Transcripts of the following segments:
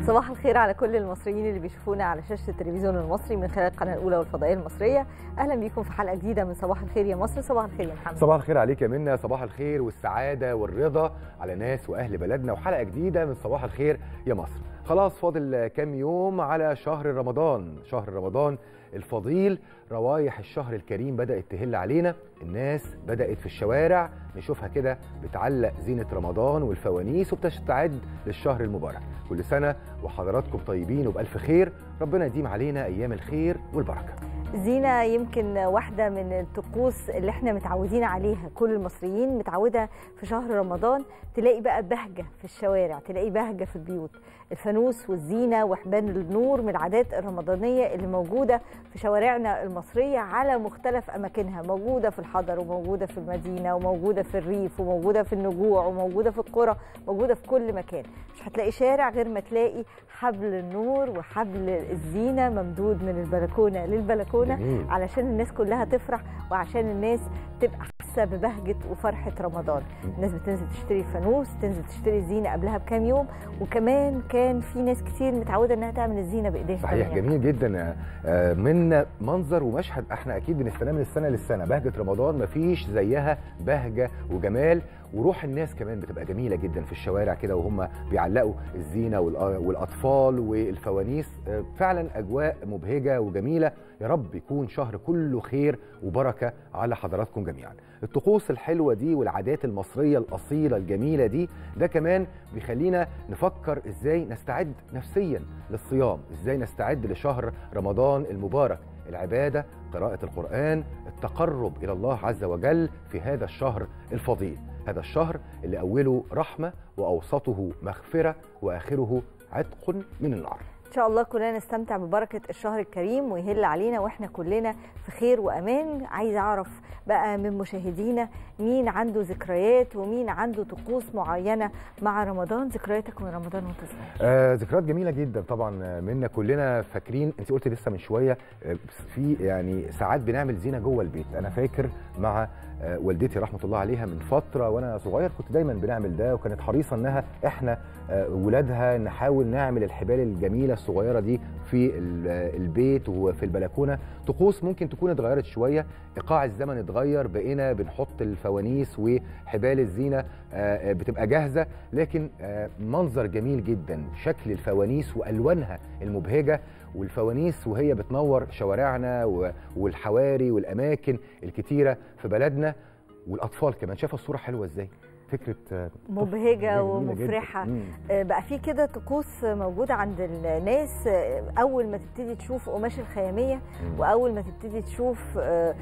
صباح الخير على كل المصريين اللي بيشوفونا على شاشه التلفزيون المصري من خلال القناه الاولى والفضائيه المصريه اهلا بيكم في حلقه جديده من صباح الخير يا مصر صباح الخير يا محمد صباح الخير عليك يا منى صباح الخير والسعاده والرضا على ناس واهل بلدنا وحلقه جديده من صباح الخير يا مصر خلاص فاضل كام يوم على شهر رمضان شهر رمضان الفضيل روايح الشهر الكريم بدأت تهل علينا الناس بدأت في الشوارع نشوفها كده بتعلق زينة رمضان والفوانيس وبتستعد للشهر المبارك كل سنة وحضراتكم طيبين وبألف خير ربنا يديم علينا أيام الخير والبركة زينة يمكن واحدة من الطقوس اللي احنا متعودين عليها كل المصريين متعودة في شهر رمضان تلاقي بقى بهجة في الشوارع تلاقي بهجة في البيوت الفانوس والزينة وحبان النور من العادات الرمضانية اللي موجودة في شوارعنا المصرية على مختلف أماكنها موجودة في الحضر وموجودة في المدينة وموجودة في الريف وموجودة في النجوع وموجودة في القرى موجودة في كل مكان مش هتلاقي شارع غير ما تلاقي حبل النور وحبل الزينة ممدود من البلكونة للبلكونة جميل. علشان الناس كلها تفرح وعشان الناس تبقى حاسه ببهجه وفرحه رمضان الناس بتنزل تشتري فانوس تنزل تشتري الزينه قبلها بكام يوم وكمان كان في ناس كتير متعوده انها تعمل الزينه بايديها صحيح كمان. جميل جدا آه، من منظر ومشهد احنا اكيد بنستناه من السنه للسنه بهجه رمضان مفيش زيها بهجه وجمال وروح الناس كمان بتبقى جميله جدا في الشوارع كده وهم بيعلقوا الزينه والأ- والاطفال والفوانيس آه، فعلا اجواء مبهجه وجميله يا رب يكون شهر كله خير وبركه على حضراتكم جميعا الطقوس الحلوه دي والعادات المصريه الاصيله الجميله دي ده كمان بيخلينا نفكر ازاي نستعد نفسيا للصيام ازاي نستعد لشهر رمضان المبارك العباده قراءه القران التقرب الى الله عز وجل في هذا الشهر الفضيل هذا الشهر اللي اوله رحمه واوسطه مغفره واخره عتق من النار ان شاء الله كلنا نستمتع ببركه الشهر الكريم ويهل علينا واحنا كلنا في خير وامان عايزه اعرف بقى من مشاهدينا مين عنده ذكريات ومين عنده طقوس معينه مع رمضان ذكرياتك من رمضان وانت صغير آه ذكريات جميله جدا طبعا آه، منا كلنا فاكرين انت قلت لسه من شويه آه، في يعني ساعات بنعمل زينه جوه البيت انا فاكر مع آه، والدتي رحمه الله عليها من فتره وانا صغير كنت دايما بنعمل ده وكانت حريصه انها احنا آه، ولادها نحاول نعمل الحبال الجميله الصغيره دي في ال- آه، البيت وفي البلكونه طقوس ممكن تكون اتغيرت شويه ايقاع الزمن اتغير بقينا بنحط الفوانيس وحبال الزينه آه، آه، بتبقى جاهزه لكن آه، منظر جميل جدا شكل الفوانيس والوانها المبهجه والفوانيس وهي بتنور شوارعنا و- والحواري والاماكن الكتيره في بلدنا والاطفال كمان شايفه الصوره حلوه ازاي فكره آه، مبهجة جميلة ومفرحة. جداً. مم. آه، بقى في كده طقوس موجوده عند الناس آه، اول ما تبتدي تشوف قماش الخياميه مم. واول ما تبتدي تشوف آه،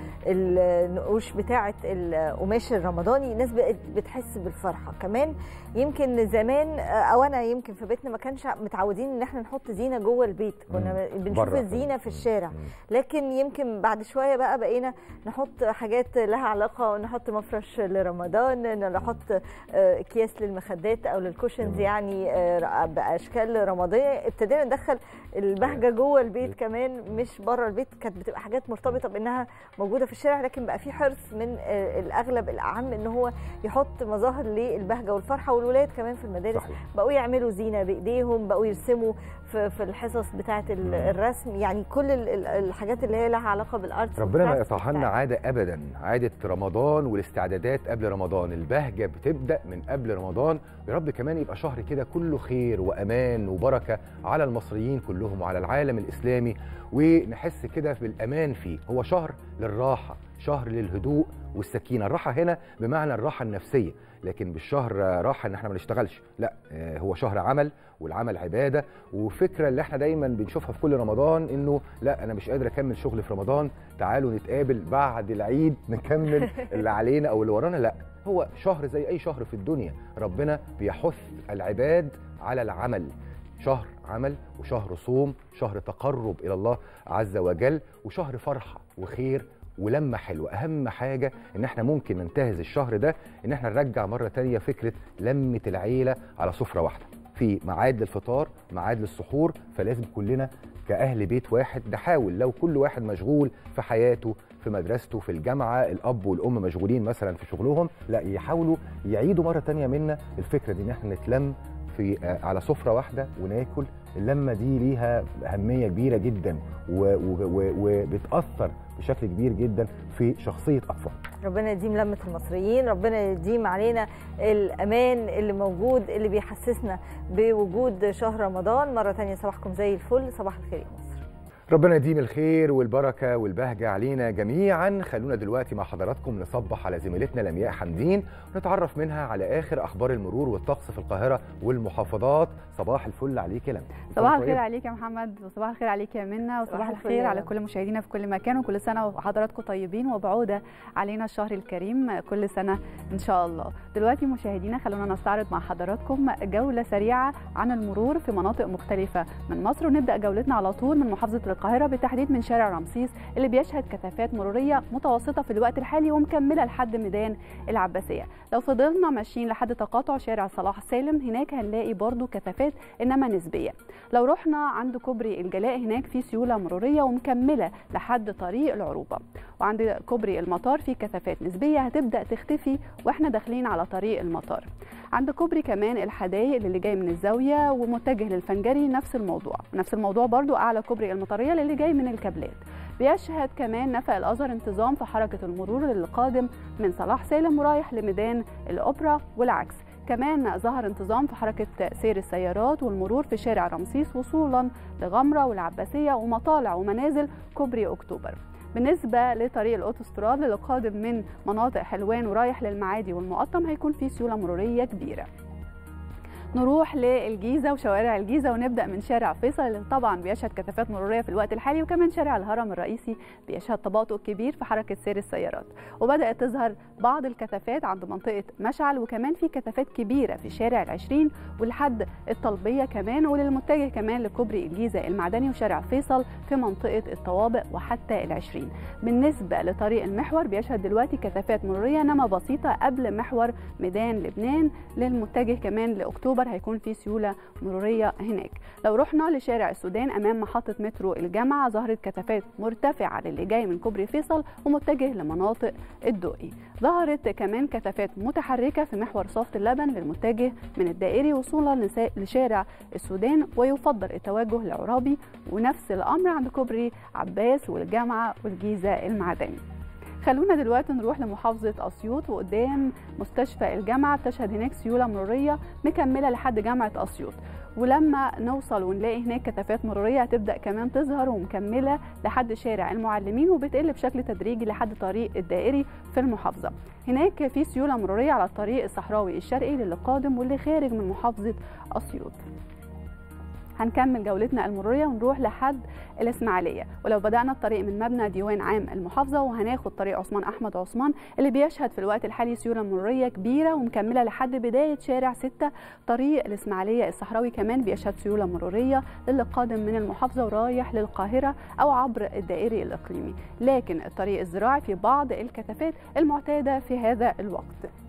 النقوش بتاعه القماش الرمضاني الناس بقت بتحس بالفرحه كمان يمكن زمان آه، او انا يمكن في بيتنا ما كانش متعودين ان احنا نحط زينه جوه البيت كنا بنشوف بره. الزينه في مم. الشارع مم. لكن يمكن بعد شويه بقى بقينا نحط حاجات لها علاقه نحط مفرش لرمضان نحط آه، اكياس للمخدات او للكوشنز جميل. يعني آه، باشكال رماديه ابتدينا ندخل البهجه جوه البيت كمان مش بره البيت كانت بتبقى حاجات مرتبطه بانها موجوده في الشارع لكن بقى في حرص من آه، الاغلب الاعم ان هو يحط مظاهر للبهجه والفرحه والولاد كمان في المدارس صحيح بقوا يعملوا زينه بايديهم بقوا يرسموا في, في الحصص بتاعه ال- مم. الرسم يعني كل ال- ال- الحاجات اللي هي لها علاقه بالارت ربنا ما يقطعها لنا عاده ابدا عاده رمضان والاستعدادات قبل رمضان البهجه بتبدا من قبل رمضان يا رب كمان يبقى شهر كده كله خير وامان وبركه على المصريين كلهم وعلى العالم الاسلامي ونحس كده بالامان فيه هو شهر للراحه شهر للهدوء والسكينه الراحه هنا بمعنى الراحه النفسيه لكن بالشهر راحه ان احنا ما نشتغلش لا آه، هو شهر عمل والعمل عباده وفكره اللي احنا دايما بنشوفها في كل رمضان انه لا انا مش قادر اكمل شغل في رمضان تعالوا نتقابل بعد العيد نكمل اللي علينا او اللي ورانا لا هو شهر زي اي شهر في الدنيا ربنا بيحث العباد على العمل شهر عمل وشهر صوم شهر تقرب الى الله عز وجل وشهر فرحه وخير ولمه حلوه اهم حاجه ان احنا ممكن ننتهز الشهر ده ان احنا نرجع مره تانية فكره لمه العيله على سفره واحده في ميعاد للفطار ميعاد للسحور فلازم كلنا كاهل بيت واحد نحاول لو كل واحد مشغول في حياته في مدرسته في الجامعه الاب والام مشغولين مثلا في شغلهم لا يحاولوا يعيدوا مره تانية منا الفكره دي ان احنا نتلم في آه، على سفره واحده وناكل اللمه دي ليها اهميه كبيره جدا و- و- و- وبتاثر بشكل كبير جدا في شخصيه اطفال ربنا يديم لمة المصريين ربنا يديم علينا الأمان اللي موجود اللي بيحسسنا بوجود شهر رمضان مرة تانية صباحكم زي الفل صباح الخير يا مصر ربنا يديم الخير والبركه والبهجه علينا جميعا خلونا دلوقتي مع حضراتكم نصبح على زميلتنا لمياء حمدين ونتعرف منها على اخر اخبار المرور والطقس في القاهره والمحافظات صباح الفل عليك يا لمياء صباح الخير عليك يا محمد وصباح الخير عليك يا منى صباح وصباح الفل الخير يا على رب. كل مشاهدينا في كل مكان وكل سنه وحضراتكم طيبين وبعوده علينا الشهر الكريم كل سنه ان شاء الله دلوقتي مشاهدينا خلونا نستعرض مع حضراتكم جوله سريعه عن المرور في مناطق مختلفه من مصر ونبدا جولتنا على طول من محافظه القاهره بالتحديد من شارع رمسيس اللي بيشهد كثافات مروريه متوسطه في الوقت الحالي ومكمله لحد ميدان العباسيه لو فضلنا ماشيين لحد تقاطع شارع صلاح سالم هناك هنلاقي برضو كثافات انما نسبيه لو رحنا عند كوبري الجلاء هناك في سيوله مروريه ومكمله لحد طريق العروبه وعند كوبري المطار في كثافات نسبيه هتبدا تختفي واحنا داخلين على طريق المطار عند كوبري كمان الحدائق اللي جاي من الزاويه ومتجه للفنجري نفس الموضوع نفس الموضوع برضو اعلى كوبري المطريه اللي جاي من الكابلات بيشهد كمان نفق الازهر انتظام في حركه المرور اللي قادم من صلاح سالم ورايح لميدان الاوبرا والعكس كمان ظهر انتظام في حركة سير السيارات والمرور في شارع رمسيس وصولا لغمرة والعباسية ومطالع ومنازل كوبري أكتوبر بالنسبة لطريق الأوتوستراد اللي قادم من مناطق حلوان ورايح للمعادي والمقطم هيكون في سيولة مرورية كبيرة نروح للجيزه وشوارع الجيزه ونبدا من شارع فيصل اللي طبعا بيشهد كثافات مروريه في الوقت الحالي وكمان شارع الهرم الرئيسي بيشهد تباطؤ كبير في حركه سير السيارات وبدات تظهر بعض الكثافات عند منطقه مشعل وكمان في كثافات كبيره في شارع العشرين ولحد الطلبيه كمان وللمتجه كمان لكوبري الجيزه المعدني وشارع فيصل في منطقه الطوابق وحتى العشرين بالنسبه لطريق المحور بيشهد دلوقتي كثافات مروريه انما بسيطه قبل محور ميدان لبنان للمتجه كمان لاكتوبر هيكون في سيوله مروريه هناك لو رحنا لشارع السودان امام محطه مترو الجامعه ظهرت كثافات مرتفعه للي جاي من كوبري فيصل ومتجه لمناطق الدقي ظهرت كمان كثافات متحركه في محور صافة اللبن للمتجه من الدائري وصولا لسا- لشارع السودان ويفضل التوجه لعرابي ونفس الامر عند كوبري عباس والجامعه والجيزه المعدني خلونا دلوقتي نروح لمحافظة أسيوط وقدام مستشفى الجامعة بتشهد هناك سيولة مرورية مكملة لحد جامعة أسيوط ولما نوصل ونلاقي هناك كثافات مرورية هتبدأ كمان تظهر ومكملة لحد شارع المعلمين وبتقل بشكل تدريجي لحد طريق الدائري في المحافظة هناك في سيولة مرورية على الطريق الصحراوي الشرقي للي قادم واللي خارج من محافظة أسيوط هنكمل جولتنا المروريه ونروح لحد الاسماعيليه ولو بدانا الطريق من مبنى ديوان عام المحافظه وهناخد طريق عثمان احمد عثمان اللي بيشهد في الوقت الحالي سيوله مروريه كبيره ومكمله لحد بدايه شارع 6 طريق الاسماعيليه الصحراوي كمان بيشهد سيوله مروريه للي قادم من المحافظه ورايح للقاهره او عبر الدائري الاقليمي لكن الطريق الزراعي في بعض الكثافات المعتاده في هذا الوقت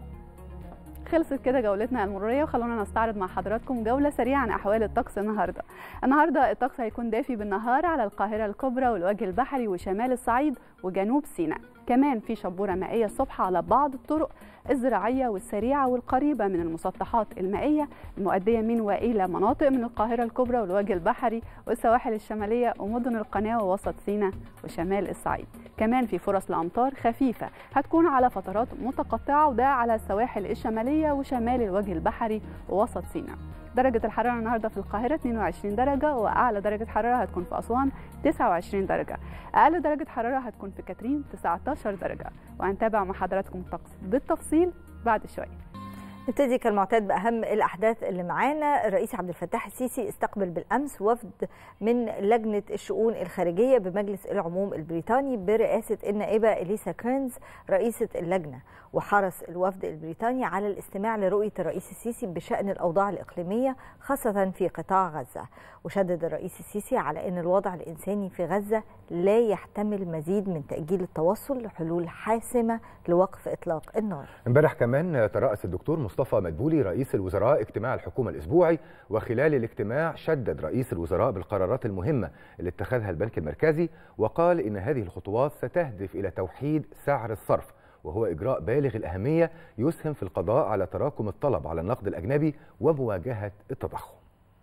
خلصت كده جولتنا المرورية وخلونا نستعرض مع حضراتكم جولة سريعة عن أحوال الطقس النهاردة النهاردة الطقس هيكون دافي بالنهار على القاهرة الكبرى والوجه البحري وشمال الصعيد وجنوب سيناء كمان في شبورة مائية الصبح على بعض الطرق الزراعية والسريعة والقريبة من المسطحات المائية المؤدية من وإلى مناطق من القاهرة الكبرى والوجه البحري والسواحل الشمالية ومدن القناة ووسط سيناء وشمال الصعيد كمان في فرص لأمطار خفيفة هتكون على فترات متقطعة وده على السواحل الشمالية وشمال الوجه البحري ووسط سيناء درجة الحرارة النهاردة في القاهرة 22 درجة وأعلى درجة حرارة هتكون في أسوان 29 درجة أقل درجة حرارة هتكون في كاترين 19 درجة وهنتابع مع حضراتكم الطقس بالتفصيل بعد شوية نبتدي كالمعتاد باهم الاحداث اللي معانا الرئيس عبد الفتاح السيسي استقبل بالامس وفد من لجنه الشؤون الخارجيه بمجلس العموم البريطاني برئاسه النائبه اليسا كيرنز رئيسه اللجنه وحرص الوفد البريطاني على الاستماع لرؤيه الرئيس السيسي بشان الاوضاع الاقليميه خاصه في قطاع غزه وشدد الرئيس السيسي على ان الوضع الانساني في غزه لا يحتمل مزيد من تاجيل التوصل لحلول حاسمه لوقف اطلاق النار امبارح كمان ترأس الدكتور مصطفى مدبولي رئيس الوزراء اجتماع الحكومة الأسبوعي وخلال الاجتماع شدد رئيس الوزراء بالقرارات المهمة اللي اتخذها البنك المركزي وقال إن هذه الخطوات ستهدف إلى توحيد سعر الصرف وهو إجراء بالغ الأهمية يسهم في القضاء على تراكم الطلب على النقد الأجنبي ومواجهة التضخم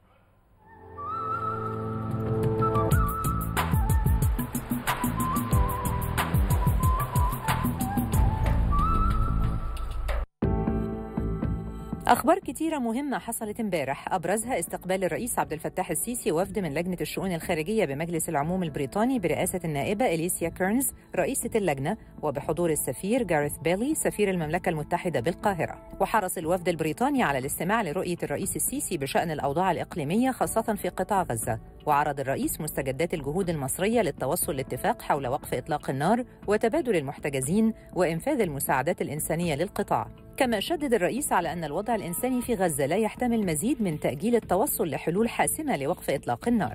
أخبار كتيرة مهمة حصلت امبارح أبرزها استقبال الرئيس عبد الفتاح السيسي وفد من لجنة الشؤون الخارجية بمجلس العموم البريطاني برئاسة النائبة إليسيا كيرنز رئيسة اللجنة وبحضور السفير جاريث بيلي سفير المملكة المتحدة بالقاهرة وحرص الوفد البريطاني على الاستماع لرؤية الرئيس السيسي بشأن الأوضاع الإقليمية خاصة في قطاع غزة وعرض الرئيس مستجدات الجهود المصرية للتوصل لاتفاق حول وقف إطلاق النار وتبادل المحتجزين وإنفاذ المساعدات الإنسانية للقطاع كما شدد الرئيس على أن الوضع الإنساني في غزة لا يحتمل مزيد من تأجيل التوصل لحلول حاسمة لوقف إطلاق النار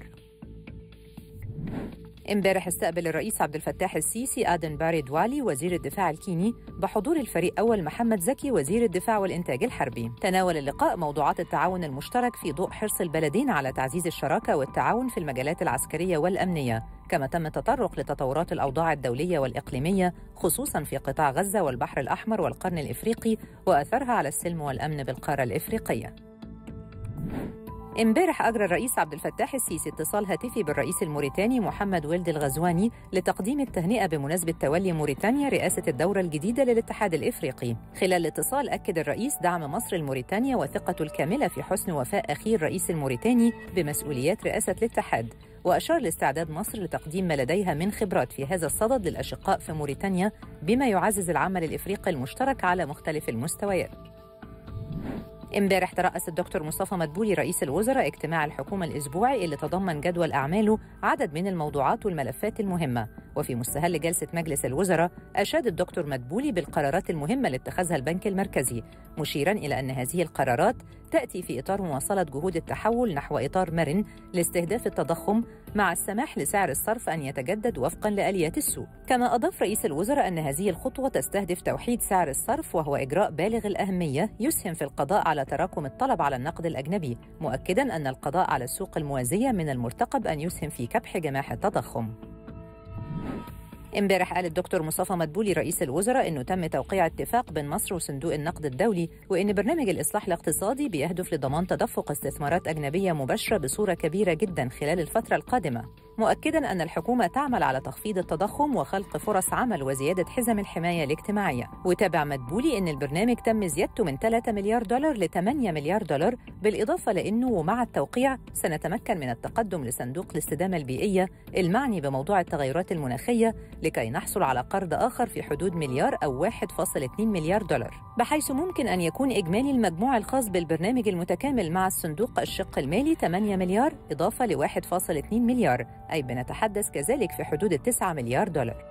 امبارح استقبل الرئيس عبد الفتاح السيسي آدن باري دوالي وزير الدفاع الكيني بحضور الفريق أول محمد زكي وزير الدفاع والإنتاج الحربي تناول اللقاء موضوعات التعاون المشترك في ضوء حرص البلدين على تعزيز الشراكة والتعاون في المجالات العسكرية والأمنية كما تم التطرق لتطورات الأوضاع الدولية والإقليمية خصوصا في قطاع غزة والبحر الأحمر والقرن الإفريقي وأثرها على السلم والأمن بالقارة الإفريقية امبارح أجرى الرئيس عبد الفتاح السيسي اتصال هاتفي بالرئيس الموريتاني محمد ولد الغزواني لتقديم التهنئة بمناسبة تولي موريتانيا رئاسة الدورة الجديدة للاتحاد الإفريقي. خلال الاتصال أكد الرئيس دعم مصر لموريتانيا وثقته الكاملة في حسن وفاء أخي الرئيس الموريتاني بمسؤوليات رئاسة الاتحاد. وأشار لاستعداد مصر لتقديم ما لديها من خبرات في هذا الصدد للأشقاء في موريتانيا بما يعزز العمل الإفريقي المشترك على مختلف المستويات. امبارح ترأس الدكتور مصطفى مدبولي رئيس الوزراء اجتماع الحكومة الأسبوعي اللي تضمن جدول أعماله عدد من الموضوعات والملفات المهمة وفي مستهل جلسة مجلس الوزراء أشاد الدكتور مدبولي بالقرارات المهمة اللي اتخذها البنك المركزي مشيرا إلى أن هذه القرارات تأتي في إطار مواصلة جهود التحول نحو إطار مرن لاستهداف التضخم مع السماح لسعر الصرف أن يتجدد وفقا لآليات السوق كما أضاف رئيس الوزراء أن هذه الخطوة تستهدف توحيد سعر الصرف وهو إجراء بالغ الأهمية يسهم في القضاء على تراكم الطلب على النقد الأجنبي مؤكدا أن القضاء على السوق الموازية من المرتقب أن يسهم في كبح جماح التضخم امبارح قال الدكتور مصطفى مدبولي رئيس الوزراء انه تم توقيع اتفاق بين مصر وصندوق النقد الدولي وان برنامج الاصلاح الاقتصادي بيهدف لضمان تدفق استثمارات اجنبيه مباشره بصوره كبيره جدا خلال الفتره القادمه مؤكدا ان الحكومه تعمل على تخفيض التضخم وخلق فرص عمل وزياده حزم الحمايه الاجتماعيه وتابع مدبولي ان البرنامج تم زيادته من 3 مليار دولار ل 8 مليار دولار بالاضافه لانه ومع التوقيع سنتمكن من التقدم لصندوق الاستدامه البيئيه المعني بموضوع التغيرات المناخيه لكي نحصل على قرض آخر في حدود مليار أو 1.2 مليار دولار بحيث ممكن أن يكون إجمالي المجموع الخاص بالبرنامج المتكامل مع الصندوق الشق المالي 8 مليار إضافة ل 1.2 مليار أي بنتحدث كذلك في حدود 9 مليار دولار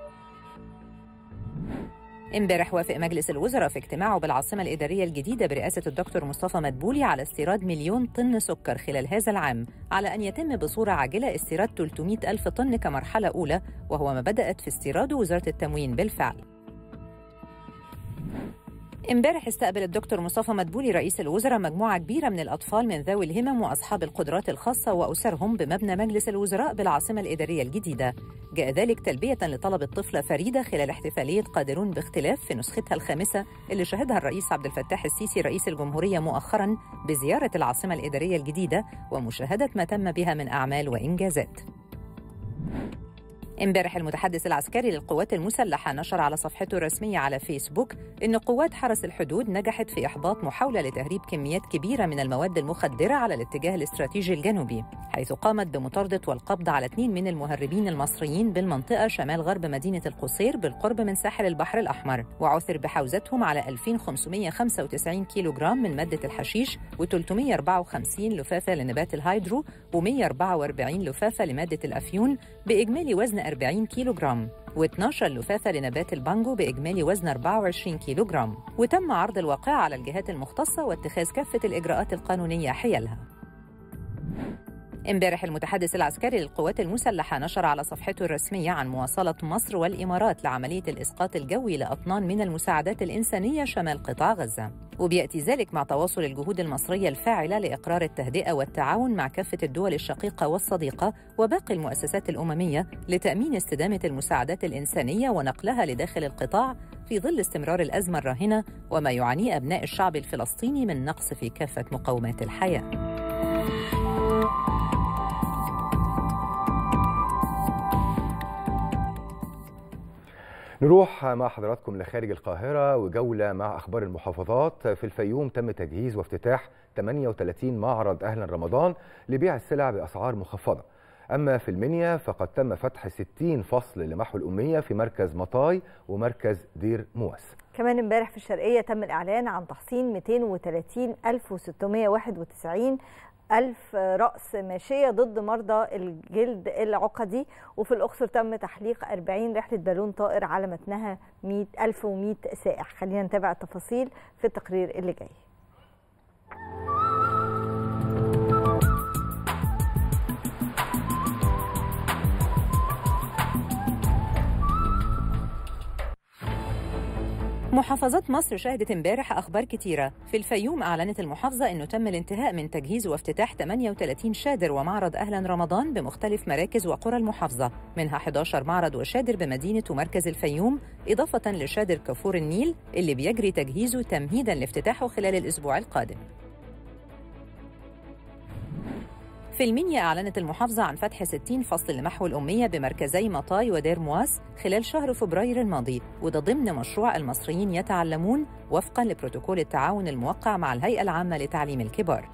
امبارح وافق مجلس الوزراء في اجتماعه بالعاصمة الإدارية الجديدة برئاسة الدكتور مصطفى مدبولي على استيراد مليون طن سكر خلال هذا العام على أن يتم بصورة عاجلة استيراد 300 ألف طن كمرحلة أولى وهو ما بدأت في استيراده وزارة التموين بالفعل امبارح استقبل الدكتور مصطفى مدبولي رئيس الوزراء مجموعة كبيرة من الأطفال من ذوي الهمم وأصحاب القدرات الخاصة وأسرهم بمبنى مجلس الوزراء بالعاصمة الإدارية الجديدة جاء ذلك تلبية لطلب الطفلة فريدة خلال احتفالية قادرون باختلاف في نسختها الخامسة اللي شهدها الرئيس عبد الفتاح السيسي رئيس الجمهورية مؤخرا بزيارة العاصمة الإدارية الجديدة ومشاهدة ما تم بها من أعمال وإنجازات امبارح المتحدث العسكري للقوات المسلحة نشر على صفحته الرسمية على فيسبوك إن قوات حرس الحدود نجحت في إحباط محاولة لتهريب كميات كبيرة من المواد المخدرة على الاتجاه الاستراتيجي الجنوبي حيث قامت بمطاردة والقبض على اثنين من المهربين المصريين بالمنطقة شمال غرب مدينة القصير بالقرب من ساحل البحر الأحمر وعثر بحوزتهم على 2595 كيلو جرام من مادة الحشيش و354 لفافة لنبات الهيدرو و144 لفافة لمادة الأفيون بإجمالي وزن 40 كيلو جرام و12 لفافة لنبات البانجو بإجمالي وزن 24 كيلو جرام وتم عرض الواقعة على الجهات المختصة واتخاذ كافة الإجراءات القانونية حيالها امبارح المتحدث العسكري للقوات المسلحة نشر على صفحته الرسمية عن مواصلة مصر والإمارات لعملية الإسقاط الجوي لأطنان من المساعدات الإنسانية شمال قطاع غزة وبيأتي ذلك مع تواصل الجهود المصرية الفاعلة لإقرار التهدئة والتعاون مع كافة الدول الشقيقة والصديقة وباقي المؤسسات الأممية لتأمين استدامة المساعدات الإنسانية ونقلها لداخل القطاع في ظل استمرار الأزمة الراهنة وما يعانيه أبناء الشعب الفلسطيني من نقص في كافة مقومات الحياة. نروح مع حضراتكم لخارج القاهرة وجولة مع أخبار المحافظات في الفيوم تم تجهيز وافتتاح 38 معرض أهلا رمضان لبيع السلع بأسعار مخفضة أما في المنيا فقد تم فتح 60 فصل لمحو الأمية في مركز مطاي ومركز دير مواس كمان امبارح في الشرقية تم الإعلان عن تحصين 230691 ألف رأس ماشية ضد مرضى الجلد العقدي وفي الأقصر تم تحليق 40 رحلة بالون طائر على متنها 100 1100 سائح خلينا نتابع التفاصيل في التقرير اللي جاي محافظات مصر شهدت امبارح اخبار كتيره في الفيوم اعلنت المحافظه انه تم الانتهاء من تجهيز وافتتاح 38 شادر ومعرض اهلا رمضان بمختلف مراكز وقرى المحافظه منها 11 معرض وشادر بمدينه ومركز الفيوم اضافه لشادر كافور النيل اللي بيجري تجهيزه تمهيدا لافتتاحه خلال الاسبوع القادم في المنيا أعلنت المحافظة عن فتح 60 فصل لمحو الأمية بمركزي مطاي ودير مواس خلال شهر فبراير الماضي وده ضمن مشروع المصريين يتعلمون وفقا لبروتوكول التعاون الموقع مع الهيئة العامة لتعليم الكبار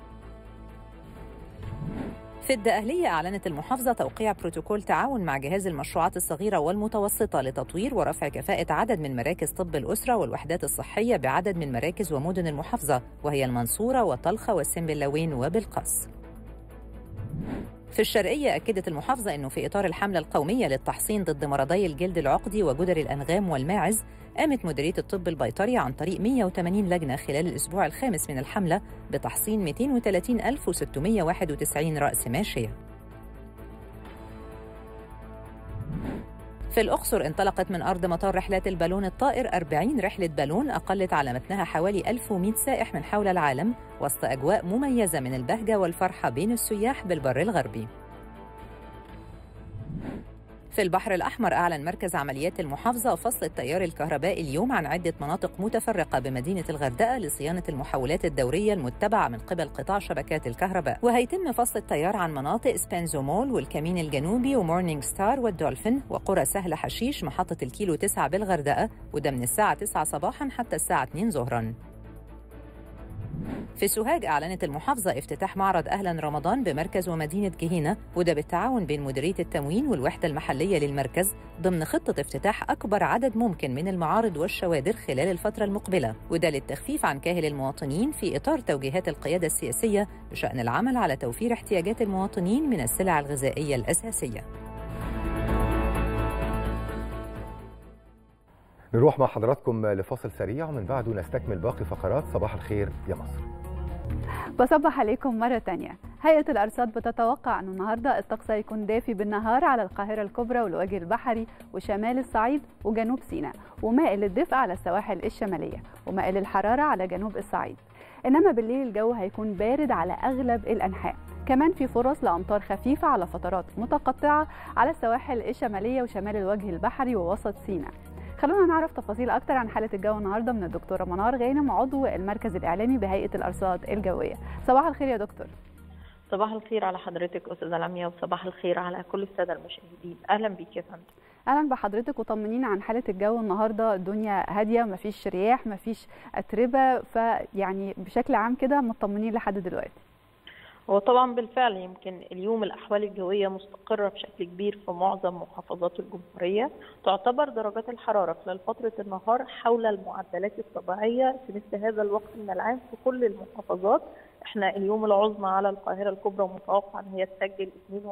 في الدقهلية أعلنت المحافظة توقيع بروتوكول تعاون مع جهاز المشروعات الصغيرة والمتوسطة لتطوير ورفع كفاءة عدد من مراكز طب الأسرة والوحدات الصحية بعدد من مراكز ومدن المحافظة وهي المنصورة وطلخة والسنبلاوين وبالقص في الشرقية أكدت المحافظة أنه في إطار الحملة القومية للتحصين ضد مرضي الجلد العقدي وجدر الأنغام والماعز قامت مديرية الطب البيطري عن طريق 180 لجنة خلال الأسبوع الخامس من الحملة بتحصين 230691 رأس ماشية في الأقصر انطلقت من أرض مطار رحلات البالون الطائر 40 رحلة بالون أقلت على متنها حوالي 1100 سائح من حول العالم وسط أجواء مميزة من البهجة والفرحة بين السياح بالبر الغربي في البحر الأحمر أعلن مركز عمليات المحافظة فصل التيار الكهربائي اليوم عن عدة مناطق متفرقة بمدينة الغردقة لصيانة المحولات الدورية المتبعة من قبل قطاع شبكات الكهرباء وهيتم فصل التيار عن مناطق سبنزومول والكمين الجنوبي ومورنينج ستار والدولفين وقرى سهل حشيش محطة الكيلو 9 بالغردقة وده من الساعة 9 صباحا حتى الساعة 2 ظهرا في سوهاج أعلنت المحافظة افتتاح معرض أهلا رمضان بمركز ومدينة جهينة وده بالتعاون بين مديرية التموين والوحدة المحلية للمركز ضمن خطة افتتاح أكبر عدد ممكن من المعارض والشوادر خلال الفترة المقبلة وده للتخفيف عن كاهل المواطنين في إطار توجيهات القيادة السياسية بشأن العمل على توفير احتياجات المواطنين من السلع الغذائية الأساسية نروح مع حضراتكم لفاصل سريع ومن بعده نستكمل باقي فقرات صباح الخير يا مصر بصبح عليكم مرة تانية هيئة الأرصاد بتتوقع أن النهاردة الطقس هيكون دافي بالنهار على القاهرة الكبرى والوجه البحري وشمال الصعيد وجنوب سيناء ومائل الدفء على السواحل الشمالية ومائل الحرارة على جنوب الصعيد إنما بالليل الجو هيكون بارد على أغلب الأنحاء كمان في فرص لأمطار خفيفة على فترات متقطعة على السواحل الشمالية وشمال الوجه البحري ووسط سيناء خلونا نعرف تفاصيل اكتر عن حاله الجو النهارده من الدكتوره منار غانم عضو المركز الاعلامي بهيئه الارصاد الجويه صباح الخير يا دكتور صباح الخير على حضرتك استاذه لميا وصباح الخير على كل الساده المشاهدين اهلا بيك يا فندم اهلا بحضرتك وطمنينا عن حاله الجو النهارده الدنيا هاديه مفيش رياح مفيش اتربه فيعني بشكل عام كده مطمنين لحد دلوقتي هو طبعا بالفعل يمكن اليوم الاحوال الجويه مستقره بشكل كبير في معظم محافظات الجمهوريه تعتبر درجات الحراره خلال فتره النهار حول المعدلات الطبيعيه في مثل هذا الوقت من العام في كل المحافظات احنا اليوم العظمى على القاهره الكبرى متوقع ان هي تسجل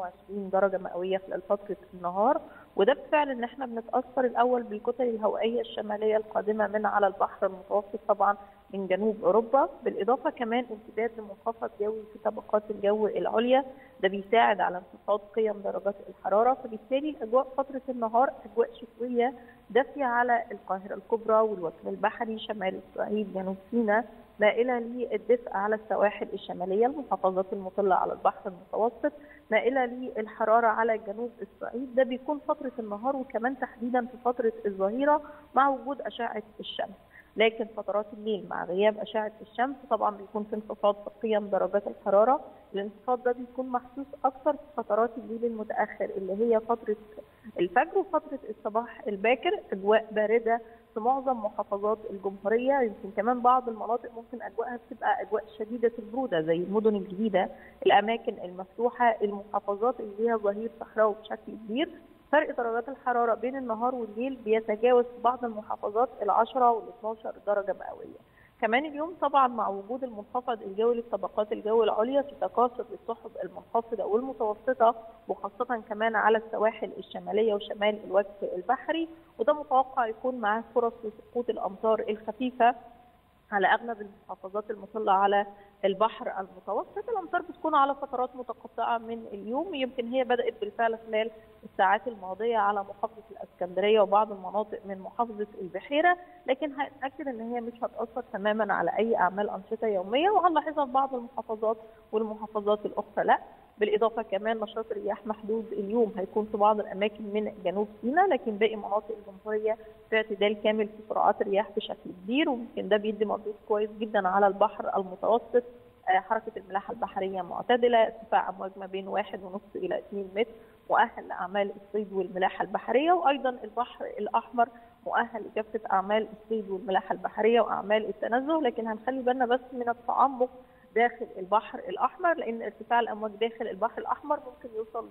22 درجه مئويه خلال فتره النهار وده بفعل ان احنا بنتاثر الاول بالكتل الهوائيه الشماليه القادمه من على البحر المتوسط طبعا من جنوب اوروبا بالاضافه كمان امتداد لمنخفض جوي في طبقات الجو العليا ده بيساعد على انخفاض قيم درجات الحراره فبالتالي الاجواء فتره النهار اجواء شتويه دافيه على القاهره الكبرى والوجه البحري شمال الصعيد جنوب سيناء مائله للدفء على السواحل الشماليه المحافظات المطله على البحر المتوسط مائله للحراره على جنوب الصعيد ده بيكون فتره النهار وكمان تحديدا في فتره الظهيره مع وجود اشعه الشمس لكن فترات الليل مع غياب اشعه الشمس طبعا بيكون في انخفاض في قيم درجات الحراره الانخفاض ده بيكون محسوس اكثر في فترات الليل المتاخر اللي هي فتره الفجر وفتره الصباح الباكر اجواء بارده في معظم محافظات الجمهوريه يمكن كمان بعض المناطق ممكن اجواءها بتبقى اجواء شديده البروده زي المدن الجديده الاماكن المفتوحه المحافظات اللي فيها ظهير صحراوي بشكل كبير فرق درجات الحراره بين النهار والليل بيتجاوز في بعض المحافظات ال 10 وال 12 درجه مئويه. كمان اليوم طبعا مع وجود المنخفض الجوي للطبقات الجو العليا في تكاثر للسحب المنخفضه والمتوسطه وخاصه كمان على السواحل الشماليه وشمال الوجه البحري وده متوقع يكون معاه فرص لسقوط الامطار الخفيفه على اغلب المحافظات المطله على البحر المتوسط الامطار بتكون على فترات متقطعه من اليوم يمكن هي بدات بالفعل خلال الساعات الماضيه على محافظه الاسكندريه وبعض المناطق من محافظه البحيره لكن هنأكد ان هي مش هتاثر تماما على اي اعمال انشطه يوميه وهنلاحظها في بعض المحافظات والمحافظات الاخرى لا بالاضافه كمان نشاط رياح محدود اليوم هيكون في بعض الاماكن من جنوب سيناء لكن باقي مناطق الجمهوريه في اعتدال كامل في سرعات الرياح بشكل كبير وممكن ده بيدي مردود كويس جدا على البحر المتوسط حركه الملاحه البحريه معتدله ارتفاع امواج ما بين واحد ونص الى 2 متر مؤهل لاعمال الصيد والملاحه البحريه وايضا البحر الاحمر مؤهل لكافه اعمال الصيد والملاحه البحريه واعمال التنزه لكن هنخلي بالنا بس من التعمق داخل البحر الاحمر لان ارتفاع الامواج داخل البحر الاحمر ممكن يوصل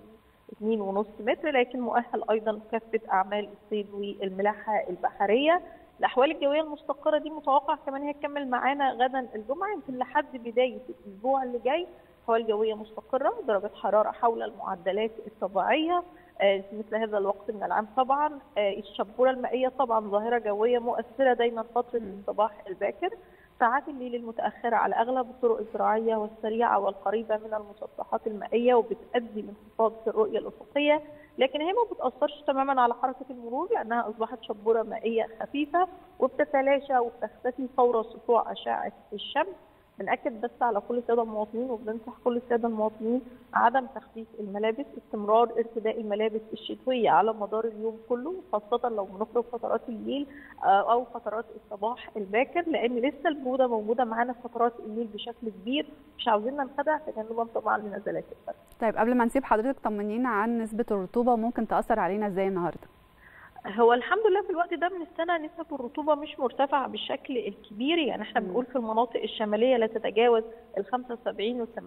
ل 2.5 متر لكن مؤهل ايضا لكافه اعمال الصيد والملاحه البحريه الاحوال الجويه المستقره دي متوقع كمان هي تكمل معانا غدا الجمعه يمكن لحد بدايه الاسبوع اللي جاي احوال جويه مستقره درجات حراره حول المعدلات الطبيعيه في مثل هذا الوقت من العام طبعا الشبوره المائيه طبعا ظاهره جويه مؤثره دايما فتره الصباح الباكر ساعات الليل المتأخرة على أغلب الطرق الزراعية والسريعة والقريبة من المسطحات المائية وبتؤدي لانخفاض في الرؤية الأفقية لكن هي ما بتأثرش تماما على حركة المرور لأنها أصبحت شبورة مائية خفيفة وبتتلاشى وبتختفي فور سطوع أشعة الشمس بنأكد بس على كل السادة المواطنين وبننصح كل السادة المواطنين عدم تخفيف الملابس استمرار ارتداء الملابس الشتوية على مدار اليوم كله خاصة لو بنخرج فترات الليل أو فترات الصباح الباكر لأن لسه البرودة موجودة معانا في فترات الليل بشكل كبير مش عاوزين ننخدع تجنبا طبعا لنزلات البرد. طيب قبل ما نسيب حضرتك طمنينا عن نسبة الرطوبة ممكن تأثر علينا ازاي النهارده؟ هو الحمد لله في الوقت ده من السنه نسب الرطوبه مش مرتفعه بالشكل الكبير يعني احنا بنقول في المناطق الشماليه لا تتجاوز ال 75 و 80%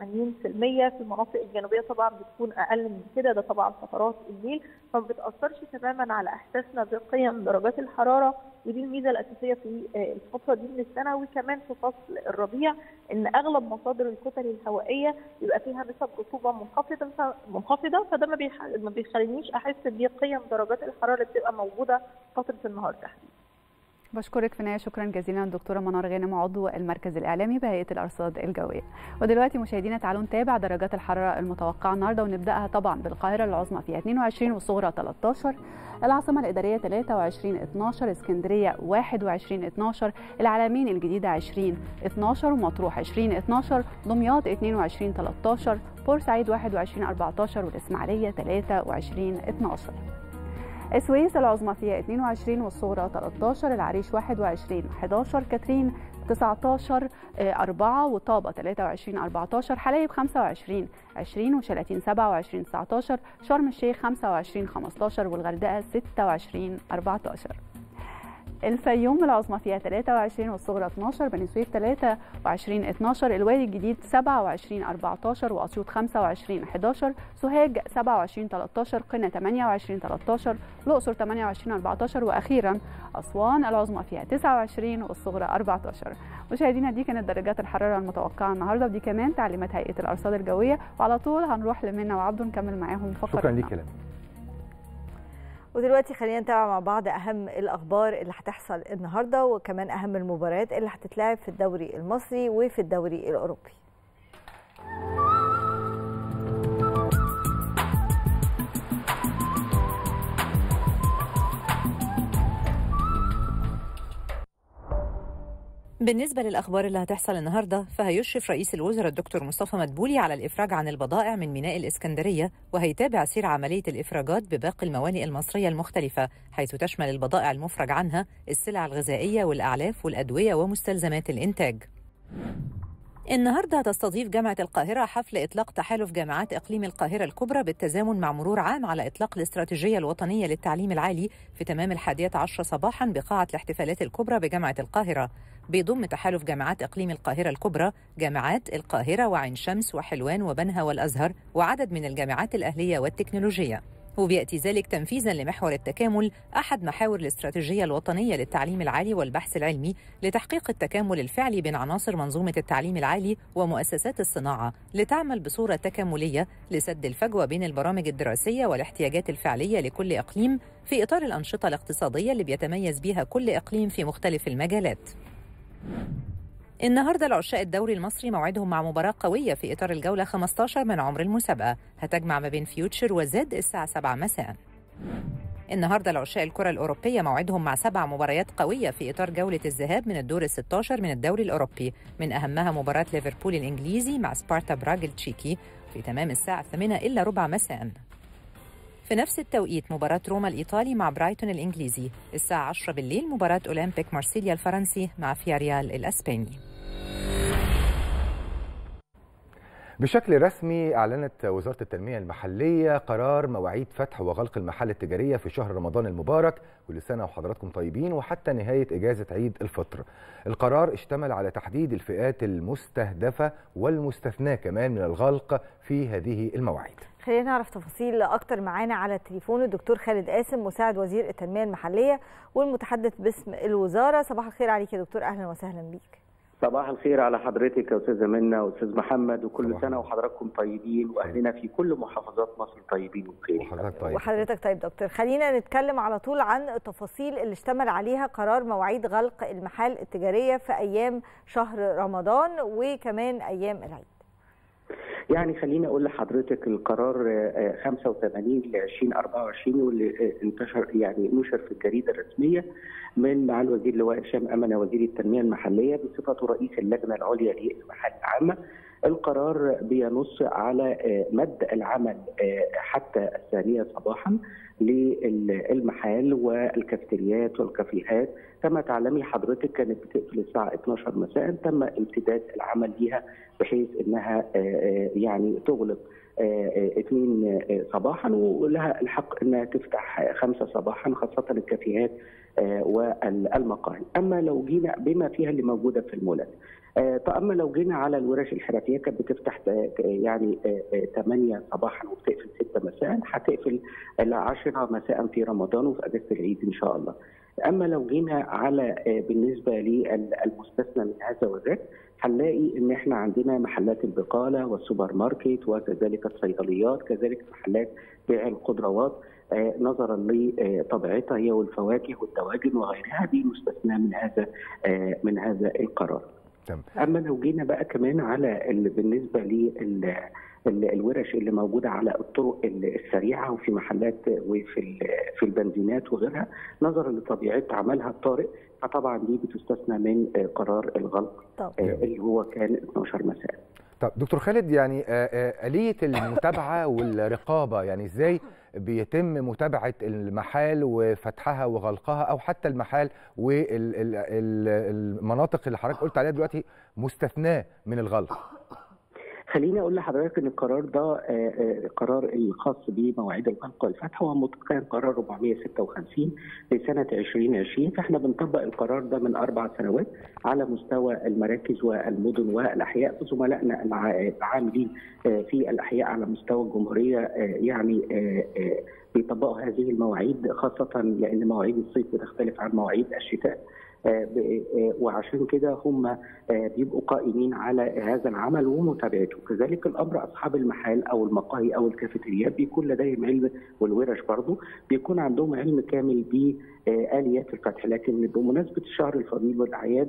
في المناطق الجنوبيه طبعا بتكون اقل من كده ده طبعا فترات الليل فما بتاثرش تماما على احساسنا بقيم درجات الحراره ودي الميزه الاساسيه في الفتره دي من السنه وكمان في فصل الربيع ان اغلب مصادر الكتل الهوائيه يبقى فيها نسب رطوبه منخفضه منخفضه فده ما ما بيخلينيش احس بقيم درجات الحراره اللي بتبقى موجوده فتره النهار تحديدا. بشكرك في النهايه شكرا جزيلا الدكتوره منار غانم عضو المركز الاعلامي بهيئه الارصاد الجويه ودلوقتي مشاهدينا تعالوا نتابع درجات الحراره المتوقعه النهارده ونبداها طبعا بالقاهره العظمى فيها 22 والصغرى 13 العاصمه الاداريه 23 12 اسكندريه 21 12 العلمين الجديده 20 12 ومطروح 20 12 دمياط 22 13 بورسعيد 21 14 والاسماعيليه 23 12 السويس العظمى فيها 22 والصغرى 13 العريش 21 11 كاترين 19 4 وطابة 23 14 حلايب 25 20 وشلاتين 27 19 شرم الشيخ 25 15 والغردقة 26 14 الفيوم العظمى فيها 23 والصغرى 12 بني سويف 23 12 الوادي الجديد 27 14 واسيوط 25 11 سوهاج 27 13 قنا 28 13 الاقصر 28 14 واخيرا اسوان العظمى فيها 29 والصغرى 14 مشاهدينا دي كانت درجات الحراره المتوقعه النهارده ودي كمان تعليمات هيئه الارصاد الجويه وعلى طول هنروح لمنى وعبده نكمل معاهم فقرتنا شكرا ليك يا ودلوقتي خلينا نتابع مع بعض اهم الاخبار اللي هتحصل النهارده وكمان اهم المباريات اللي هتتلعب في الدوري المصري وفي الدوري الاوروبي بالنسبة للأخبار اللي هتحصل النهاردة فهيشرف رئيس الوزراء الدكتور مصطفى مدبولي على الإفراج عن البضائع من ميناء الإسكندرية وهيتابع سير عملية الإفراجات بباقي الموانئ المصرية المختلفة حيث تشمل البضائع المفرج عنها السلع الغذائية والأعلاف والأدوية ومستلزمات الإنتاج النهارده هتستضيف جامعة القاهرة حفل إطلاق تحالف جامعات إقليم القاهرة الكبرى بالتزامن مع مرور عام على إطلاق الاستراتيجية الوطنية للتعليم العالي في تمام الحادية عشر صباحا بقاعة الاحتفالات الكبرى بجامعة القاهرة بيضم تحالف جامعات إقليم القاهرة الكبرى جامعات القاهرة وعين شمس وحلوان وبنها والأزهر وعدد من الجامعات الأهلية والتكنولوجية وبيأتي ذلك تنفيذا لمحور التكامل أحد محاور الاستراتيجية الوطنية للتعليم العالي والبحث العلمي لتحقيق التكامل الفعلي بين عناصر منظومة التعليم العالي ومؤسسات الصناعة لتعمل بصورة تكاملية لسد الفجوة بين البرامج الدراسية والاحتياجات الفعلية لكل إقليم في إطار الأنشطة الاقتصادية اللي بيتميز بها كل إقليم في مختلف المجالات. النهارده العشاء الدوري المصري موعدهم مع مباراة قوية في إطار الجولة 15 من عمر المسابقة هتجمع ما بين فيوتشر وزد الساعة 7 مساء النهارده العشاء الكرة الأوروبية موعدهم مع سبع مباريات قوية في إطار جولة الذهاب من الدور ال 16 من الدوري الأوروبي من أهمها مباراة ليفربول الإنجليزي مع سبارتا براغ التشيكي في تمام الساعة الثامنة إلا ربع مساء في نفس التوقيت مباراة روما الإيطالي مع برايتون الإنجليزي الساعة 10 بالليل مباراة أولمبيك مارسيليا الفرنسي مع فياريال الأسباني بشكل رسمي أعلنت وزارة التنمية المحلية قرار مواعيد فتح وغلق المحال التجارية في شهر رمضان المبارك كل سنة وحضراتكم طيبين وحتى نهاية إجازة عيد الفطر القرار اشتمل على تحديد الفئات المستهدفة والمستثناة كمان من الغلق في هذه المواعيد خلينا نعرف تفاصيل اكتر معانا على التليفون الدكتور خالد قاسم مساعد وزير التنميه المحليه والمتحدث باسم الوزاره صباح الخير عليك يا دكتور اهلا وسهلا بيك صباح الخير على حضرتك يا استاذه منى واستاذ محمد وكل سنه وحضراتكم طيبين واهلنا في كل محافظات مصر طيبين وبخير وحضرتك طيب وحضرتك طيب دكتور خلينا نتكلم على طول عن التفاصيل اللي اشتمل عليها قرار مواعيد غلق المحال التجاريه في ايام شهر رمضان وكمان ايام العيد يعني خليني اقول لحضرتك القرار 85 ل 2024 واللي انتشر يعني نشر في الجريده الرسميه من معالي الوزير لواء هشام امنه وزير التنميه المحليه بصفته رئيس اللجنه العليا للمحال العامه القرار بينص على مد العمل حتى الثانيه صباحا للمحال والكافتريات والكافيهات كما تعلمي حضرتك كانت بتقفل الساعه 12 مساء تم امتداد العمل ليها بحيث انها يعني تغلق اثنين صباحا ولها الحق انها تفتح خمسه صباحا خاصه الكافيهات والمقاهي، اما لو جينا بما فيها اللي موجوده في المولات. اما لو جينا على الورش الحرفيه كانت بتفتح يعني 8 صباحا وبتقفل 6 مساء هتقفل 10 مساء في رمضان وفي اجازه العيد ان شاء الله. اما لو جينا على بالنسبه للمستثنى من هذا وذاك هنلاقي ان احنا عندنا محلات البقاله والسوبر ماركت وكذلك الصيدليات كذلك محلات بيع الخضروات نظرا لطبيعتها هي والفواكه والدواجن وغيرها دي مستثناه من هذا من هذا القرار. تمام. اما لو جينا بقى كمان على بالنسبه لل الورش اللي موجوده على الطرق السريعه وفي محلات وفي في البنزينات وغيرها نظرا لطبيعه عملها الطارئ فطبعا دي بتستثنى من قرار الغلق طب. اللي هو كان 12 مساء. طب دكتور خالد يعني آلية المتابعة والرقابة يعني ازاي بيتم متابعة المحال وفتحها وغلقها أو حتى المحال والمناطق اللي حضرتك قلت عليها دلوقتي مستثناة من الغلق خليني اقول لحضرتك ان القرار ده قرار الخاص بمواعيد الغلق والفتح هو كان قرار 456 لسنه 2020 فاحنا بنطبق القرار ده من اربع سنوات على مستوى المراكز والمدن والاحياء زملائنا العاملين في الاحياء على مستوى الجمهوريه يعني بيطبقوا هذه المواعيد خاصه لان مواعيد الصيف بتختلف عن مواعيد الشتاء وعشان كده هم بيبقوا قائمين على هذا العمل ومتابعته كذلك الامر اصحاب المحال او المقاهي او الكافيتريات بيكون لديهم علم والورش برضه بيكون عندهم علم كامل باليات الفتح لكن بمناسبه الشهر الفضيل والاعياد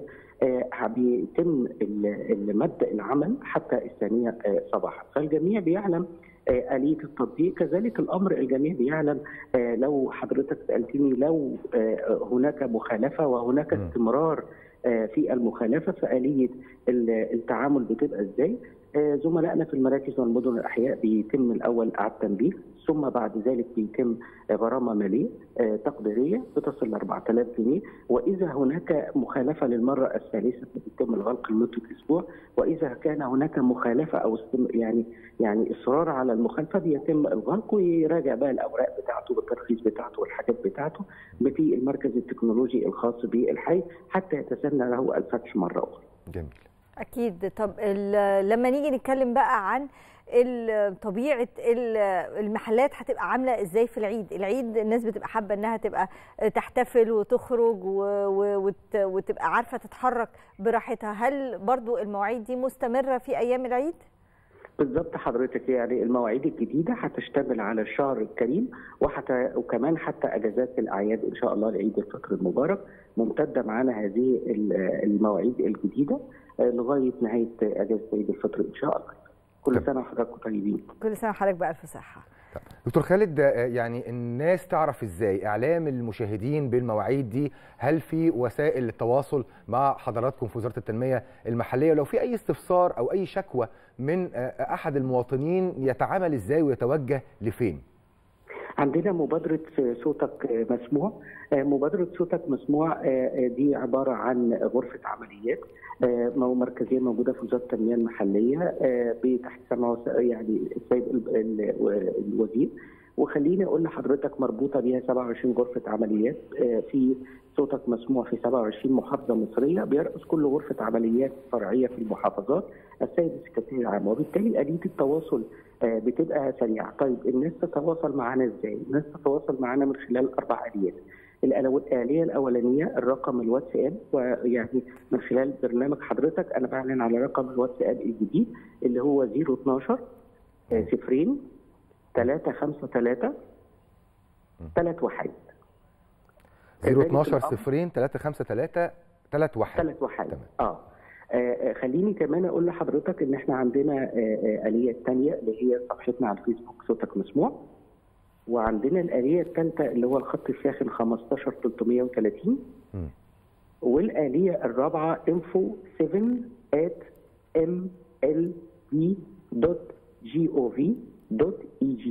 بيتم مبدا العمل حتى الثانيه صباحا فالجميع بيعلم آلية التطبيق كذلك الأمر الجميع بيعلم لو حضرتك سألتني لو هناك مخالفة وهناك استمرار في المخالفة فآلية التعامل بتبقى إزاي زملائنا في المراكز والمدن الأحياء بيتم الأول إعادة تنبيه ثم بعد ذلك بيتم غرامة مالية تقديرية بتصل ل 4000 جنيه وإذا هناك مخالفة للمرة الثالثة بيتم الغلق لمدة أسبوع وإذا كان هناك مخالفة أو يعني يعني إصرار على المخالفة بيتم الغلق ويراجع بقى الأوراق بتاعته بالترخيص بتاعته والحاجات بتاعته في المركز التكنولوجي الخاص بالحي حتى يتسنى له الفتح مرة أخرى. جميل. اكيد طب لما نيجي نتكلم بقى عن طبيعه المحلات هتبقى عامله ازاي في العيد العيد الناس بتبقى حابه انها تبقى تحتفل وتخرج وتبقى عارفه تتحرك براحتها هل برضو المواعيد دي مستمره في ايام العيد بالظبط حضرتك يعني المواعيد الجديده هتشتمل على الشهر الكريم وحتى وكمان حتى اجازات الاعياد ان شاء الله لعيد الفطر المبارك ممتده معانا هذه المواعيد الجديده لغايه نهايه اجازه عيد الفطر ان شاء الله. كل سنه وحضراتكم طيبين. كل سنه وحضرتك بالف صحه. دكتور خالد يعني الناس تعرف ازاي اعلام المشاهدين بالمواعيد دي هل في وسائل للتواصل مع حضراتكم في وزاره التنميه المحليه ولو في اي استفسار او اي شكوى من احد المواطنين يتعامل ازاي ويتوجه لفين عندنا مبادرة صوتك مسموع مبادرة صوتك مسموع دي عبارة عن غرفة عمليات مركزية موجودة في وزارة التنمية المحلية بتحت سمع يعني السيد الوزير وخليني اقول لحضرتك مربوطه بيها 27 غرفه عمليات في صوتك مسموع في 27 محافظه مصريه بيرأس كل غرفه عمليات فرعيه في المحافظات السيد السكرتير العام وبالتالي اليه التواصل بتبقى سريعه، طيب الناس تتواصل معانا ازاي؟ الناس تتواصل معانا من خلال اربع اليات. الآلية الأولانية الرقم الواتساب ويعني من خلال برنامج حضرتك أنا بعلن على رقم الواتساب الجديد اللي هو 012 صفرين 3 5 3 3 1 012 صفرين 3 5 3 3 1 3 1 اه خليني كمان اقول لحضرتك ان احنا عندنا اليه ثانيه اللي هي صفحتنا على الفيسبوك صوتك مسموع وعندنا الآلية الثالثة اللي هو الخط الساخن 15 330 م. والآلية الرابعة info 7 at mld.gov.eg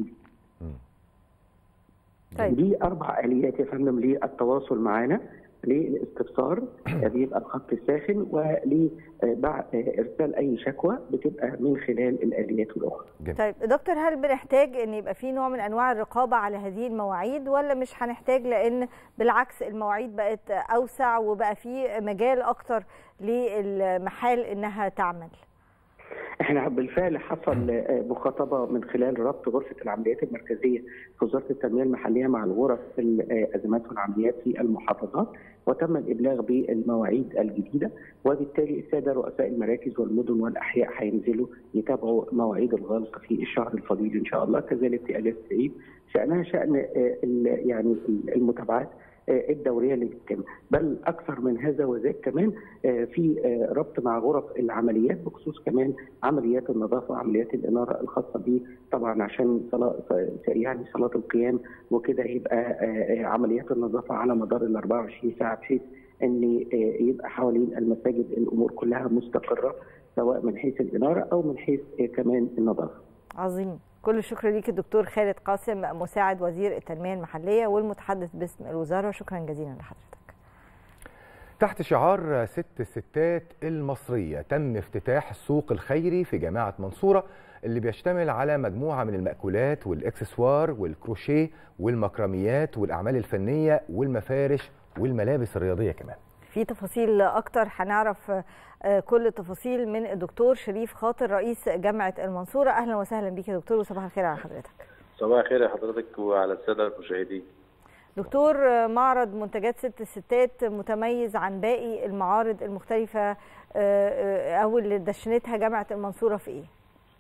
طيب. دي أربع آليات يا فندم للتواصل معنا للاستفسار بيبقى الخط الساخن ولإرسال أي شكوى بتبقى من خلال الآليات الأخرى. طيب دكتور هل بنحتاج أن يبقى في نوع من أنواع الرقابة على هذه المواعيد ولا مش هنحتاج لأن بالعكس المواعيد بقت أوسع وبقى في مجال أكتر للمحال إنها تعمل؟ احنا بالفعل حصل مخاطبه من خلال ربط غرفه العمليات المركزيه في وزاره التنميه المحليه مع الغرف في الازمات والعمليات في المحافظات وتم الابلاغ بالمواعيد الجديده وبالتالي الساده رؤساء المراكز والمدن والاحياء هينزلوا يتابعوا مواعيد الغلق في الشهر الفضيل ان شاء الله كذلك في اجازه العيد شانها شان يعني المتابعات الدوريه اللي بتتم بل اكثر من هذا وذاك كمان في ربط مع غرف العمليات بخصوص كمان عمليات النظافه وعمليات الاناره الخاصه به طبعا عشان صلاه يعني صلاه القيام وكده يبقى عمليات النظافه على مدار ال 24 ساعه بحيث ان يبقى حوالين المساجد الامور كلها مستقره سواء من حيث الاناره او من حيث كمان النظافه. عظيم كل الشكر ليك الدكتور خالد قاسم مساعد وزير التنميه المحليه والمتحدث باسم الوزاره شكرا جزيلا لحضرتك تحت شعار ست الستات المصرية تم افتتاح السوق الخيري في جامعة منصورة اللي بيشتمل على مجموعة من المأكولات والإكسسوار والكروشيه والمكرميات والأعمال الفنية والمفارش والملابس الرياضية كمان في تفاصيل اكتر هنعرف آه، كل التفاصيل من الدكتور شريف خاطر رئيس جامعه المنصوره اهلا وسهلا بيك يا دكتور وصباح الخير على حضرتك صباح الخير يا حضرتك وعلى الساده المشاهدين دكتور آه، معرض منتجات ست الستات متميز عن باقي المعارض المختلفه آه، آه، او اللي دشنتها جامعه المنصوره في ايه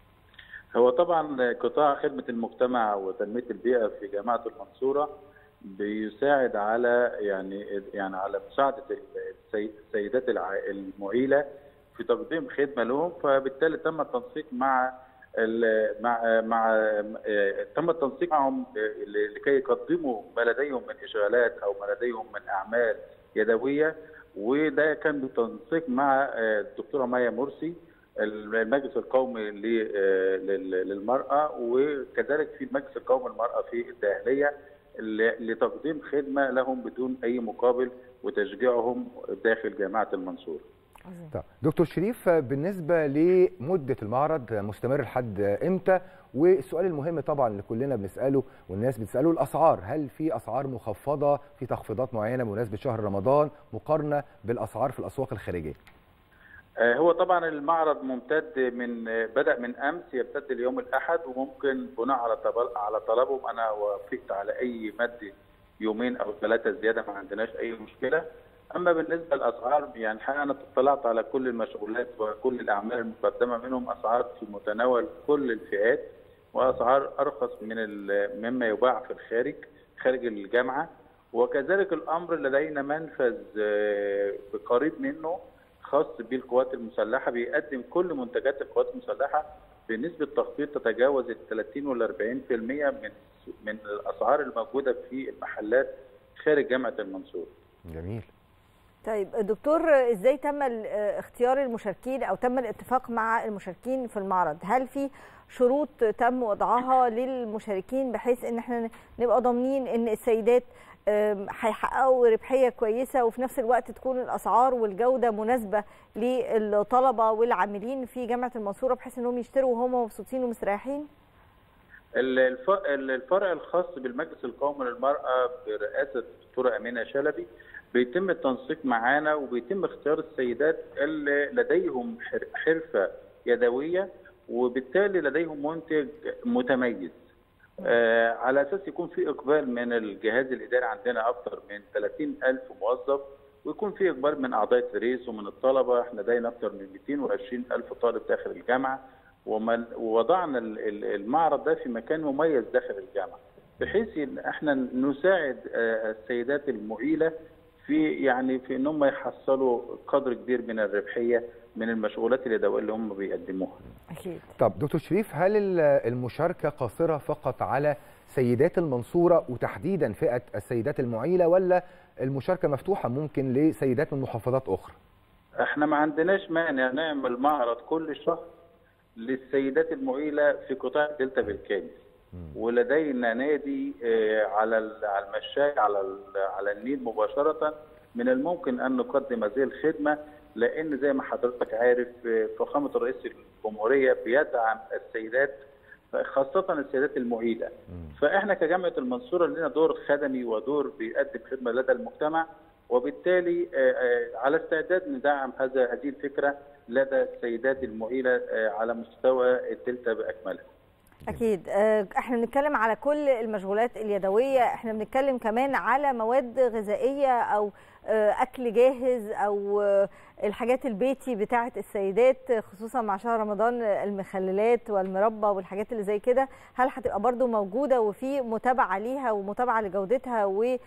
هو طبعا قطاع خدمه المجتمع وتنميه البيئه في جامعه المنصوره بيساعد على يعني يعني على مساعده السي- السيدات الع- المعيله في تقديم خدمه لهم فبالتالي تم التنسيق مع ال- مع مع آه، تم التنسيق معهم آه، لكي يقدموا ما لديهم من اشغالات او ما لديهم من اعمال يدويه وده كان بالتنسيق مع آه، الدكتوره مايا مرسي المجلس القومي ل- آه، لل- للمراه وكذلك في المجلس القومي للمراه في الداخليه ل- لتقديم خدمه لهم بدون اي مقابل وتشجيعهم داخل جامعه المنصوره. طب دكتور شريف بالنسبة لمدة المعرض مستمر لحد امتى والسؤال المهم طبعا اللي كلنا بنسأله والناس بتسأله الأسعار هل في أسعار مخفضة في تخفيضات معينة بمناسبة شهر رمضان مقارنة بالأسعار في الأسواق الخارجية آه، هو طبعا المعرض ممتد من آه، بدأ من أمس يمتد ليوم الأحد وممكن بناء على طب- على طلبهم أنا وافقت على أي مد يومين أو ثلاثة زيادة ما عندناش أي مشكلة أما بالنسبة للأسعار يعني الحقيقة أنا اطلعت على كل المشغولات وكل الأعمال المقدمة منهم أسعار في متناول كل الفئات وأسعار أرخص من ال- مما يباع في الخارج خارج الجامعة وكذلك الأمر لدينا منفذ آه، قريب منه خاص بالقوات المسلحه بيقدم كل منتجات القوات المسلحه بنسبه تخفيض تتجاوز ال 30 وال 40% من من الاسعار الموجوده في المحلات خارج جامعه المنصوره. جميل طيب دكتور ازاي تم ال- آه، اختيار المشاركين او تم الاتفاق مع المشاركين في المعرض هل في شروط تم وضعها للمشاركين بحيث ان احنا نبقى ضامنين ان السيدات آم، هيحققوا ربحيه كويسه وفي نفس الوقت تكون الاسعار والجوده مناسبه للطلبه والعاملين في جامعه المنصوره بحيث انهم يشتروا وهم مبسوطين ومستريحين ال- الف- ال- الفرع الخاص بالمجلس القومي للمراه برئاسه الدكتوره امينه شلبي بيتم التنسيق معانا وبيتم اختيار السيدات اللي لديهم حر- حرفه يدويه وبالتالي لديهم منتج متميز. آه، على اساس يكون في اقبال من الجهاز الاداري عندنا اكثر من 30 الف موظف ويكون في اقبال من اعضاء التدريس ومن الطلبه احنا لدينا اكثر من 220 الف طالب داخل الجامعه ومن- ووضعنا ال- ال- المعرض ده في مكان مميز داخل الجامعه بحيث ان احنا نساعد آه، السيدات المعيله في يعني في ان هم يحصلوا قدر كبير من الربحيه من المشغولات اليدويه اللي هم بيقدموها. اكيد طب دكتور شريف هل ال- المشاركة قاصرة فقط على سيدات المنصورة وتحديدا فئة السيدات المعيلة ولا المشاركة مفتوحة ممكن لسيدات من محافظات أخرى احنا ما عندناش مانع نعمل معرض كل شهر للسيدات المعيله في قطاع الدلتا بالكامل ولدينا نادي آه، على ال- على المشاية على ال- على النيل مباشره من الممكن ان نقدم هذه الخدمه لان زي ما حضرتك عارف آه، فخامه رئيس الجمهوريه بيدعم السيدات خاصة السيدات المعيلة فإحنا كجامعة المنصورة لنا دور خدمي ودور بيقدم خدمة لدى المجتمع وبالتالي آه، آه، على استعداد ندعم هذا هذه الفكرة لدى السيدات المعيلة آه، على مستوى الدلتا بأكملها اكيد آه، احنا بنتكلم على كل المشغولات اليدويه احنا بنتكلم كمان على مواد غذائيه او آه، اكل جاهز او آه، الحاجات البيتي بتاعه السيدات خصوصا مع شهر رمضان المخللات والمربى والحاجات اللي زي كده هل هتبقى برضو موجوده وفي متابعه ليها ومتابعه لجودتها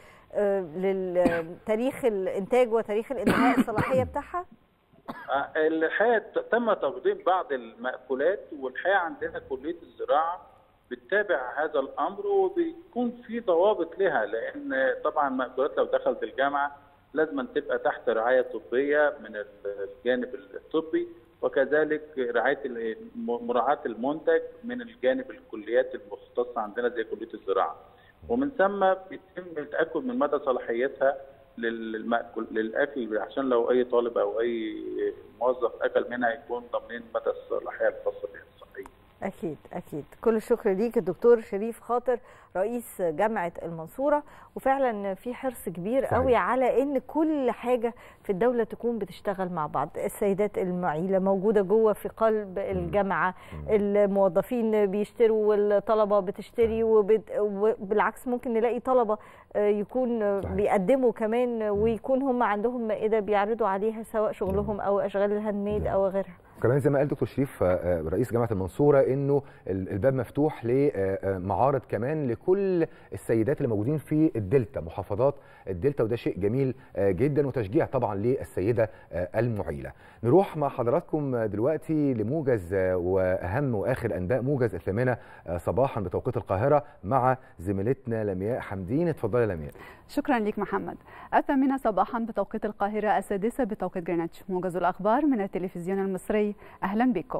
ولتاريخ الانتاج وتاريخ الانتهاء الصلاحيه بتاعها آه، الحقيقة تم تقديم بعض المأكولات والحقيقة عندنا كلية الزراعة بتتابع هذا الأمر وبيكون في ضوابط لها لأن طبعا المأكولات لو دخلت الجامعة لازم أن تبقى تحت رعاية طبية من الجانب الطبي وكذلك رعاية ال- مراعاة المنتج من الجانب الكليات المختصة عندنا زي كلية الزراعة ومن ثم بيتم التأكد من مدى صلاحيتها للمأكل للاكل عشان لو اي طالب او اي موظف اكل منها يكون ضامنين مدى الصلاحيه الخاصه بها الصحيه. اكيد اكيد كل الشكر ليك الدكتور شريف خاطر رئيس جامعه المنصوره وفعلا في حرص كبير صحيح. قوي على ان كل حاجه في الدوله تكون بتشتغل مع بعض السيدات المعيله موجوده جوه في قلب الجامعه الموظفين بيشتروا والطلبه بتشتري وبت... وبالعكس ممكن نلاقي طلبه آه، يكون آه، صحيح. بيقدموا كمان ويكون هم عندهم مائده بيعرضوا عليها سواء شغلهم او اشغال الهاند ميد او غيرها وكمان زي ما قال دكتور شريف آه، آه، رئيس جامعه المنصوره انه ال- الباب مفتوح لمعارض كمان لكل السيدات اللي موجودين في الدلتا محافظات الدلتا وده شيء جميل آه، جدا وتشجيع طبعا للسيده آه، المعيله. نروح مع حضراتكم دلوقتي لموجز آه، واهم واخر انباء موجز الثامنه آه، صباحا بتوقيت القاهره مع زميلتنا لمياء حمدين اتفضلي يا لمياء. شكرا لك محمد الثامنة صباحا بتوقيت القاهرة السادسة بتوقيت جرينتش موجز الأخبار من التلفزيون المصري أهلا بكم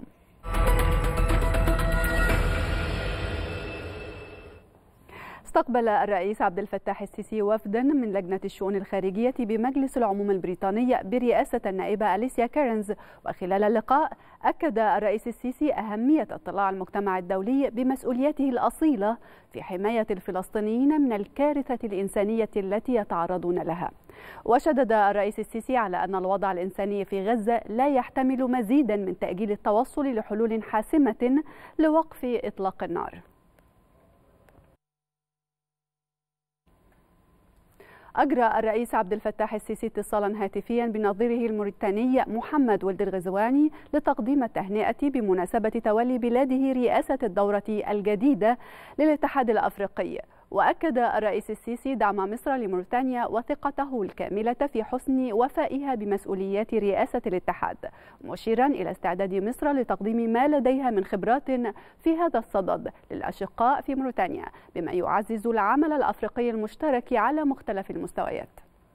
استقبل الرئيس عبد الفتاح السيسي وفدا من لجنة الشؤون الخارجية بمجلس العموم البريطاني برئاسة النائبة أليسيا كيرنز وخلال اللقاء أكد الرئيس السيسي أهمية اطلاع المجتمع الدولي بمسؤوليته الأصيلة في حماية الفلسطينيين من الكارثة الإنسانية التي يتعرضون لها وشدد الرئيس السيسي على أن الوضع الإنساني في غزة لا يحتمل مزيدا من تأجيل التوصل لحلول حاسمة لوقف إطلاق النار أجرى الرئيس عبد الفتاح السيسي اتصالا هاتفيا بنظيره الموريتاني محمد ولد الغزواني لتقديم التهنئة بمناسبة تولي بلاده رئاسة الدورة الجديدة للاتحاد الأفريقي وأكد الرئيس السيسي دعم مصر لموريتانيا وثقته الكاملة في حسن وفائها بمسؤوليات رئاسة الاتحاد مشيرا إلى استعداد مصر لتقديم ما لديها من خبرات في هذا الصدد للأشقاء في موريتانيا بما يعزز العمل الأفريقي المشترك على مختلف المستويات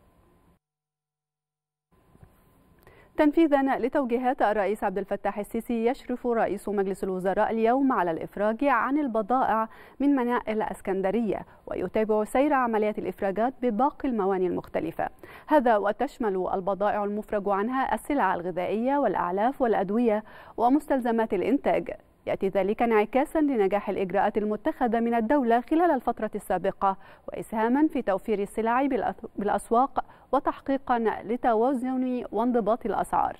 تنفيذا لتوجيهات الرئيس عبد الفتاح السيسي يشرف رئيس مجلس الوزراء اليوم على الإفراج عن البضائع من مناء الأسكندرية ويتابع سير عمليات الإفراجات بباقي المواني المختلفة هذا وتشمل البضائع المفرج عنها السلع الغذائية والأعلاف والأدوية ومستلزمات الإنتاج يأتي ذلك انعكاسا لنجاح الإجراءات المتخذة من الدولة خلال الفترة السابقة وإسهاما في توفير السلع بالأث- بالأسواق وتحقيقا لتوازن وانضباط الأسعار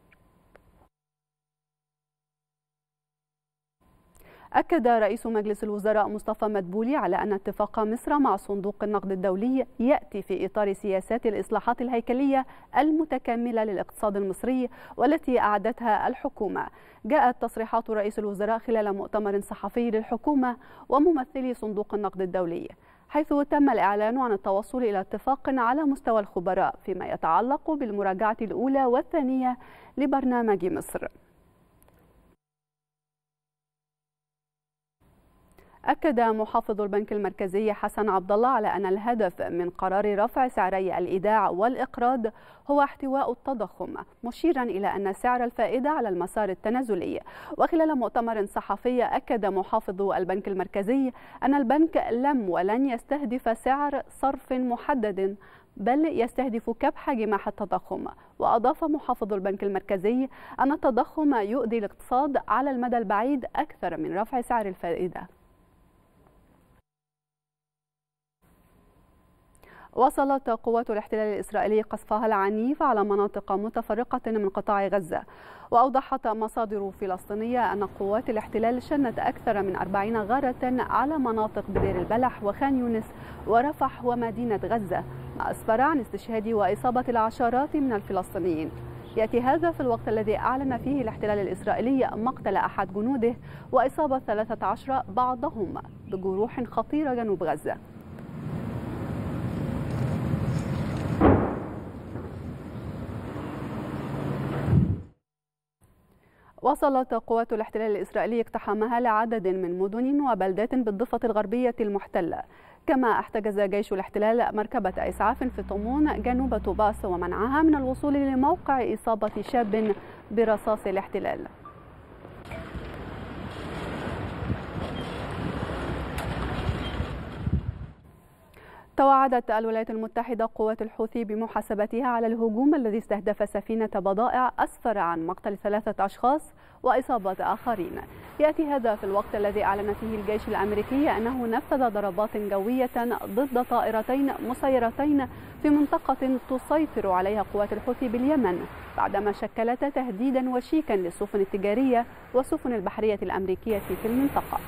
أكد رئيس مجلس الوزراء مصطفى مدبولي على أن اتفاق مصر مع صندوق النقد الدولي يأتي في إطار سياسات الإصلاحات الهيكلية المتكاملة للاقتصاد المصري والتي أعدتها الحكومة جاءت تصريحات رئيس الوزراء خلال مؤتمر صحفي للحكومة وممثلي صندوق النقد الدولي حيث تم الإعلان عن التوصل إلى اتفاق على مستوى الخبراء فيما يتعلق بالمراجعة الأولى والثانية لبرنامج مصر أكد محافظ البنك المركزي حسن عبد الله على أن الهدف من قرار رفع سعري الإيداع والإقراض هو احتواء التضخم مشيرا إلى أن سعر الفائدة على المسار التنازلي وخلال مؤتمر صحفي أكد محافظ البنك المركزي أن البنك لم ولن يستهدف سعر صرف محدد بل يستهدف كبح جماح التضخم وأضاف محافظ البنك المركزي أن التضخم يؤذي الاقتصاد على المدى البعيد أكثر من رفع سعر الفائدة واصلت قوات الاحتلال الإسرائيلي قصفها العنيف على مناطق متفرقة من قطاع غزة وأوضحت مصادر فلسطينية أن قوات الاحتلال شنت أكثر من 40 غارة على مناطق بدير البلح وخان يونس ورفح ومدينة غزة ما أسفر عن استشهاد وإصابة العشرات من الفلسطينيين يأتي هذا في الوقت الذي أعلن فيه الاحتلال الإسرائيلي مقتل أحد جنوده وإصابة 13 بعضهم بجروح خطيرة جنوب غزة وصلت قوات الاحتلال الإسرائيلي اقتحامها لعدد من مدن وبلدات بالضفة الغربية المحتلة كما احتجز جيش الاحتلال مركبة إسعاف في طمون جنوب طوباس ومنعها من الوصول لموقع إصابة شاب برصاص الاحتلال توعدت الولايات المتحدة قوات الحوثي بمحاسبتها على الهجوم الذي استهدف سفينة بضائع أسفر عن مقتل ثلاثة أشخاص وإصابة آخرين يأتي هذا في الوقت الذي أعلن فيه الجيش الأمريكي أنه نفذ ضربات جوية ضد طائرتين مسيرتين في منطقة تسيطر عليها قوات الحوثي باليمن بعدما شكلتا تهديدا وشيكا للسفن التجارية والسفن البحرية الأمريكية في المنطقة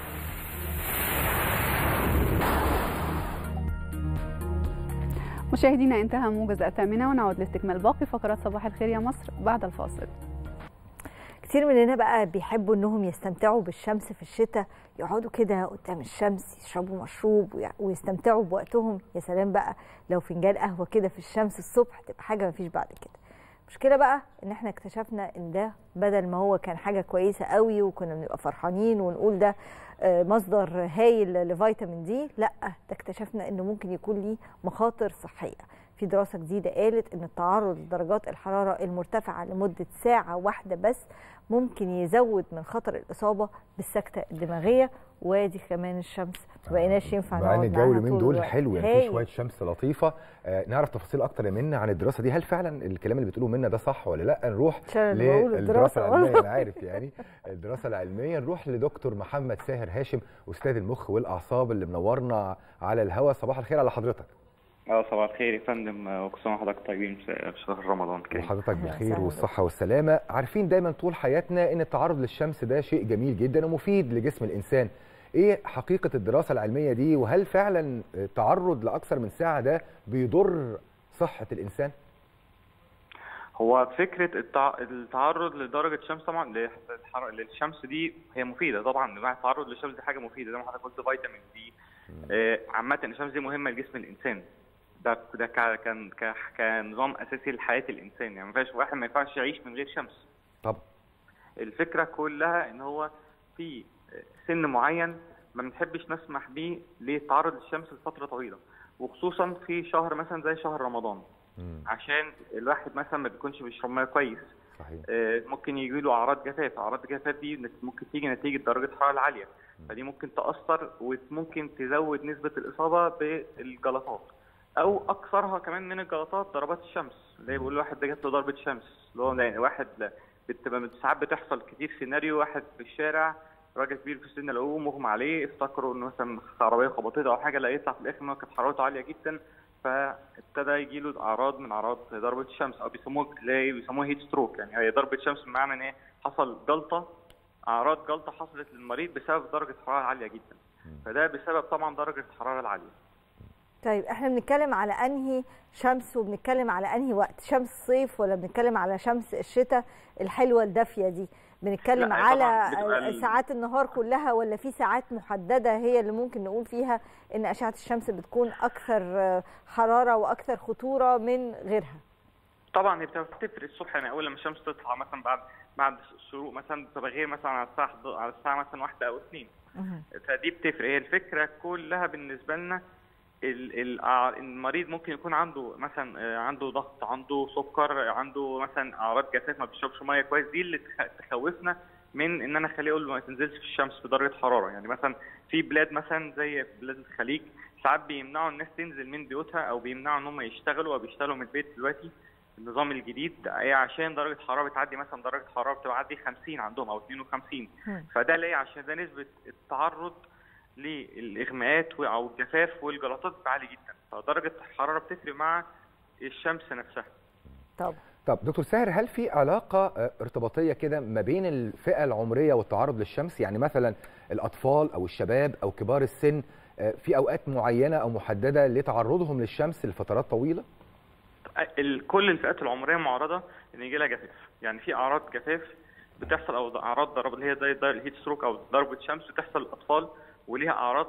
مشاهدينا انتهى موجز الثامنة ونعود لاستكمال باقي فقرات صباح الخير يا مصر بعد الفاصل كتير مننا بقى بيحبوا انهم يستمتعوا بالشمس في الشتاء يقعدوا كده قدام الشمس يشربوا مشروب ويع- ويستمتعوا بوقتهم يا سلام بقى لو فنجان قهوه كده في الشمس الصبح تبقى حاجه مفيش بعد كده المشكله بقى ان احنا اكتشفنا ان ده بدل ما هو كان حاجه كويسه قوي وكنا بنبقى فرحانين ونقول ده آه، مصدر هايل لفيتامين دي لا ده اكتشفنا انه ممكن يكون ليه مخاطر صحيه في دراسه جديده قالت ان التعرض لدرجات الحراره المرتفعه لمده ساعه واحده بس ممكن يزود من خطر الاصابه بالسكته الدماغيه وادي كمان الشمس ما بقيناش ينفع مع ان نقعد الجو معاها اليومين طول دول الوقت. حلو يعني في هايل. شويه شمس لطيفه آه نعرف تفاصيل اكتر يا منى عن الدراسه دي هل فعلا الكلام اللي بتقوله منى ده صح ولا لا نروح عشان أنا بقول للدراسه الدراسة العلميه غلط. انا عارف يعني الدراسه العلميه نروح لدكتور محمد ساهر هاشم استاذ المخ والاعصاب اللي منورنا على الهوا صباح الخير على حضرتك اه صباح الخير يا فندم آه، وكل سنه وحضرتك طيبين في في شهر رمضان كريم وحضرتك أهلا بخير وسهلا والصحه والسلامه عارفين دايما طول حياتنا ان التعرض للشمس ده شيء جميل جدا ومفيد لجسم الانسان ايه حقيقه الدراسه العلميه دي وهل فعلا التعرض لاكثر من ساعه ده بيضر صحه الانسان هو فكره التع... التعرض لدرجه شمس طبعا للحر... للشمس دي هي مفيده طبعا مع التعرض للشمس دي حاجه مفيده زي ما حضرتك قلت فيتامين دي آه، عامه الشمس دي مهمه لجسم الانسان ده ده ك... كان ك... كنظام اساسي لحياه الانسان يعني ما فيش واحد ما ينفعش يعيش من غير شمس طب الفكره كلها ان هو في سن معين ما بنحبش نسمح بيه للتعرض للشمس لفتره طويله وخصوصا في شهر مثلا زي شهر رمضان مم. عشان الواحد مثلا ما بيكونش بيشرب ميه كويس صحيح آه، ممكن يجي له اعراض جفاف اعراض الجفاف دي نت- ممكن تيجي نتيجه درجه الحراره العاليه فدي ممكن تاثر وممكن تزود نسبه الاصابه بالجلطات او اكثرها كمان من الجلطات ضربات الشمس اللي هي بيقول الواحد ده جات له ضربه شمس اللي هو يعني واحد لا- بتبقى ساعات بتحصل كتير سيناريو واحد في الشارع راجل كبير في السن لقوه مغمى عليه افتكروا انه مثلا عربيه خبطته او حاجه لا يطلع في الاخر ان هو كانت حرارته عاليه جدا فابتدى يجي له اعراض من اعراض ضربه الشمس او بيسموه اللي بيسموها هيت ستروك يعني هي ضربه شمس بمعنى ان هي حصل جلطه اعراض جلطه حصلت للمريض بسبب درجه حراره عاليه جدا فده بسبب طبعا درجه الحراره العاليه طيب احنا بنتكلم على انهي شمس وبنتكلم على انهي وقت شمس الصيف ولا بنتكلم على شمس الشتاء الحلوه الدافيه دي بنتكلم لا، على طبعاً بتبقى ال- ساعات النهار كلها ولا في ساعات محدده هي اللي ممكن نقول فيها ان اشعه الشمس بتكون اكثر آه، حراره واكثر خطوره من غيرها طبعا هي بتبقى بتفرق الصبح يعني اول لما الشمس تطلع مثلا بعد بعد الشروق مثلا بتبقى غير مثلا على الساعه على الساعه مثلا واحده او اثنين فدي بتفرق هي الفكره كلها بالنسبه لنا ال- ال- آه، المريض ممكن يكون عنده مثلا آه، عنده ضغط عنده سكر عنده مثلا اعراض جفاف ما بيشربش ميه كويس دي اللي تخ- تخوفنا من ان انا اخليه اقول له ما تنزلش في الشمس في درجه حراره يعني مثلا في بلاد مثلا زي بلاد الخليج ساعات بيمنعوا الناس تنزل من بيوتها او بيمنعوا ان هم يشتغلوا او بيشتغلوا من البيت دلوقتي النظام الجديد ايه عشان درجه حراره بتعدي مثلا درجه حراره بتعدي 50 عندهم او 52 مم. فده ليه عشان ده نسبه التعرض للاغماءات و- او الجفاف والجلطات بتبقى عاليه جدا فدرجه الحراره بتفرق مع الشمس نفسها طب طب دكتور ساهر هل في علاقة آه، ارتباطية كده ما بين الفئة العمرية والتعرض للشمس يعني مثلا الأطفال أو الشباب أو كبار السن آه، في أوقات معينة أو محددة لتعرضهم للشمس لفترات طويلة؟ ال- كل الفئات العمريه معرضه ان يجي لها جفاف يعني في اعراض جفاف بتحصل او اعراض ضرب اللي هي زي زي الهيت ستروك او ضربه شمس بتحصل للاطفال وليها اعراض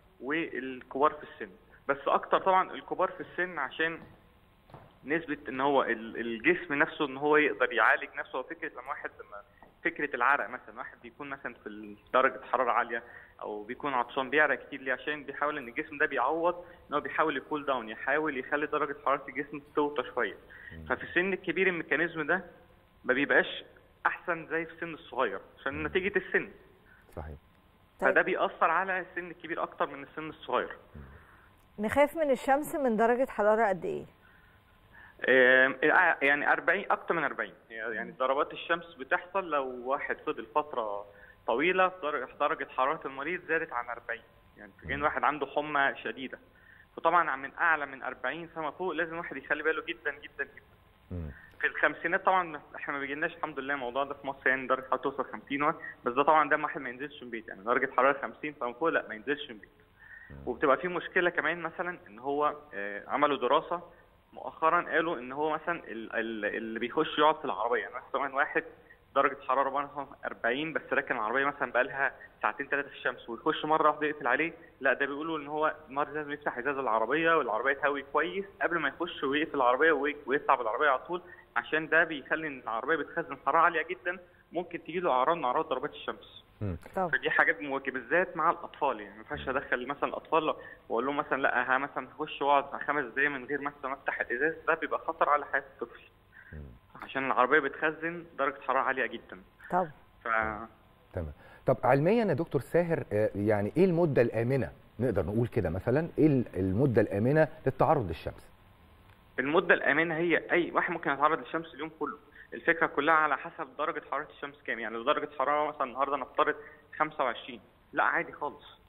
والكبار في السن بس اكتر طبعا الكبار في السن عشان نسبه ان هو ال- الجسم نفسه ان هو يقدر يعالج نفسه وفكره لما واحد لما فكره العرق مثلا واحد بيكون مثلا في درجه حراره عاليه او بيكون عطشان بيعرق كتير ليه عشان بيحاول ان الجسم ده بيعوض ان هو بيحاول يكول داون يحاول يخلي درجه حراره الجسم توطى شويه ففي السن الكبير الميكانيزم ده ما بيبقاش احسن زي في السن الصغير عشان نتيجه السن صحيح طيب. فده بيأثر على السن الكبير اكتر من السن الصغير نخاف من الشمس من درجه حراره قد ايه آه، يعني 40 اكتر من 40 يعني ضربات الشمس بتحصل لو واحد فضل فتره طويله درجه درجه حراره المريض زادت عن 40 يعني كان واحد عنده حمى شديده فطبعا من اعلى من 40 فما فوق لازم واحد يخلي باله جدا جدا جدا في الخمسينات طبعا احنا ما بيجيلناش الحمد لله الموضوع ده في مصر يعني درجه حراره توصل 50 واحد بس ده طبعا ده واحد ما ينزلش من بيت يعني درجه حراره 50 فما فوق لا ما ينزلش من بيت وبتبقى في مشكله كمان مثلا ان هو آه، عملوا دراسه مؤخرا قالوا ان هو مثلا ال- ال- اللي بيخش يقعد في العربيه يعني مثلا واحد درجه حراره مثلا 40 بس راكن العربيه مثلا بقى لها ساعتين ثلاثه في الشمس ويخش مره واحده يقفل عليه لا ده بيقولوا ان هو المرة لازم يفتح ازاز العربيه والعربيه تهوي كويس قبل ما يخش ويقفل العربيه وي- ويطلع بالعربيه على طول عشان ده بيخلي ان العربيه بتخزن حراره عاليه جدا ممكن تجي له اعراض من اعراض ضربات الشمس طب فدي حاجات مواجهه بالذات مع الاطفال يعني ما ينفعش ادخل مثلا الاطفال واقول لهم مثلا لا ها مثلا هخش واقعد خمس دقايق من غير مثلا افتح الازاز ده بيبقى خطر على حياه الطفل عشان العربيه بتخزن درجه حراره عاليه جدا طب ف تمام طب علميا يا دكتور ساهر آه، يعني ايه المده الامنه نقدر نقول كده مثلا ايه ال- المده الامنه للتعرض للشمس المده الامنه هي اي واحد ممكن يتعرض للشمس اليوم كله الفكره كلها على حسب درجه حراره الشمس كام يعني لو درجه حراره مثلا النهارده نفترض 25 لا عادي خالص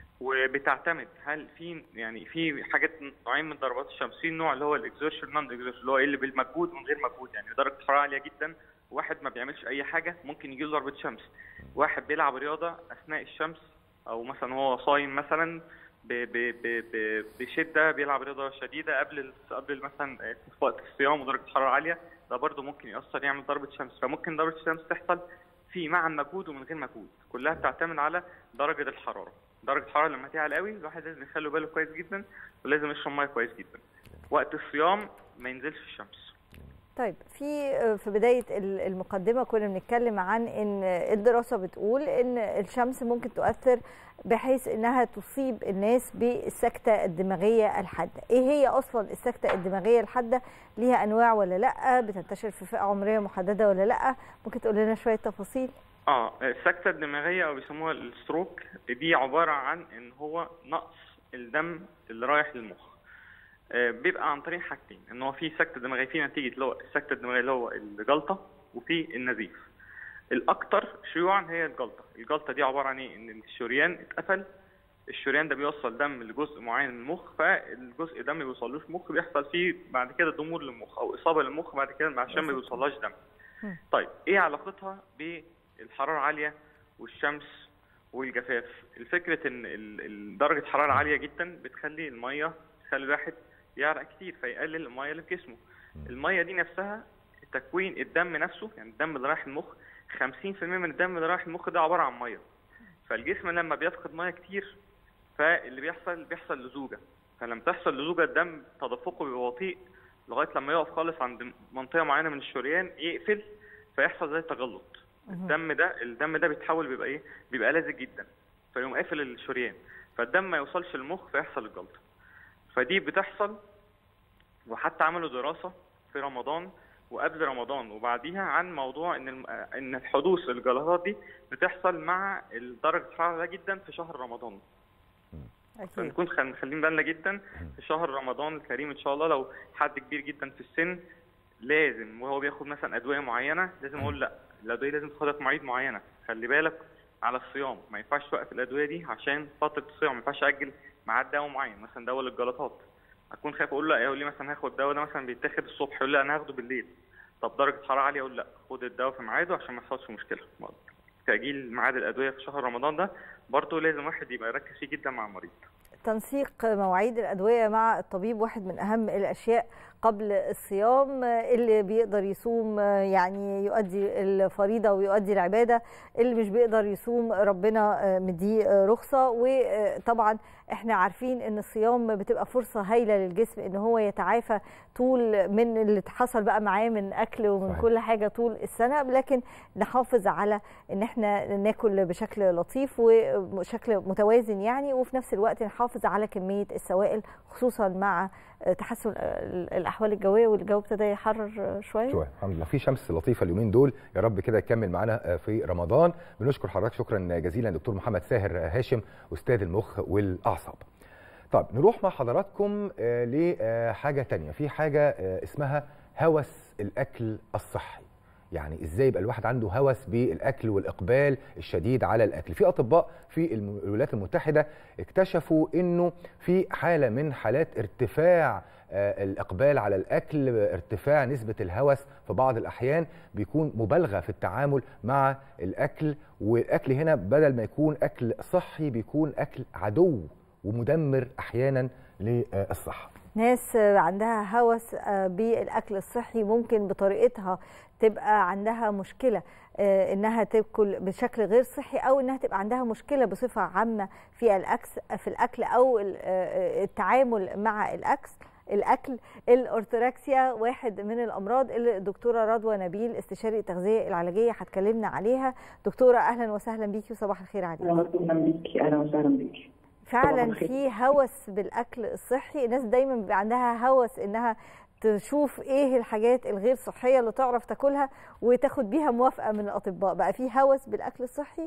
وبتعتمد هل في يعني في حاجات نوعين من ضربات الشمس في نوع اللي هو الاكزوشن نون اكزوشن اللي هو اللي بالمجهود من غير مجهود يعني درجه حراره عاليه جدا واحد ما بيعملش اي حاجه ممكن يجي له ضربه شمس واحد بيلعب رياضه اثناء الشمس او مثلا هو صايم مثلا ب ب ب ب بشده بيلعب رياضه شديده قبل ال- قبل مثلا في وقت الصيام ودرجه حراره عاليه ده برضه ممكن ياثر يعمل ضربه شمس فممكن ضربه الشمس تحصل في مع المجهود ومن غير مجهود كلها بتعتمد على درجه الحراره درجه الحراره لما تعلى قوي الواحد لازم يخلي باله كويس جدا ولازم يشرب ميه كويس جدا وقت الصيام ما ينزلش في الشمس طيب في في بدايه ال- المقدمه كنا بنتكلم عن ان الدراسه بتقول ان الشمس ممكن تؤثر بحيث انها تصيب الناس بالسكته الدماغيه الحاده ايه هي اصلا السكته الدماغيه الحاده ليها انواع ولا لا بتنتشر في فئه عمريه محدده ولا لا ممكن تقول لنا شويه تفاصيل اه السكتة الدماغية او بيسموها الستروك دي عبارة عن ان هو نقص الدم اللي رايح للمخ آه، بيبقى عن طريق حاجتين ان هو في سكتة دماغية في نتيجة اللي هو السكتة الدماغية اللي هو الجلطة وفي النزيف الاكثر شيوعا هي الجلطة الجلطة دي عبارة عن ايه ان الشريان اتقفل الشريان ده بيوصل دم لجزء معين من المخ فالجزء ده ما بيوصلوش مخ بيحصل فيه بعد كده ضمور للمخ او اصابه للمخ بعد كده عشان ما بيوصلهاش دم طيب ايه علاقتها بالحراره عاليه والشمس والجفاف الفكره ان ال- ال- درجه حراره عاليه جدا بتخلي الميه تخلي الواحد يعرق كتير فيقلل الميه اللي في جسمه الميه دي نفسها تكوين الدم نفسه يعني الدم اللي رايح المخ 50% من الدم اللي رايح المخ ده عباره عن ميه فالجسم لما بيفقد ميه كتير فاللي بيحصل بيحصل لزوجه فلما تحصل لزوجه الدم تدفقه بيبقى بطيء لغايه لما يقف خالص عند منطقه معينه من الشريان يقفل فيحصل زي تجلط الدم ده الدم ده بيتحول بيبقى ايه بيبقى لازق جدا فيقوم قافل الشريان فالدم ما يوصلش للمخ فيحصل الجلطه فدي بتحصل وحتى عملوا دراسه في رمضان وقبل رمضان وبعديها عن موضوع ان الم- ان الحدوث الجلطات دي بتحصل مع درجه الحراره ده جدا في شهر رمضان اكيد فنكون خل- مخلين بالنا جدا في شهر رمضان الكريم ان شاء الله لو حد كبير جدا في السن لازم وهو بياخد مثلا ادويه معينه لازم اقول لا الادويه لازم تاخدها في مواعيد معينه خلي بالك على الصيام ما ينفعش توقف الادويه دي عشان فتره الصيام ما ينفعش اجل ميعاد دواء معين مثلا دواء للجلطات اكون خايف اقول لا يقول لي مثلا هاخد الدواء ده مثلا بيتاخد الصبح يقول لي انا هاخده بالليل طب درجه حراره عاليه اقول لا خد الدواء في ميعاده عشان ما يحصلش مشكله تاجيل ميعاد الادويه في شهر رمضان ده برضه لازم واحد يبقى يركز فيه جدا مع المريض تنسيق مواعيد الأدوية مع الطبيب واحد من أهم الأشياء قبل الصيام اللي بيقدر يصوم يعني يؤدي الفريضة ويؤدي العبادة اللي مش بيقدر يصوم ربنا مديه رخصة وطبعا احنا عارفين ان الصيام بتبقى فرصة هايلة للجسم ان هو يتعافى طول من اللي حصل بقى معاه من أكل ومن صحيح. كل حاجة طول السنة لكن نحافظ على ان احنا ناكل بشكل لطيف وشكل متوازن يعني وفي نفس الوقت نحافظ على كمية السوائل خصوصا مع تحسن الاحوال الجويه والجو ابتدى يحرر شويه شويه الحمد لله في شمس لطيفه اليومين دول يا رب كده يكمل معانا في رمضان بنشكر حضرتك شكرا جزيلا دكتور محمد ساهر هاشم استاذ المخ والاعصاب طب نروح مع حضراتكم آه، لحاجه تانية في حاجه آه، اسمها هوس الاكل الصحي يعني ازاي يبقى الواحد عنده هوس بالاكل والاقبال الشديد على الاكل في اطباء في الم- الولايات المتحده اكتشفوا انه في حاله من حالات ارتفاع آه، الاقبال على الاكل ارتفاع نسبه الهوس في بعض الاحيان بيكون مبالغه في التعامل مع الاكل والاكل هنا بدل ما يكون اكل صحي بيكون اكل عدو ومدمر احيانا للصحه ناس آه، عندها هوس آه، بالاكل الصحي ممكن بطريقتها تبقى عندها مشكله آه، انها تاكل بشكل غير صحي او انها تبقى عندها مشكله بصفه عامه في الاكس في الاكل او ال- آه، التعامل مع الاكل الاكل الاورثوركسيا واحد من الامراض اللي الدكتوره رضوى نبيل استشاري التغذيه العلاجيه هتكلمنا عليها دكتوره اهلا وسهلا بيكي وصباح الخير عليكي اهلا وسهلا بيكي اهلا وسهلا بيكي صباح فعلا الخير. في هوس بالاكل الصحي الناس دايما بيبقى عندها هوس انها تشوف ايه الحاجات الغير صحيه اللي تعرف تاكلها وتاخد بيها موافقه من الاطباء بقى في هوس بالاكل الصحي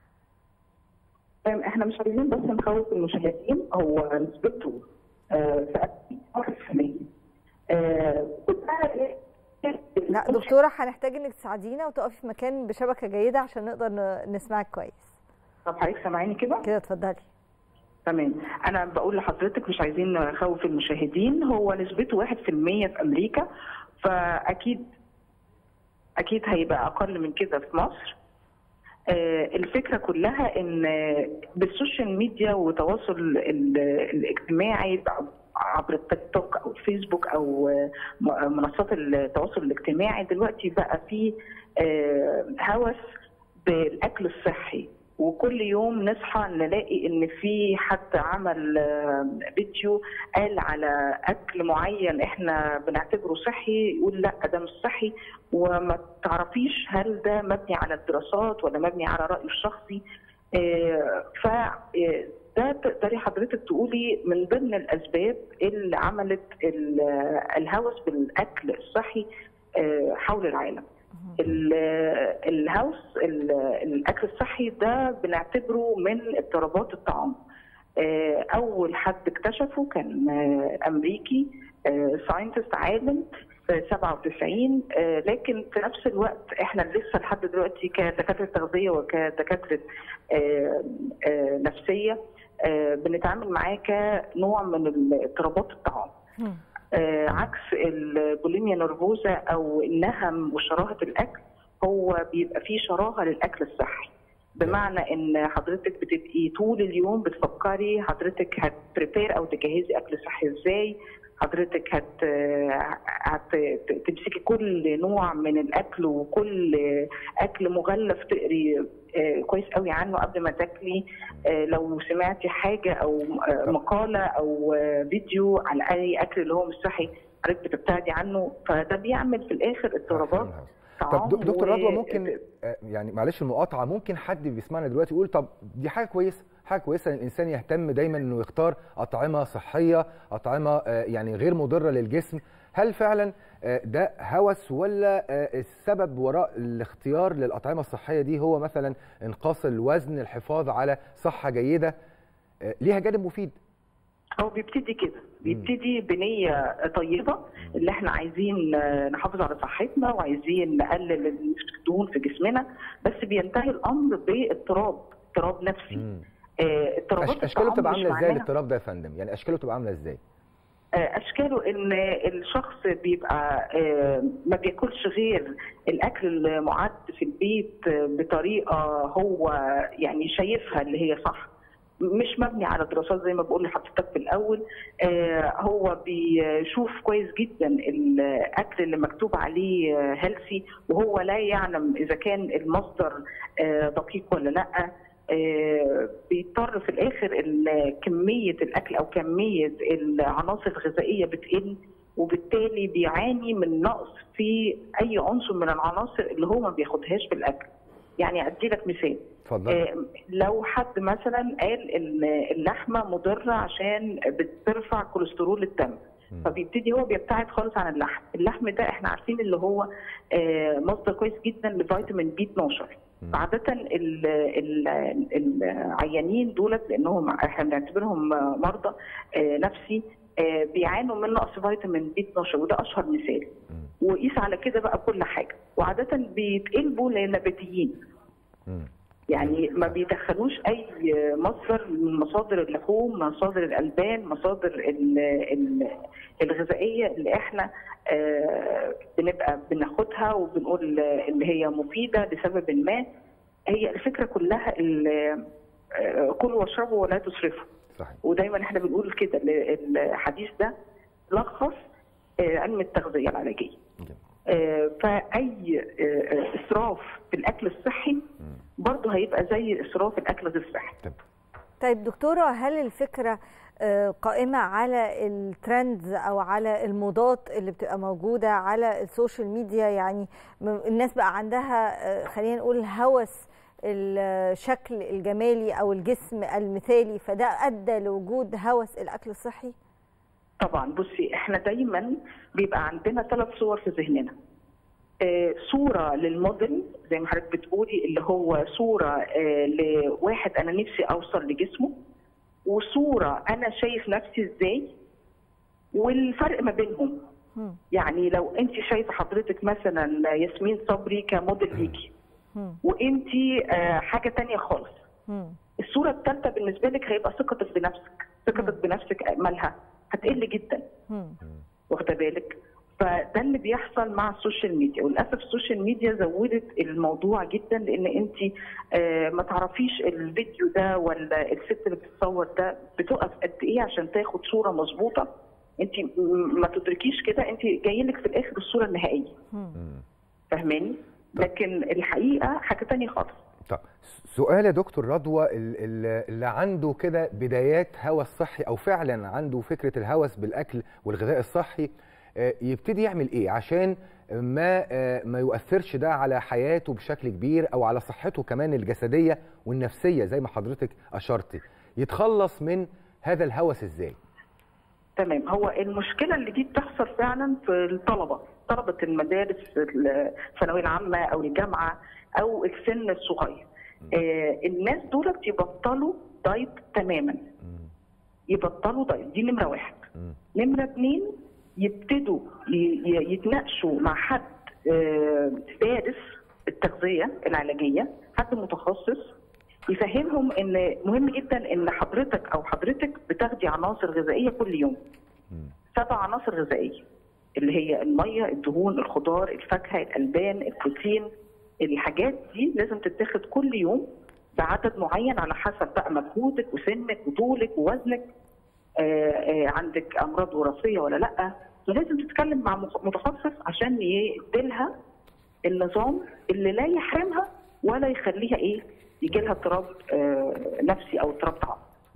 أم، احنا مش عايزين بس نخوف المشاهدين هو نسبته آه، في أكل 1% آه، وده لا دكتوره هنحتاج انك تساعدينا وتقفي في مكان بشبكه جيده عشان نقدر ن- نسمعك كويس طب حضرتك سامعيني كده؟ كده اتفضلي تمام انا بقول لحضرتك مش عايزين نخوف المشاهدين هو نسبته 1% في امريكا فاكيد اكيد هيبقى اقل من كده في مصر آه، الفكره كلها ان بالسوشيال ميديا والتواصل ال- الاجتماعي عبر التيك توك او الفيسبوك او آه، م- منصات التواصل الاجتماعي دلوقتي بقى في آه، هوس بالاكل الصحي وكل يوم نصحى نلاقي ان في حد عمل آه، فيديو قال على اكل معين احنا بنعتبره صحي يقول لا ده مش صحي وما تعرفيش هل ده مبني على الدراسات ولا مبني على رايه الشخصي آه، ف آه، ده تقدري حضرتك تقولي من ضمن الاسباب اللي عملت ال- الهوس بالاكل الصحي آه، حول العالم ال- الهوس ال- الاكل الصحي ده بنعتبره من اضطرابات الطعام آه، اول حد اكتشفه كان آه، امريكي ساينتست عالم في 97 آه، لكن في نفس الوقت احنا لسه لحد دلوقتي كدكاتره تغذيه وكدكاتره آه، آه، نفسيه آه، بنتعامل معاه كنوع من اضطرابات الطعام آه، عكس البوليميا نرفوزا او النهم وشراهه الاكل هو بيبقى فيه شراهه للاكل الصحي بمعنى ان حضرتك بتبقي طول اليوم بتفكري حضرتك هتبريبير او تجهزي اكل صحي ازاي حضرتك هت هتمسكي كل نوع من الاكل وكل اكل مغلف تقري آه، كويس قوي عنه قبل ما تاكلي آه، لو سمعتي حاجه او آه، مقاله او آه، فيديو على اي اكل اللي هو مش صحي حضرتك بتبتعدي عنه فده بيعمل في الاخر اضطرابات طب دك- دكتور و- رضوى ممكن آه، يعني معلش المقاطعه ممكن حد بيسمعنا دلوقتي يقول طب دي حاجه كويسه حاجه كويسه ان الانسان يهتم دايما انه يختار اطعمه صحيه اطعمه آه، يعني غير مضره للجسم هل فعلا آه، ده هوس ولا آه، السبب وراء الاختيار للاطعمه الصحيه دي هو مثلا انقاص الوزن الحفاظ على صحه جيده آه، ليها جانب مفيد هو بيبتدي كده بيبتدي بنية طيبة اللي احنا عايزين آه، نحافظ على صحتنا وعايزين نقلل نسبة الدهون في جسمنا بس بينتهي الأمر باضطراب اضطراب نفسي آه، اضطرابات أش- اشكاله الطعام بتبقى مش عامله ازاي معناها- الاضطراب ده يا فندم يعني اشكاله بتبقى عامله ازاي آه، اشكاله ان الشخص بيبقى آه، ما بياكلش غير الاكل المعد في البيت آه، بطريقه هو يعني شايفها اللي هي صح مش مبني على دراسات زي ما بقول لحضرتك في الاول آه، هو بيشوف كويس جدا الاكل اللي مكتوب عليه هيلثي وهو لا يعلم اذا كان المصدر آه، دقيق ولا لا آه، بيضطر في الاخر ان كميه الاكل او كميه العناصر الغذائيه بتقل وبالتالي بيعاني من نقص في اي عنصر من العناصر اللي هو ما بياخدهاش في الاكل. يعني ادي لك مثال اتفضل آه، لو حد مثلا قال ان اللحمه مضره عشان بترفع كوليسترول الدم فبيبتدي هو بيبتعد خالص عن اللحم، اللحم ده احنا عارفين اللي هو آه، مصدر كويس جدا لفيتامين بي 12 عادة ال- ال- العيانين دولت لانهم احنا بنعتبرهم مرضى آه، نفسي آه، بيعانوا من نقص فيتامين بي 12 وده اشهر مثال وقيس على كده بقى كل حاجه وعاده بيتقلبوا لنباتيين مم. يعني ما بيدخلوش اي مصدر من مصادر اللحوم مصادر الالبان مصادر ال- ال- الغذائيه اللي احنا آه، بنبقى بناخدها وبنقول اللي هي مفيده لسبب ما هي الفكره كلها ال- آه، كلوا واشربوا ولا تسرفوا صحيح ودايما احنا بنقول كده ال- الحديث ده لخص آه، علم التغذيه العلاجيه جميل. آه، فاي آه، آه، اسراف في الاكل الصحي برضه هيبقى زي اسراف الاكل غير الصحي طيب دكتورة هل الفكرة آه، قائمة على الترندز أو على الموضات اللي بتبقى موجودة على السوشيال ميديا يعني م- الناس بقى عندها آه، خلينا نقول هوس الشكل الجمالي أو الجسم المثالي فده أدى لوجود هوس الأكل الصحي؟ طبعا بصي احنا دايما بيبقى عندنا ثلاث صور في ذهننا آه، صورة للموديل زي ما حضرتك بتقولي اللي هو صورة آه، لواحد أنا نفسي أوصل لجسمه وصورة أنا شايف نفسي إزاي والفرق ما بينهم مم. يعني لو أنت شايفة حضرتك مثلا ياسمين صبري كموديل ليكي مم. وأنت آه، حاجة تانية خالص مم. الصورة الثالثة بالنسبة لك هيبقى ثقتك بنفسك ثقتك بنفسك مالها هتقل جدا مم. واخده بالك فده اللي بيحصل مع السوشيال ميديا وللاسف السوشيال ميديا زودت الموضوع جدا لان انت آه، ما تعرفيش الفيديو ده ولا الست اللي بتتصور ده بتقف قد ايه عشان تاخد صوره مظبوطه انت م- ما تدركيش كده انت جاي لك في الاخر الصوره النهائيه مم. فاهماني لكن الحقيقه حاجه تانية خالص طب سؤال يا دكتور رضوى ال- ال- اللي عنده كده بدايات هوس صحي او فعلا عنده فكره الهوس بالاكل والغذاء الصحي آه، يبتدي يعمل ايه عشان ما آه، ما يؤثرش ده على حياته بشكل كبير او على صحته كمان الجسديه والنفسيه زي ما حضرتك اشرتي يتخلص من هذا الهوس ازاي تمام هو المشكله اللي دي بتحصل فعلا في الطلبه طلبه المدارس الثانويه العامه او الجامعه او السن الصغير آه الناس دولت يبطلوا دايت تماما يبطلوا دايت دي نمره واحد مم. نمره اتنين يبتدوا ي- ي- يتناقشوا مع حد آه، دارس التغذيه العلاجيه حد متخصص يفهمهم ان مهم جدا ان حضرتك او حضرتك بتاخدي عناصر غذائيه كل يوم سبع عناصر غذائيه اللي هي الميه الدهون الخضار الفاكهه الالبان البروتين الحاجات دي لازم تتاخد كل يوم بعدد معين على حسب بقى مجهودك وسنك وطولك ووزنك آه، آه، عندك امراض وراثيه ولا لا فلازم تتكلم مع مخ- متخصص عشان يديلها النظام اللي لا يحرمها ولا يخليها ايه يجي لها اضطراب آه، نفسي او اضطراب طعام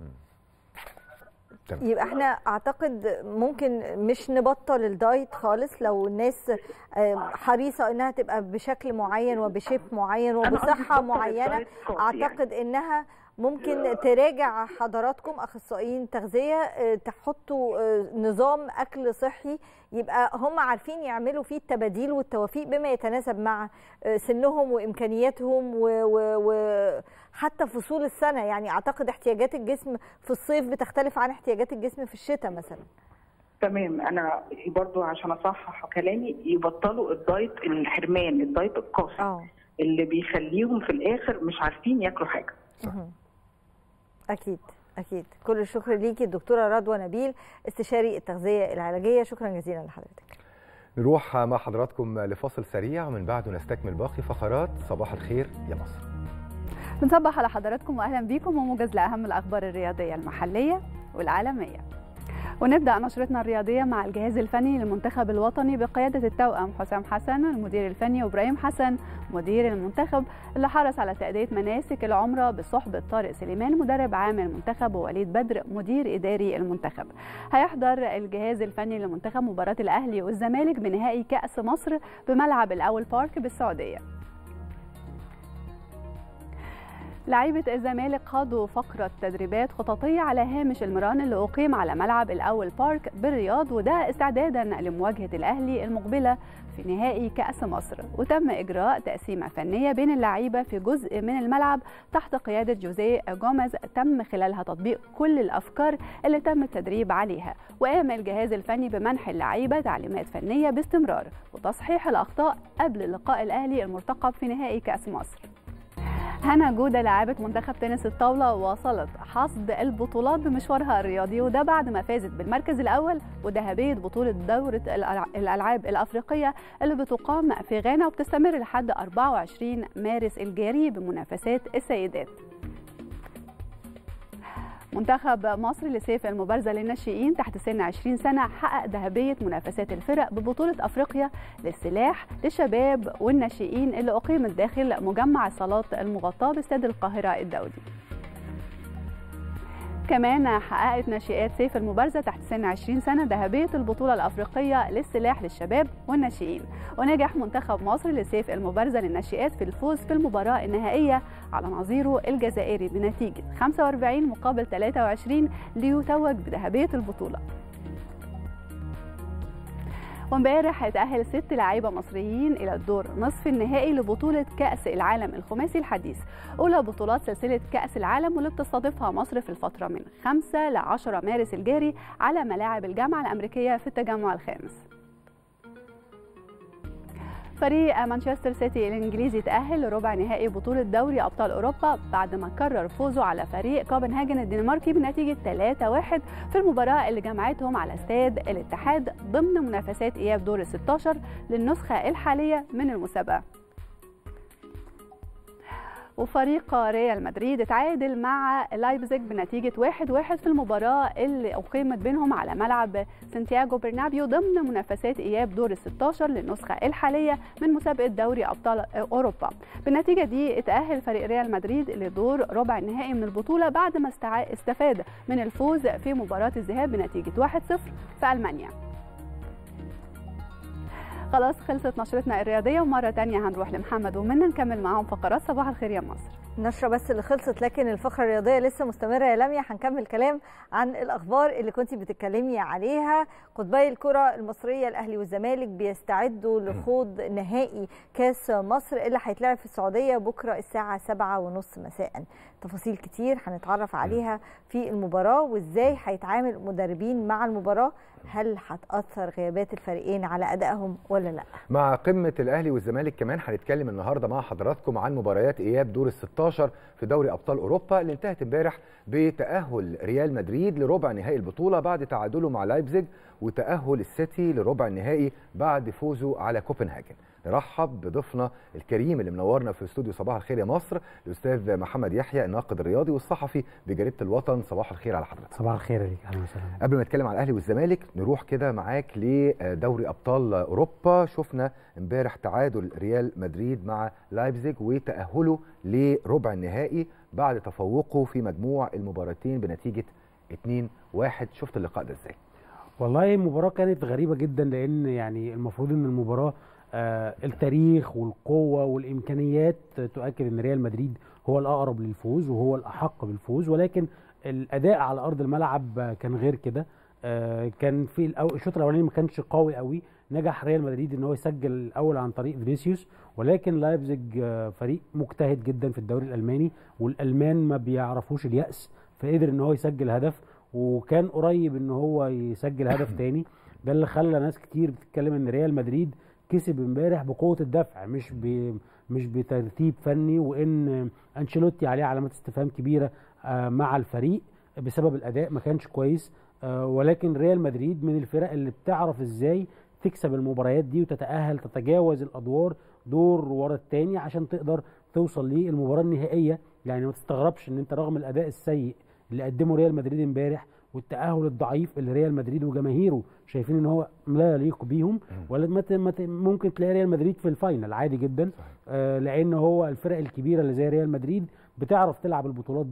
تمام. يبقى احنا اعتقد ممكن مش نبطل الدايت خالص لو الناس آه، حريصه انها تبقى بشكل معين وبشيب معين أنا قصدي وبصحه تبطل معينه الدايت خالص اعتقد انها ممكن تراجع حضراتكم اخصائيين تغذيه آه، تحطوا آه، نظام اكل صحي يبقى هم عارفين يعملوا فيه التباديل والتوافيق بما يتناسب مع آه، سنهم وامكانياتهم وحتى فصول السنه يعني اعتقد احتياجات الجسم في الصيف بتختلف عن احتياجات الجسم في الشتاء مثلا تمام انا برضو عشان اصحح كلامي يبطلوا الدايت الحرمان الدايت القاسي اه اللي بيخليهم في الاخر مش عارفين ياكلوا حاجه اكيد اكيد كل الشكر ليكي الدكتوره رضوى نبيل استشاري التغذيه العلاجيه شكرا جزيلا لحضرتك نروح مع حضراتكم لفاصل سريع ومن بعده نستكمل باقي فقرات صباح الخير يا مصر بنصبح على حضراتكم واهلا بيكم وموجز لاهم الاخبار الرياضيه المحليه والعالميه ونبدا نشرتنا الرياضيه مع الجهاز الفني للمنتخب الوطني بقياده التوأم حسام حسن المدير الفني وابراهيم حسن مدير المنتخب اللي حرص على تأدية مناسك العمرة بصحبة طارق سليمان مدرب عام المنتخب ووليد بدر مدير إداري المنتخب هيحضر الجهاز الفني للمنتخب مباراة الأهلي والزمالك بنهائي كأس مصر بملعب الأول بارك بالسعودية لعيبة الزمالك خاضوا فقرة تدريبات خططية على هامش المران اللي أقيم على ملعب الأول بارك بالرياض وده استعدادا لمواجهة الأهلي المقبلة في نهائي كأس مصر وتم إجراء تقسيمة فنية بين اللعيبة في جزء من الملعب تحت قيادة جوزيه جوميز تم خلالها تطبيق كل الأفكار اللي تم التدريب عليها وقام الجهاز الفني بمنح اللعيبة تعليمات فنية باستمرار وتصحيح الأخطاء قبل لقاء الأهلي المرتقب في نهائي كأس مصر هنا جودة لاعبة منتخب تنس الطاولة واصلت حصد البطولات بمشوارها الرياضي وده بعد ما فازت بالمركز الأول وذهبية بطولة دورة الألعاب الأفريقية اللي بتقام في غانا وبتستمر لحد 24 مارس الجاري بمنافسات السيدات منتخب مصر لسيف المبارزة للناشئين تحت سن 20 سنة حقق ذهبية منافسات الفرق ببطولة أفريقيا للسلاح للشباب والناشئين اللي أقيمت داخل مجمع الصالات المغطاة باستاد القاهرة الدولي كمان حققت ناشئات سيف المبارزة تحت سن 20 سنة ذهبية البطولة الأفريقية للسلاح للشباب والناشئين ونجح منتخب مصر لسيف المبارزة للناشئات في الفوز في المباراة النهائية على نظيره الجزائري بنتيجة 45 مقابل 23 ليتوج بذهبية البطولة وامبارح اتأهل ست لاعيبة مصريين إلى الدور نصف النهائي لبطولة كأس العالم الخماسي الحديث أولى بطولات سلسلة كأس العالم واللي بتستضيفها مصر في الفترة من 5 ل 10 مارس الجاري على ملاعب الجامعة الأمريكية في التجمع الخامس فريق مانشستر سيتي الانجليزي تأهل لربع نهائي بطولة دوري ابطال اوروبا بعد ما كرر فوزه على فريق كوبنهاجن الدنماركي بنتيجة 3-1 في المباراة اللي جمعتهم على استاد الاتحاد ضمن منافسات اياب دور ال 16 للنسخة الحالية من المسابقة. وفريق ريال مدريد اتعادل مع لايبزيج بنتيجة 1-1 في المباراة اللي أقيمت بينهم على ملعب سانتياغو برنابيو ضمن منافسات إياب دور ال 16 للنسخة الحالية من مسابقة دوري أبطال أوروبا بالنتيجة دي اتأهل فريق ريال مدريد لدور ربع النهائي من البطولة بعد ما استفاد من الفوز في مباراة الذهاب بنتيجة 1-0 في ألمانيا خلاص خلصت نشرتنا الرياضيه ومره تانية هنروح لمحمد ومنى نكمل معاهم فقرات صباح الخير يا مصر النشره بس اللي خلصت لكن الفقره الرياضيه لسه مستمره يا لميا هنكمل كلام عن الاخبار اللي كنت بتتكلمي عليها قطبي الكره المصريه الاهلي والزمالك بيستعدوا لخوض نهائي كاس مصر اللي هيتلعب في السعوديه بكره الساعه 7:30 مساء تفاصيل كتير هنتعرف عليها في المباراه وازاي هيتعامل المدربين مع المباراه هل هتاثر غيابات الفريقين على ادائهم ولا لا مع قمه الاهلي والزمالك كمان هنتكلم النهارده مع حضراتكم عن مباريات اياب دور ال 16 في دوري ابطال اوروبا اللي انتهت امبارح بتاهل ريال مدريد لربع نهائي البطوله بعد تعادله مع لايبزيج وتاهل السيتي لربع النهائي بعد فوزه على كوبنهاجن نرحب بضيفنا الكريم اللي منورنا في استوديو صباح الخير يا مصر الاستاذ محمد يحيى الناقد الرياضي والصحفي بجريده الوطن صباح الخير على حضرتك صباح الخير ليك اهلا وسهلا قبل ما نتكلم على الاهلي والزمالك نروح كده معاك لدوري ابطال اوروبا شفنا امبارح تعادل ريال مدريد مع لايبزيج وتاهله لربع النهائي بعد تفوقه في مجموع المباراتين بنتيجه 2-1 شفت اللقاء ده ازاي والله المباراه كانت غريبه جدا لان يعني المفروض ان المباراه آه التاريخ والقوة والإمكانيات تؤكد أن ريال مدريد هو الأقرب للفوز وهو الأحق بالفوز ولكن الأداء على أرض الملعب كان غير كده آه كان في الشوط الأولاني ما كانش قوي قوي نجح ريال مدريد ان هو يسجل الاول عن طريق فينيسيوس ولكن لايبزيج فريق مجتهد جدا في الدوري الالماني والالمان ما بيعرفوش الياس فقدر ان هو يسجل هدف وكان قريب ان هو يسجل هدف تاني ده اللي خلى ناس كتير بتتكلم ان ريال مدريد كسب امبارح بقوه الدفع مش ب... مش بترتيب فني وان انشيلوتي عليه علامات استفهام كبيره مع الفريق بسبب الاداء ما كانش كويس ولكن ريال مدريد من الفرق اللي بتعرف ازاي تكسب المباريات دي وتتاهل تتجاوز الادوار دور ورا الثاني عشان تقدر توصل للمباراه النهائيه يعني ما تستغربش ان انت رغم الاداء السيء اللي قدمه ريال مدريد امبارح والتاهل الضعيف اللي ريال مدريد وجماهيره شايفين ان هو لا يليق بيهم ولا ممكن تلاقي ريال مدريد في الفاينل عادي جدا آه لان هو الفرق الكبيره اللي زي ريال مدريد بتعرف تلعب البطولات دي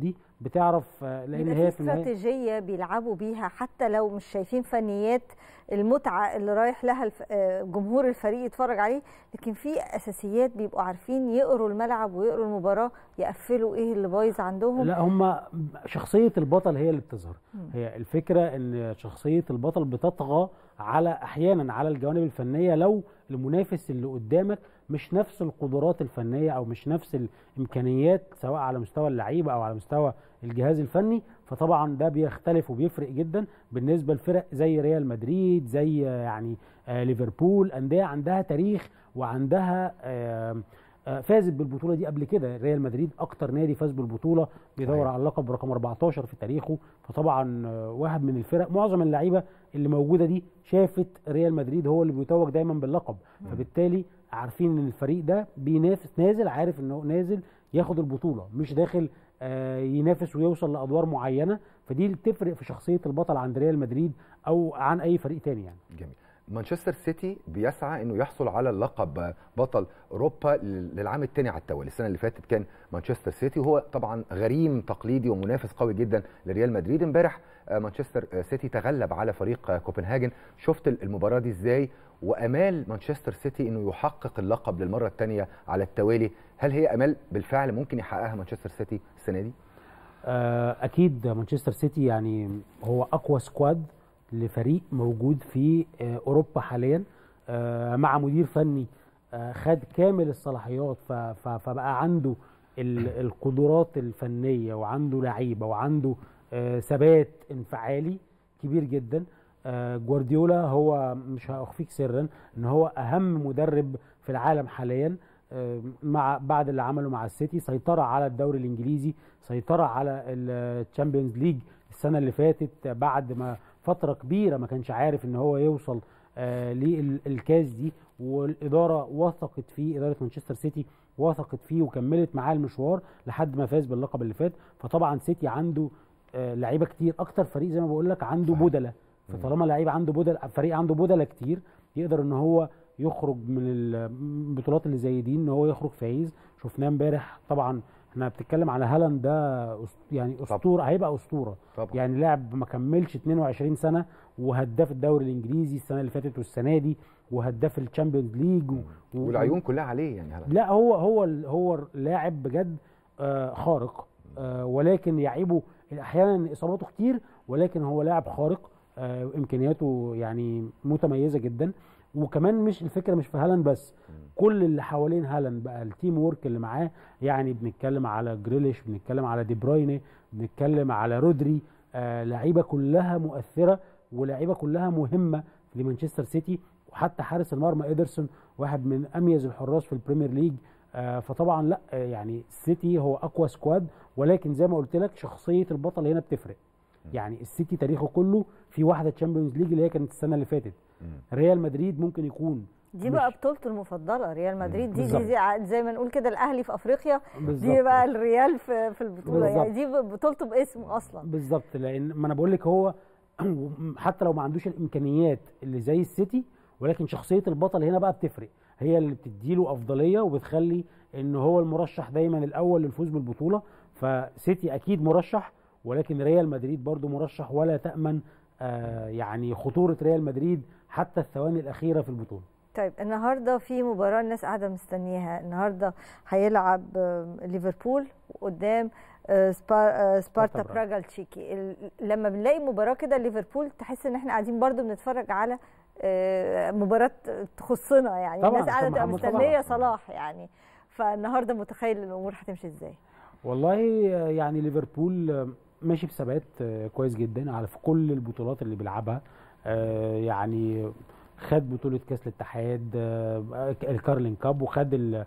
بتعرف آه، لان بيبقى هي في في النهايه استراتيجيه بيلعبوا بيها حتى لو مش شايفين فنيات المتعه اللي رايح لها الف... آه، جمهور الفريق يتفرج عليه لكن في اساسيات بيبقوا عارفين يقروا الملعب ويقروا المباراه يقفلوا ايه اللي بايظ عندهم لا هم شخصيه البطل هي اللي بتظهر مم. هي الفكره ان شخصيه البطل بتطغى على احيانا على الجوانب الفنيه لو المنافس اللي قدامك مش نفس القدرات الفنيه او مش نفس الامكانيات سواء على مستوى اللعيبه او على مستوى الجهاز الفني فطبعا ده بيختلف وبيفرق جدا بالنسبه لفرق زي ريال مدريد زي يعني آه ليفربول انديه عندها تاريخ وعندها آه آه، فازت بالبطوله دي قبل كده ريال مدريد اكتر نادي فاز بالبطوله بيدور صحيح. على اللقب رقم 14 في تاريخه فطبعا آه، واحد من الفرق معظم اللعيبه اللي موجوده دي شافت ريال مدريد هو اللي بيتوج دايما باللقب فبالتالي عارفين ان الفريق ده بينافس نازل عارف انه نازل ياخد البطوله مش داخل آه، ينافس ويوصل لادوار معينه فدي اللي تفرق في شخصيه البطل عند ريال مدريد او عن اي فريق تاني يعني جميل مانشستر سيتي بيسعى انه يحصل على لقب بطل اوروبا للعام الثاني على التوالي السنه اللي فاتت كان مانشستر سيتي وهو طبعا غريم تقليدي ومنافس قوي جدا لريال مدريد امبارح آه، مانشستر سيتي تغلب على فريق آه، كوبنهاجن شفت المباراه دي ازاي وامال مانشستر سيتي انه يحقق اللقب للمره الثانيه على التوالي هل هي امال بالفعل ممكن يحققها مانشستر سيتي السنه دي آه، اكيد مانشستر سيتي يعني هو اقوى سكواد لفريق موجود في آه، اوروبا حاليا آه، مع مدير فني آه، خد كامل الصلاحيات ف- ف- فبقى عنده ال- القدرات الفنيه وعنده لعيبه وعنده آه، ثبات انفعالي كبير جدا آه، جوارديولا هو مش هاخفيك سرا ان هو اهم مدرب في العالم حاليا آه، مع بعد اللي عمله مع السيتي سيطرة على الدوري الانجليزي سيطرة على الشامبيونز ليج السنة اللي فاتت بعد ما فترة كبيرة ما كانش عارف ان هو يوصل آه، للكاس دي والإدارة وثقت فيه إدارة مانشستر سيتي وثقت فيه وكملت معاه المشوار لحد ما فاز باللقب اللي فات فطبعا سيتي عنده آه، لعيبة كتير أكتر فريق زي ما بقول لك عنده صحيح. بدلة فطالما لعيب عنده بدل فريق عنده بدلة كتير يقدر ان هو يخرج من البطولات اللي زي دي ان هو يخرج فايز شفناه امبارح طبعا احنا بنتكلم على هالاند ده أس- يعني اسطوره هيبقى اسطوره طبعا يعني لاعب ما كملش 22 سنه وهداف الدوري الانجليزي السنه اللي فاتت والسنه دي وهداف الشامبيونز ليج و... و- والعيون كلها عليه يعني هلا لا هو هو هو لاعب بجد آه خارق آه ولكن يعيبه احيانا اصاباته كتير ولكن هو لاعب خارق آه امكانياته يعني متميزه جدا وكمان مش الفكره مش في هالاند بس كل اللي حوالين هالاند بقى التيم وورك اللي معاه يعني بنتكلم على جريليش بنتكلم على دي برويني بنتكلم على رودري آه لعيبه كلها مؤثره ولعيبه كلها مهمه لمانشستر سيتي وحتى حارس المرمى ايدرسون واحد من اميز الحراس في البريمير ليج آه فطبعا لا آه يعني السيتي هو اقوى سكواد ولكن زي ما قلت لك شخصيه البطل هنا بتفرق يعني السيتي تاريخه كله في واحده تشامبيونز ليج اللي هي كانت السنه اللي فاتت ريال مدريد ممكن يكون دي مش- بقى بطولته المفضله ريال مدريد دي, دي, بالظبط. دي ع- زي ما نقول كده الاهلي في افريقيا دي بالظبط. بقى الريال في في البطوله يعني دي بالظبط. بطولته باسمه اصلا بالظبط لان ما انا بقول لك هو حتى لو ما عندوش الامكانيات اللي زي السيتي ولكن شخصيه البطل هنا بقى بتفرق هي اللي بتديله افضليه وبتخلي ان هو المرشح دايما الاول للفوز بالبطوله فسيتي اكيد مرشح ولكن ريال مدريد برضو مرشح ولا تامن آه يعني خطوره ريال مدريد حتى الثواني الاخيره في البطوله طيب النهارده في مباراه الناس قاعده مستنياها النهارده هيلعب آه، ليفربول قدام آه، سبار آه، سبارتا براغ. براغا التشيكي ال- لما بنلاقي مباراه كده ليفربول تحس ان احنا قاعدين برضو بنتفرج على آه، مباراه تخصنا يعني طبعاً، الناس قاعده عشان تبقى محمد مستنيه صلاح. صلاح يعني فالنهارده متخيل الامور هتمشي ازاي والله آه، يعني ليفربول آه، ماشي بثبات آه، كويس جدا على في كل البطولات اللي بيلعبها آه، يعني خد بطولة كأس الاتحاد آه، الكارلين كاب وخد ال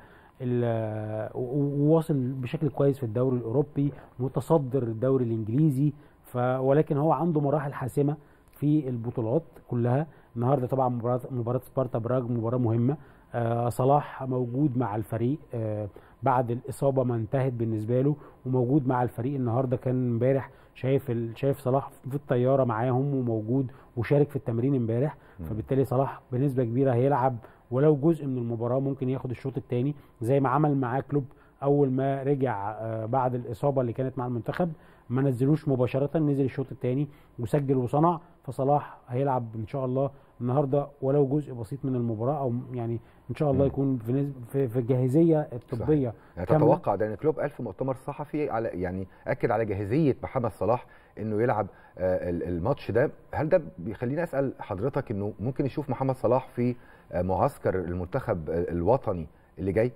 ال- وواصل بشكل كويس في الدوري الأوروبي متصدر الدوري الإنجليزي ف ولكن هو عنده مراحل حاسمة في البطولات كلها النهارده طبعا مباراة مباراة سبارتا براغ مباراة مهمة آه، صلاح موجود مع الفريق آه، بعد الإصابة ما انتهت بالنسبة له وموجود مع الفريق النهارده كان امبارح شايف ال... شايف صلاح في الطياره معاهم وموجود وشارك في التمرين امبارح فبالتالي صلاح بنسبه كبيره هيلعب ولو جزء من المباراه ممكن ياخد الشوط الثاني زي ما عمل معاه كلوب اول ما رجع آه، بعد الاصابه اللي كانت مع المنتخب ما نزلوش مباشره نزل الشوط الثاني وسجل وصنع فصلاح هيلعب ان شاء الله النهارده ولو جزء بسيط من المباراه او يعني ان شاء الله مم. يكون في نسب- في, في الجاهزيه الطبيه يعني كاملة. تتوقع ده ان كلوب قال في مؤتمر صحفي على يعني اكد على جاهزيه محمد صلاح انه يلعب آه، ال- الماتش ده هل ده بيخليني اسال حضرتك انه ممكن نشوف محمد صلاح في آه، معسكر المنتخب آه، الوطني اللي جاي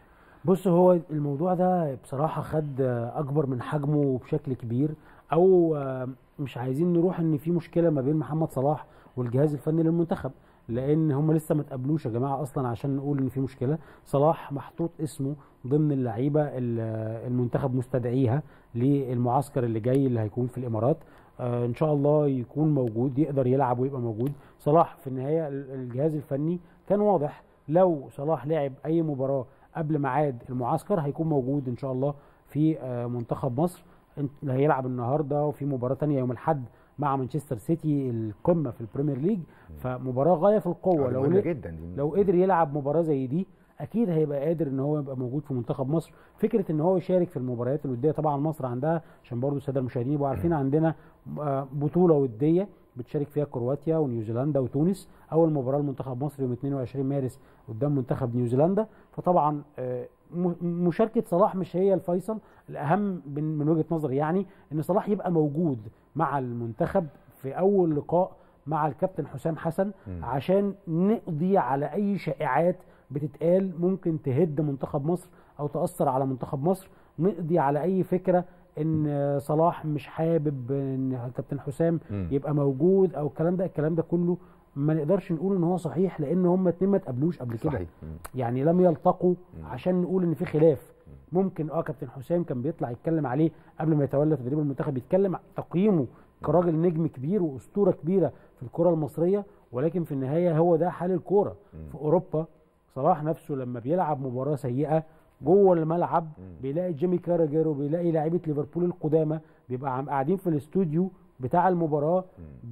بص هو الموضوع ده بصراحة خد أكبر من حجمه بشكل كبير أو آه، مش عايزين نروح إن في مشكلة ما بين محمد صلاح والجهاز الفني للمنتخب لأن هم لسه ما تقابلوش يا جماعة أصلا عشان نقول إن في مشكلة صلاح محطوط اسمه ضمن اللعيبة ال- المنتخب مستدعيها للمعسكر اللي جاي اللي هيكون في الإمارات آه، إن شاء الله يكون موجود يقدر يلعب ويبقى موجود صلاح في النهاية ال- الجهاز الفني كان واضح لو صلاح لعب أي مباراة قبل ميعاد المعسكر هيكون موجود ان شاء الله في آه، منتخب مصر انت- اللي هيلعب النهارده وفي مباراه تانية يوم الاحد مع مانشستر سيتي القمه في البريمير ليج فمباراه غايه في القوه آه، دي لو مهمة ل- جدا دي لو قدر يلعب مباراه زي دي اكيد هيبقى قادر ان هو يبقى موجود في منتخب مصر فكره ان هو يشارك في المباريات الوديه طبعا مصر عندها عشان برضو الساده المشاهدين يبقوا عارفين عندنا آه، بطوله وديه بتشارك فيها كرواتيا ونيوزيلندا وتونس اول مباراه لمنتخب مصر يوم 22 مارس قدام منتخب نيوزيلندا فطبعا آه، م- مشاركه صلاح مش هي الفيصل الاهم من من وجهه نظري يعني ان صلاح يبقى موجود مع المنتخب في اول لقاء مع الكابتن حسام حسن مم. عشان نقضي على اي شائعات بتتقال ممكن تهد منتخب مصر او تاثر على منتخب مصر نقضي على اي فكره ان صلاح مش حابب ان كابتن حسام مم. يبقى موجود او الكلام ده الكلام ده كله ما نقدرش نقول ان هو صحيح لان هم اتنين ما اتقابلوش قبل كده صحيح مم. يعني لم يلتقوا مم. عشان نقول ان في خلاف ممكن اه كابتن حسام كان بيطلع يتكلم عليه قبل ما يتولى تدريب المنتخب يتكلم تقييمه كراجل نجم كبير واسطوره كبيره في الكره المصريه ولكن في النهايه هو ده حال الكوره في اوروبا صلاح نفسه لما بيلعب مباراه سيئه جوه الملعب بيلاقي جيمي كاراجر وبيلاقي لعيبه ليفربول القدامى بيبقى عم قاعدين في الاستوديو بتاع المباراه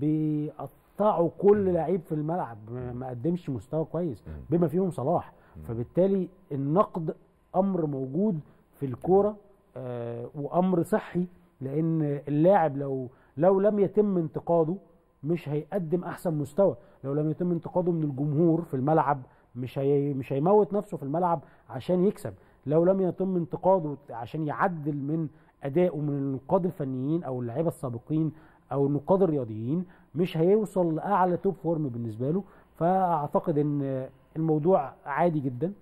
بيقطعوا كل لعيب في الملعب ما- ما قدمش مستوى كويس بما فيهم صلاح فبالتالي النقد امر موجود في الكوره آه وامر صحي لان اللاعب لو لو لم يتم انتقاده مش هيقدم احسن مستوى لو لم يتم انتقاده من الجمهور في الملعب مش هي مش هيموت نفسه في الملعب عشان يكسب لو لم يتم انتقاده عشان يعدل من ادائه من النقاد الفنيين او اللعيبه السابقين او النقاد الرياضيين مش هيوصل لاعلى توب فورم بالنسبه له فاعتقد ان الموضوع عادي جدا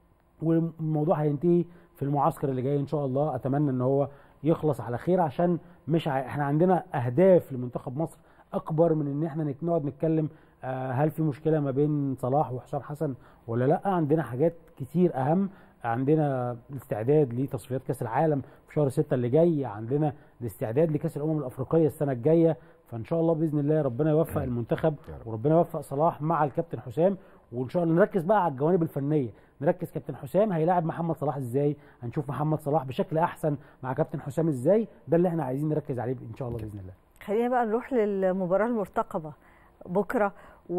والموضوع هينتهي في المعسكر اللي جاي ان شاء الله اتمنى ان هو يخلص على خير عشان مش ع... احنا عندنا اهداف لمنتخب مصر اكبر من ان احنا نك- نقعد نتكلم آه، هل في مشكله ما بين صلاح وحسام حسن ولا لا عندنا حاجات كتير اهم عندنا الاستعداد لتصفيات كاس العالم في شهر ستة اللي جاي عندنا الاستعداد لكاس الامم الافريقيه السنه الجايه فان شاء الله باذن الله ربنا يوفق المنتخب يا رب. وربنا يوفق صلاح مع الكابتن حسام وان شاء الله نركز بقى على الجوانب الفنيه نركز كابتن حسام هيلاعب محمد صلاح ازاي هنشوف محمد صلاح بشكل احسن مع كابتن حسام ازاي ده اللي احنا عايزين نركز عليه ان شاء الله باذن الله خلينا بقى نروح للمباراة المرتقبة بكرة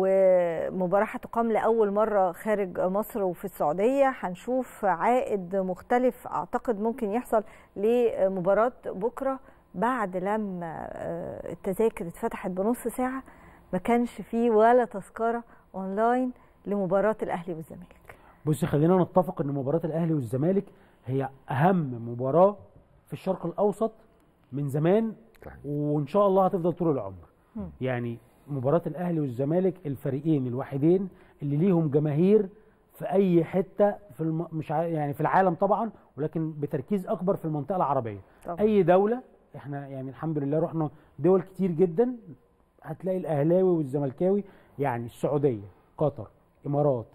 ومباراة هتقام لأول مرة خارج مصر وفي السعودية هنشوف عائد مختلف أعتقد ممكن يحصل لمباراة بكرة بعد لما آه، التذاكر اتفتحت بنص ساعة ما كانش فيه ولا تذكرة أونلاين لمباراة الأهلي والزمالك بصي خلينا نتفق ان مباراه الاهلي والزمالك هي اهم مباراه في الشرق الاوسط من زمان صحيح. وان شاء الله هتفضل طول العمر مم. يعني مباراه الاهلي والزمالك الفريقين الوحيدين اللي ليهم جماهير في اي حته في الم... مش ع... يعني في العالم طبعا ولكن بتركيز اكبر في المنطقه العربيه طبعا. اي دوله احنا يعني الحمد لله رحنا دول كتير جدا هتلاقي الاهلاوي والزملكاوي يعني السعوديه قطر امارات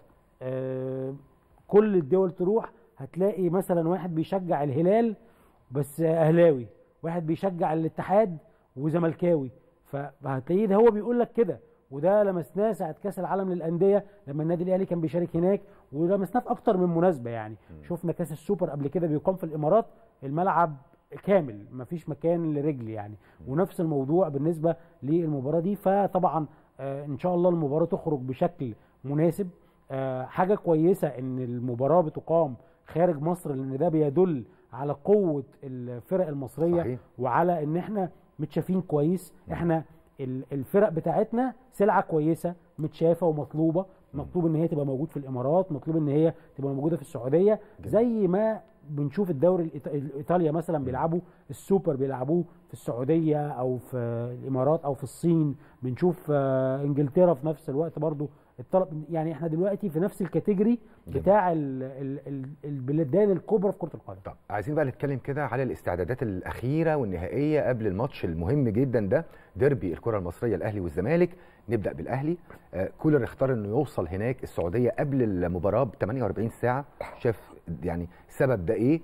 آه كل الدول تروح هتلاقي مثلا واحد بيشجع الهلال بس اهلاوي واحد بيشجع الاتحاد وزملكاوي فهتلاقيه ده هو بيقول لك كده وده لمسناه ساعه كاس العالم للانديه لما النادي الاهلي كان بيشارك هناك ولمسناه في اكتر من مناسبه يعني شفنا كاس السوبر قبل كده بيقام في الامارات الملعب كامل مفيش مكان لرجل يعني ونفس الموضوع بالنسبه للمباراه دي فطبعا آه ان شاء الله المباراه تخرج بشكل مناسب آه حاجه كويسه ان المباراه بتقام خارج مصر لان ده بيدل على قوه الفرق المصريه صحيح. وعلى ان احنا متشافين كويس احنا ال- الفرق بتاعتنا سلعه كويسه متشافه ومطلوبه مطلوب ان هي تبقى موجود في الامارات مطلوب ان هي تبقى موجوده في السعوديه زي ما بنشوف الدوري الإيط- ايطاليا مثلا بيلعبوا السوبر بيلعبوه في السعوديه او في الامارات او في الصين بنشوف آه، انجلترا في نفس الوقت برضو الطلب يعني احنا دلوقتي في نفس الكاتيجوري بتاع ال- ال- ال- البلدان الكبرى في كره القدم طب عايزين بقى نتكلم كده على الاستعدادات الاخيره والنهائيه قبل الماتش المهم جدا ده ديربي الكره المصريه الاهلي والزمالك نبدا بالاهلي آه كولر اختار انه يوصل هناك السعوديه قبل المباراه ب 48 ساعه شاف يعني السبب ده ايه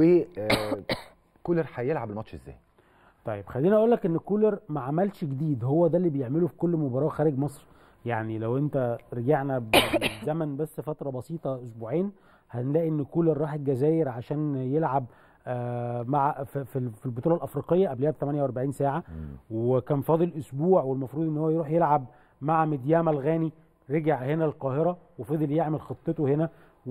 وكولر هيلعب الماتش ازاي طيب خليني اقول لك ان كولر ما عملش جديد هو ده اللي بيعمله في كل مباراه خارج مصر يعني لو انت رجعنا بالزمن بس فتره بسيطه اسبوعين هنلاقي ان كولر راح الجزائر عشان يلعب آه، مع في في في البطوله الافريقيه قبلها ب 48 ساعه وكان فاضل اسبوع والمفروض ان هو يروح يلعب مع مدياما الغاني رجع هنا القاهره وفضل يعمل خطته هنا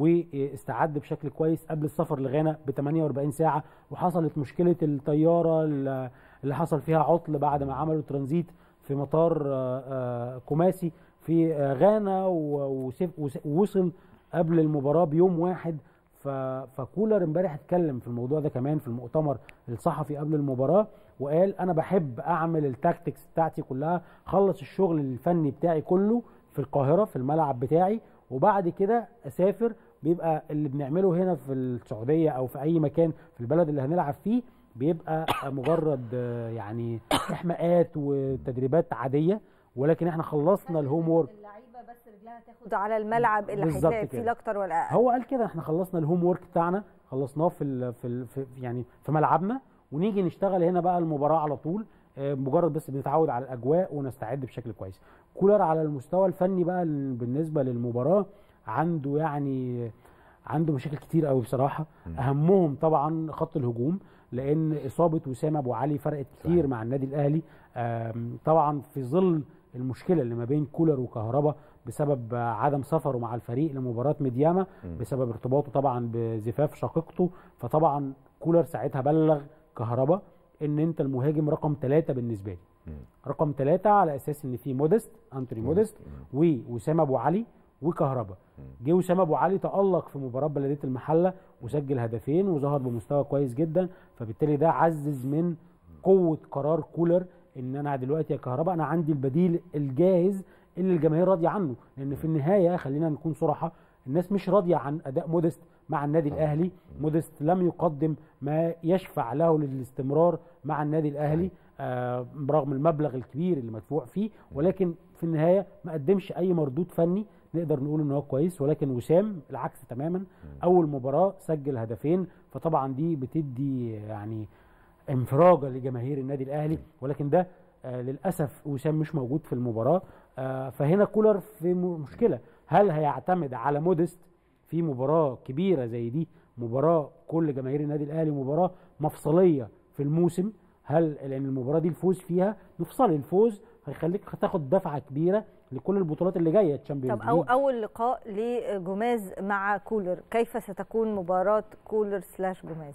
واستعد بشكل كويس قبل السفر لغانا ب 48 ساعه وحصلت مشكله الطياره اللي اللي حصل فيها عطل بعد ما عملوا ترانزيت في مطار آه، آه، كوماسي في آه، غانا و- وسف- وس- ووصل قبل المباراه بيوم واحد ف- فكولر امبارح اتكلم في الموضوع ده كمان في المؤتمر الصحفي قبل المباراه وقال انا بحب اعمل التاكتكس بتاعتي كلها خلص الشغل الفني بتاعي كله في القاهره في الملعب بتاعي وبعد كده اسافر بيبقى اللي بنعمله هنا في السعوديه او في اي مكان في البلد اللي هنلعب فيه بيبقى مجرد آه، يعني احماءات وتدريبات عاديه ولكن احنا خلصنا الهوم وورك اللعيبه بس رجلها تاخد على الملعب اللي بالظبط هيتلعب فيه كده. لا اكتر ولا اقل هو قال كده احنا خلصنا الهوم وورك بتاعنا خلصناه في ال في, ال في يعني في ملعبنا ونيجي نشتغل هنا بقى المباراه على طول آه، مجرد بس بنتعود على الاجواء ونستعد بشكل كويس كولر على المستوى الفني بقى ال- بالنسبه للمباراه عنده يعني عنده مشاكل كتير قوي بصراحه اهمهم طبعا خط الهجوم لان اصابه وسام ابو علي فرقت كتير صحيح. مع النادي الاهلي آم، طبعا في ظل المشكله اللي ما بين كولر وكهربا بسبب آه، عدم سفره مع الفريق لمباراه ميدياما بسبب ارتباطه طبعا بزفاف شقيقته فطبعا كولر ساعتها بلغ كهربا ان انت المهاجم رقم ثلاثة بالنسبه لي رقم ثلاثة على اساس ان في مودست انتوني مودست ووسام ابو علي وكهربا جه وسام ابو علي تالق في مباراه بلديه المحله وسجل هدفين وظهر بمستوى كويس جدا فبالتالي ده عزز من قوه قرار كولر ان انا دلوقتي يا كهربا انا عندي البديل الجاهز اللي الجماهير راضيه عنه لان في النهايه خلينا نكون صراحه الناس مش راضيه عن اداء مودست مع النادي الاهلي مودست لم يقدم ما يشفع له للاستمرار مع النادي الاهلي آه برغم المبلغ الكبير اللي مدفوع فيه ولكن في النهايه ما قدمش اي مردود فني نقدر نقول ان هو كويس ولكن وسام العكس تماما اول مباراه سجل هدفين فطبعا دي بتدي يعني انفراجه لجماهير النادي الاهلي ولكن ده آه للاسف وسام مش موجود في المباراه آه فهنا كولر في م- مشكله هل هيعتمد على مودست في مباراه كبيره زي دي مباراه كل جماهير النادي الاهلي مباراه مفصليه في الموسم هل لان المباراه دي الفوز فيها مفصلي الفوز هيخليك تاخد دفعه كبيره لكل البطولات اللي جايه تشامبيونز طب أو اول لقاء لجوماز مع كولر كيف ستكون مباراه كولر سلاش جوماز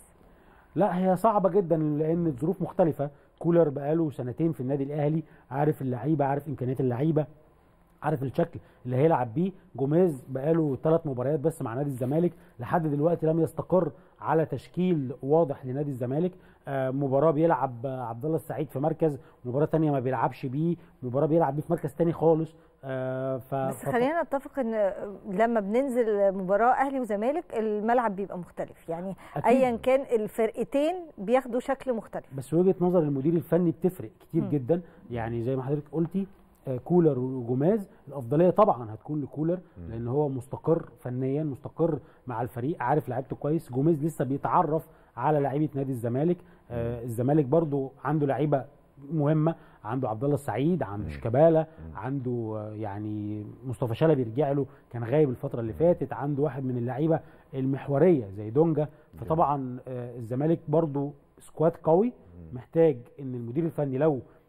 لا هي صعبة جدا لأن الظروف مختلفة كولر بقاله سنتين في النادي الأهلي عارف اللعيبة عارف إمكانيات اللعيبة عارف الشكل اللي هيلعب بيه جوميز بقاله ثلاث مباريات بس مع نادي الزمالك لحد دلوقتي لم يستقر على تشكيل واضح لنادي الزمالك آه مباراه بيلعب آه، عبد الله السعيد في مركز مباراه تانية ما بيلعبش بيه مباراه بيلعب بيه في مركز تاني خالص آه ف بس ف- خلينا نتفق ان لما بننزل مباراه اهلي وزمالك الملعب بيبقى مختلف يعني أكيد. ايا كان الفرقتين بياخدوا شكل مختلف بس وجهه نظر المدير الفني بتفرق كتير مم. جدا يعني زي ما حضرتك قلتي آه، كولر وجوماز الافضليه طبعا هتكون لكولر لان هو مستقر فنيا مستقر مع الفريق عارف لعيبته كويس جوميز لسه بيتعرف على لعيبه نادي الزمالك آه الزمالك برضو عنده لعيبه مهمه عنده عبد الله السعيد عنده شيكابالا عنده آه، يعني مصطفى شلبي رجع له كان غايب الفتره اللي فاتت عنده واحد من اللعيبه المحوريه زي دونجا فطبعا آه، الزمالك برضو سكواد قوي محتاج ان المدير الفني لو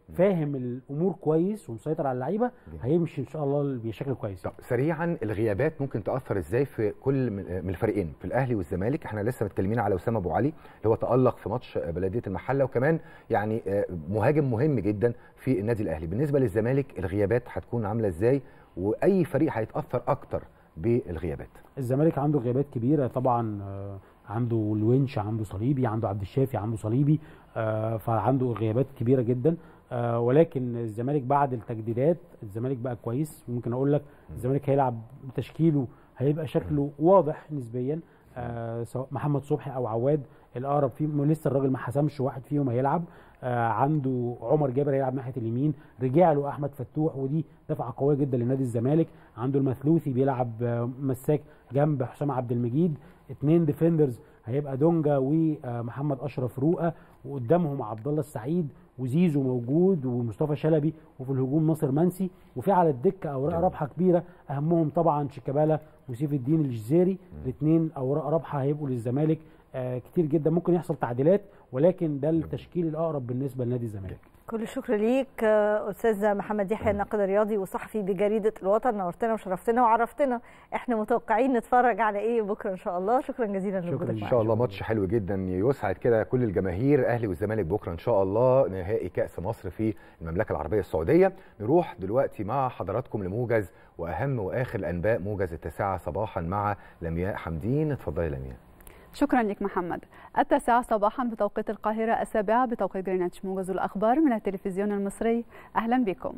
فاهم الامور كويس ومسيطر على اللعيبه جميل. هيمشي ان شاء الله بشكل كويس طب سريعا الغيابات ممكن تاثر ازاي في كل من من الفريقين في الاهلي والزمالك احنا لسه متكلمين على اسامه ابو علي اللي هو تالق في ماتش بلديه المحله وكمان يعني آه، مهاجم مهم جدا في النادي الاهلي بالنسبه للزمالك الغيابات هتكون عامله ازاي واي فريق هيتاثر اكتر بالغيابات الزمالك عنده غيابات كبيره طبعا آه، عنده الونش عنده صليبي عنده عبد الشافي عنده صليبي آه، فعنده غيابات كبيره جدا آه، ولكن الزمالك بعد التجديدات الزمالك بقى كويس ممكن اقول لك الزمالك هيلعب تشكيله هيبقى شكله واضح نسبيا آه، سواء محمد صبحي او عواد الاقرب فيهم لسه الراجل ما حسمش واحد فيهم هيلعب آه، عنده عمر جابر هيلعب ناحيه اليمين رجع له احمد فتوح ودي دفعه قويه جدا لنادي الزمالك عنده المثلوثي بيلعب آه، مساك جنب حسام عبد المجيد اتنين ديفندرز هيبقى دونجا ومحمد اشرف رؤى وقدامهم عبد الله السعيد وزيزو موجود ومصطفى شلبي وفي الهجوم ناصر منسي وفي على الدكه اوراق جميل. رابحه كبيره اهمهم طبعا شيكابالا وسيف الدين الجزيري الاثنين اوراق رابحه هيبقوا للزمالك آه كتير جدا ممكن يحصل تعديلات ولكن ده التشكيل الاقرب بالنسبه لنادي الزمالك كل الشكر ليك آه، استاذ محمد يحيى الناقد الرياضي وصحفي بجريده الوطن نورتنا وشرفتنا وعرفتنا احنا متوقعين نتفرج على ايه بكره ان شاء الله شكرا جزيلا شكراً لوجودك ليك. ان شاء الله ماتش حلو جدا يسعد كده كل الجماهير اهلي والزمالك بكره ان شاء الله نهائي كاس مصر في المملكه العربيه السعوديه نروح دلوقتي مع حضراتكم لموجز واهم واخر الانباء موجز التاسعه صباحا مع لمياء حمدين اتفضلي يا لمياء شكرا لك محمد التاسعة صباحا بتوقيت القاهرة السابعة بتوقيت جرينتش موجز الأخبار من التلفزيون المصري أهلا بكم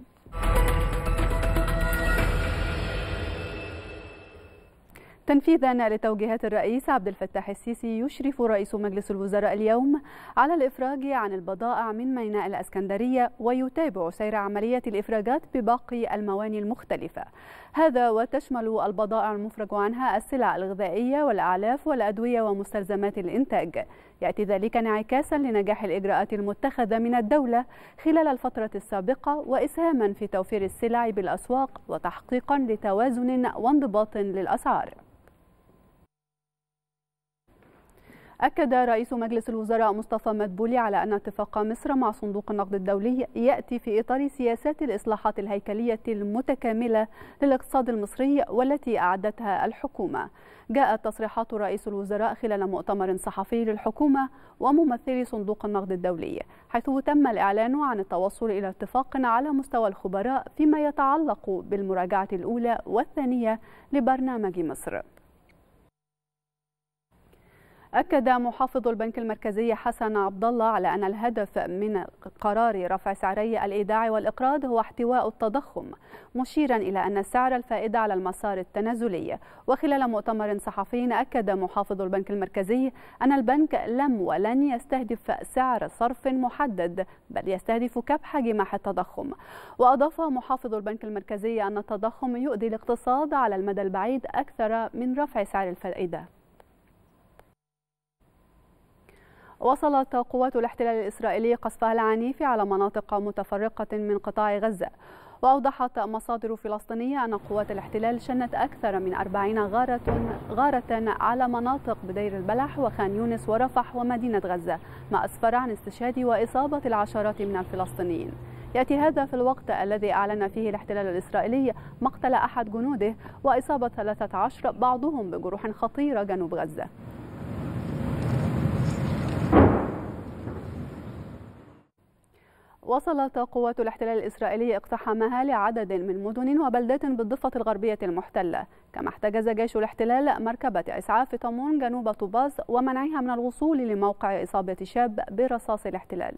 تنفيذا لتوجيهات الرئيس عبد الفتاح السيسي يشرف رئيس مجلس الوزراء اليوم على الإفراج عن البضائع من ميناء الأسكندرية ويتابع سير عملية الإفراجات بباقي المواني المختلفة هذا وتشمل البضائع المفرج عنها السلع الغذائية والأعلاف والأدوية ومستلزمات الإنتاج يأتي ذلك انعكاسا لنجاح الإجراءات المتخذة من الدولة خلال الفترة السابقة وإسهاما في توفير السلع بالأسواق وتحقيقا لتوازن وانضباط للأسعار أكد رئيس مجلس الوزراء مصطفى مدبولي على أن اتفاق مصر مع صندوق النقد الدولي يأتي في إطار سياسات الإصلاحات الهيكلية المتكاملة للاقتصاد المصري والتي أعدتها الحكومة جاءت تصريحات رئيس الوزراء خلال مؤتمر صحفي للحكومة وممثلي صندوق النقد الدولي حيث تم الإعلان عن التوصل إلى اتفاق على مستوى الخبراء فيما يتعلق بالمراجعة الأولى والثانية لبرنامج مصر أكد محافظ البنك المركزي حسن عبد الله على أن الهدف من قرار رفع سعري الإيداع والإقراض هو احتواء التضخم مشيرا إلى أن سعر الفائدة على المسار التنازلي وخلال مؤتمر صحفي أكد محافظ البنك المركزي أن البنك لم ولن يستهدف سعر صرف محدد بل يستهدف كبح جماح التضخم وأضاف محافظ البنك المركزي أن التضخم يؤذي الاقتصاد على المدى البعيد أكثر من رفع سعر الفائدة وصلت قوات الاحتلال الإسرائيلي قصفها العنيف على مناطق متفرقة من قطاع غزة وأوضحت مصادر فلسطينية أن قوات الاحتلال شنت أكثر من أربعين غارة, غارة على مناطق بدير البلح وخان يونس ورفح ومدينة غزة ما أسفر عن استشهاد وإصابة العشرات من الفلسطينيين يأتي هذا في الوقت الذي أعلن فيه الاحتلال الإسرائيلي مقتل أحد جنوده وإصابة 13 بعضهم بجروح خطيرة جنوب غزة وصلت قوات الاحتلال الإسرائيلي اقتحامها لعدد من مدن وبلدات بالضفة الغربية المحتلة كما احتجز جيش الاحتلال مركبة إسعاف طمون جنوب طوباز ومنعها من الوصول لموقع إصابة شاب برصاص الاحتلال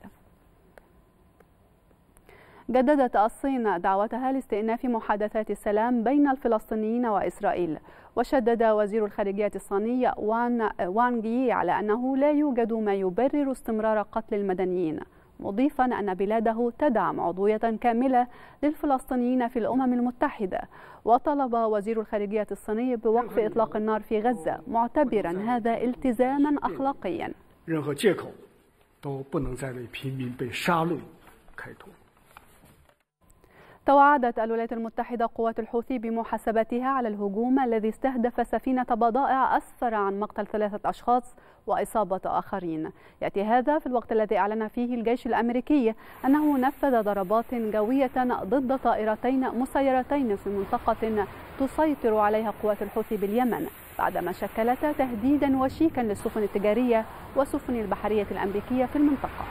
جددت الصين دعوتها لاستئناف محادثات السلام بين الفلسطينيين وإسرائيل وشدد وزير الخارجية الصيني وان وانغ يي على أنه لا يوجد ما يبرر استمرار قتل المدنيين مضيفا أن بلاده تدعم عضوية كاملة للفلسطينيين في الأمم المتحدة وطلب وزير الخارجية الصيني بوقف إطلاق النار في غزة معتبرا هذا التزاما أخلاقيا 任何借口都不能再为平民被杀戮开脱。 توعدت الولايات المتحدة قوات الحوثي بمحاسبتها على الهجوم الذي استهدف سفينة بضائع أسفر عن مقتل ثلاثة أشخاص وإصابة آخرين يأتي هذا في الوقت الذي أعلن فيه الجيش الأمريكي أنه نفذ ضربات جوية ضد طائرتين مسيرتين في منطقة تسيطر عليها قوات الحوثي باليمن بعدما شكلتا تهديدا وشيكا للسفن التجارية والسفن البحرية الأمريكية في المنطقة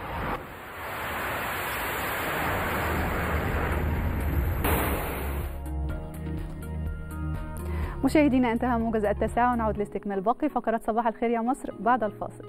مشاهدينا انتهى موجز التاسعة ونعود لاستكمال باقي فقرات صباح الخير يا مصر بعد الفاصل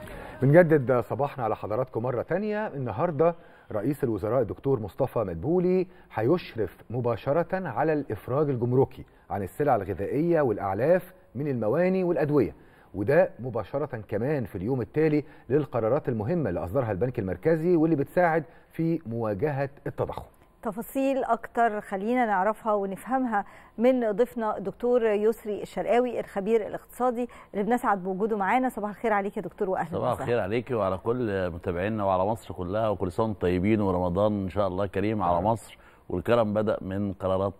بنجدد صباحنا على حضراتكم مرة تانية النهاردة رئيس الوزراء الدكتور مصطفى مدبولي هيشرف مباشرة على الإفراج الجمركي عن السلع الغذائية والأعلاف من المواني والأدوية وده مباشرة كمان في اليوم التالي للقرارات المهمة اللي أصدرها البنك المركزي واللي بتساعد في مواجهة التضخم تفاصيل اكتر خلينا نعرفها ونفهمها من ضيفنا الدكتور يسري الشرقاوي الخبير الاقتصادي اللي بنسعد بوجوده معانا صباح الخير عليك يا دكتور واهلا صباح الخير عليكي وعلى كل متابعينا وعلى مصر كلها وكل سنه طيبين ورمضان ان شاء الله كريم على مصر والكرم بدا من قرارات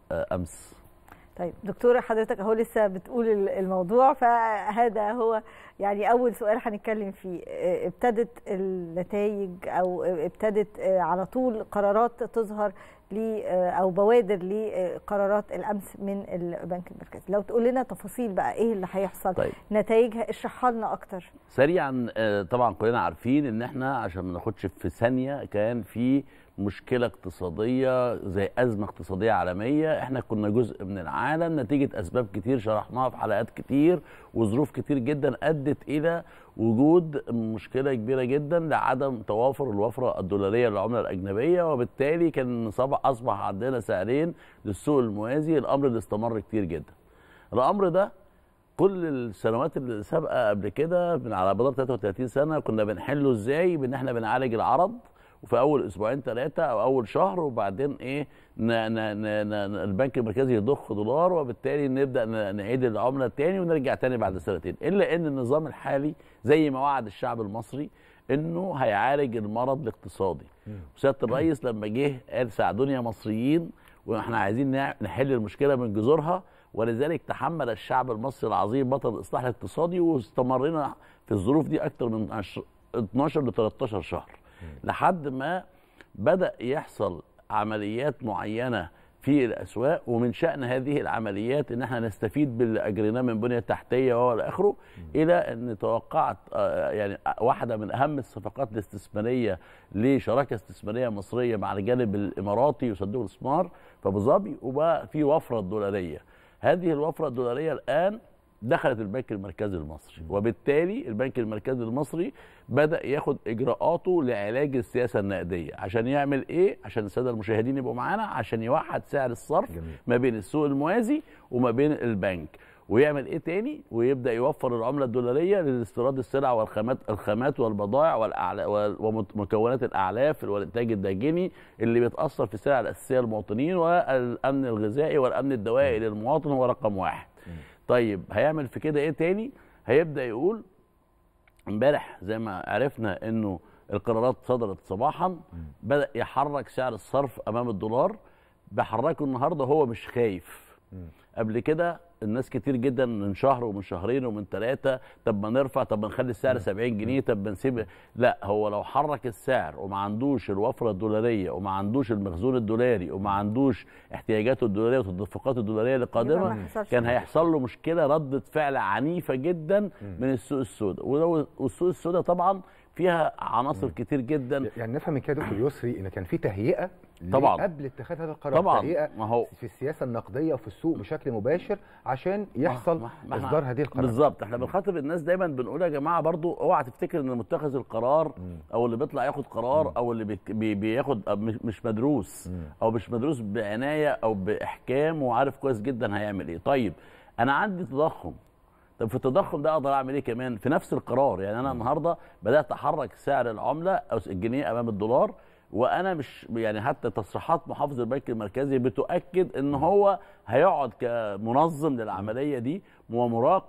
امس طيب دكتور حضرتك اهو لسه بتقول الموضوع فهذا هو يعني اول سؤال هنتكلم فيه ابتدت النتائج او ابتدت على طول قرارات تظهر ل او بوادر لقرارات الامس من البنك المركزي لو تقول لنا تفاصيل بقى ايه اللي هيحصل طيب. نتائجها اشرحها لنا اكتر سريعا طبعا كلنا عارفين ان احنا عشان ما ناخدش في ثانيه كان في مشكله اقتصاديه زي ازمه اقتصاديه عالميه احنا كنا جزء من العالم نتيجه اسباب كتير شرحناها في حلقات كتير وظروف كتير جدا ادت الى وجود مشكله كبيره جدا لعدم توافر الوفره الدولاريه للعمله الاجنبيه وبالتالي كان اصبح عندنا سعرين للسوق الموازي الامر اللي استمر كتير جدا الامر ده كل السنوات اللي سابقه قبل كده من على مدار 33 سنه كنا بنحله ازاي بان احنا بنعالج العرض وفي اول اسبوعين ثلاثه او اول شهر وبعدين ايه ن ن ن ن البنك المركزي يضخ دولار وبالتالي نبدا نعيد العمله تاني ونرجع تاني بعد سنتين الا ان النظام الحالي زي ما وعد الشعب المصري انه هيعالج المرض الاقتصادي وسياده الرئيس لما جه قال ساعدوني يا مصريين واحنا عايزين نحل المشكله من جذورها ولذلك تحمل الشعب المصري العظيم بطل الاصلاح الاقتصادي واستمرنا في الظروف دي اكثر من 12 ل 13 شهر لحد ما بدا يحصل عمليات معينه في الاسواق ومن شان هذه العمليات ان احنا نستفيد باللي اجريناه من بنيه تحتيه والى اخره الى ان توقعت يعني واحده من اهم الصفقات الاستثماريه لشراكه استثماريه مصريه مع الجانب الاماراتي وصندوق الاستثمار في ابو ظبي وبقى في وفره دولاريه هذه الوفره الدولاريه الان دخلت البنك المركزي المصري وبالتالي البنك المركزي المصري بدا ياخد اجراءاته لعلاج السياسه النقديه عشان يعمل ايه عشان الساده المشاهدين يبقوا معانا عشان يوحد سعر الصرف جميل. ما بين السوق الموازي وما بين البنك ويعمل ايه تاني ويبدا يوفر العمله الدولاريه لاستيراد السلع والخامات الخامات والبضائع ومكونات الاعلاف والانتاج الداجني اللي بيتاثر في السلع الاساسيه للمواطنين والامن الغذائي والامن الدوائي للمواطن هو رقم واحد طيب هيعمل في كده ايه تاني هيبدا يقول امبارح زي ما عرفنا انه القرارات صدرت صباحا بدا يحرك سعر الصرف امام الدولار بحركه النهارده هو مش خايف قبل كده الناس كتير جدا من شهر ومن شهرين ومن ثلاثه طب ما نرفع طب ما نخلي السعر 70 جنيه طب ما نسيب لا هو لو حرك السعر وما عندوش الوفره الدولاريه وما عندوش المخزون الدولاري وما عندوش احتياجاته الدولاريه والتدفقات الدولاريه القادمه كان هيحصل له مشكله رده فعل عنيفه جدا من السوق السوداء والسوق السوداء طبعا فيها عناصر كتير جدا يعني نفهم من كده دكتور يسري ان كان في تهيئه طبعا قبل اتخاذ هذا القرار طبعا تهيئه ما هو في السياسه النقديه وفي السوق بشكل مباشر عشان يحصل ما اصدار هذه القرارات بالظبط احنا بنخاطب الناس دايما بنقول يا جماعه برضو اوعى تفتكر ان متخذ القرار او اللي بيطلع ياخد قرار او اللي بي بياخد مش مدروس او مش مدروس بعنايه او باحكام وعارف كويس جدا هيعمل ايه طيب انا عندي تضخم طب في التضخم ده اقدر اعمل ايه كمان في نفس القرار يعني انا النهارده بدات احرك سعر العمله او الجنيه امام الدولار وانا مش يعني حتى تصريحات محافظ البنك المركزي بتؤكد ان هو هيقعد كمنظم للعمليه دي ومراقب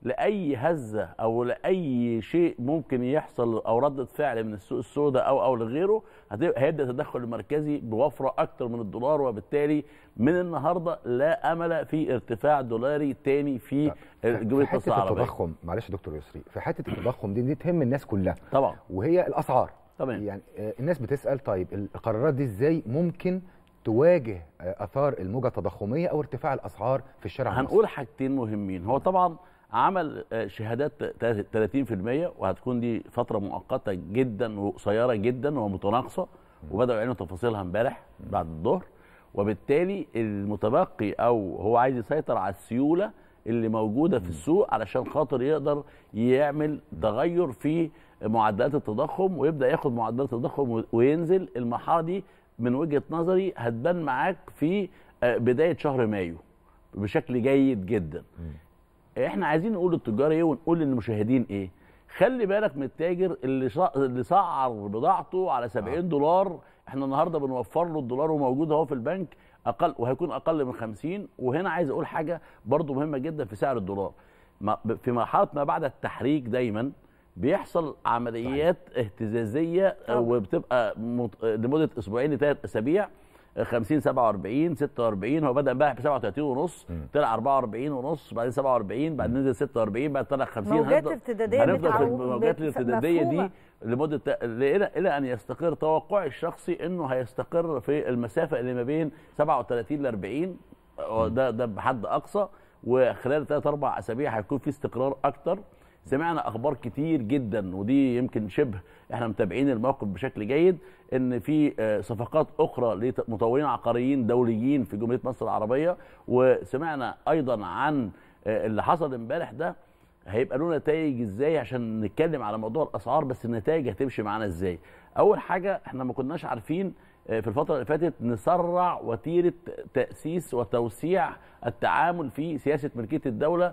لاي هزه او لاي شيء ممكن يحصل او رده فعل من السوق السوداء او او لغيره هتبقى- هيبدا التدخل المركزي بوفره اكتر من الدولار وبالتالي من النهارده لا امل في ارتفاع دولاري تاني في جمهوريه في مصر حته العربيه التضخم معلش يا دكتور يسري في حته التضخم دي دي تهم الناس كلها طبعا وهي الاسعار تمام يعني آه، الناس بتسال طيب القرارات دي ازاي ممكن تواجه آه، اثار الموجه التضخميه او ارتفاع الاسعار في الشارع المصري هنقول حاجتين مهمين هو طبعا عمل آه، شهادات تلات- 30% وهتكون دي فتره مؤقته جدا وقصيره جدا ومتناقصه وبداوا يعلنوا تفاصيلها امبارح بعد الظهر وبالتالي المتبقي او هو عايز يسيطر على السيوله اللي موجوده في السوق علشان خاطر يقدر يعمل تغير في معدلات التضخم ويبدا ياخد معدلات التضخم وينزل المرحله دي من وجهه نظري هتبان معاك في آه، بدايه شهر مايو بشكل جيد جدا احنا عايزين نقول للتجار ايه ونقول للمشاهدين ايه خلي بالك من التاجر اللي شا... اللي سعر بضاعته على 70 دولار احنا النهارده بنوفر له الدولار وموجود اهو في البنك اقل وهيكون اقل من 50 وهنا عايز اقول حاجه برضو مهمه جدا في سعر الدولار ما- في مرحله ما بعد التحريك دايما بيحصل عمليات اهتزازيه طبعا. وبتبقى مت- لمده اسبوعين لثلاث اسابيع 50 47 46 هو بدا امبارح ب 37 ونص طلع 44 ونص بعدين 47 بعدين نزل 46 بعد طلع 50 موجات هنفضل- ارتدادية هنفضل في متعو- الموجات بت- الارتداديه دي مفهومة. لمده ت- الى الى ان يستقر توقعي الشخصي انه هيستقر في المسافه اللي ما بين 37 ل 40 هو ده ده بحد اقصى وخلال ثلاث اربع اسابيع هيكون في استقرار اكتر سمعنا اخبار كتير جدا ودي يمكن شبه احنا متابعين الموقف بشكل جيد ان في آه، صفقات اخرى لمطورين عقاريين دوليين في جمهوريه مصر العربيه وسمعنا ايضا عن آه، اللي حصل امبارح ده هيبقى له نتائج ازاي عشان نتكلم على موضوع الاسعار بس النتائج هتمشي معانا ازاي اول حاجه احنا ما كناش عارفين آه، في الفتره اللي فاتت نسرع وتيره تاسيس وتوسيع التعامل في سياسه ملكيه الدوله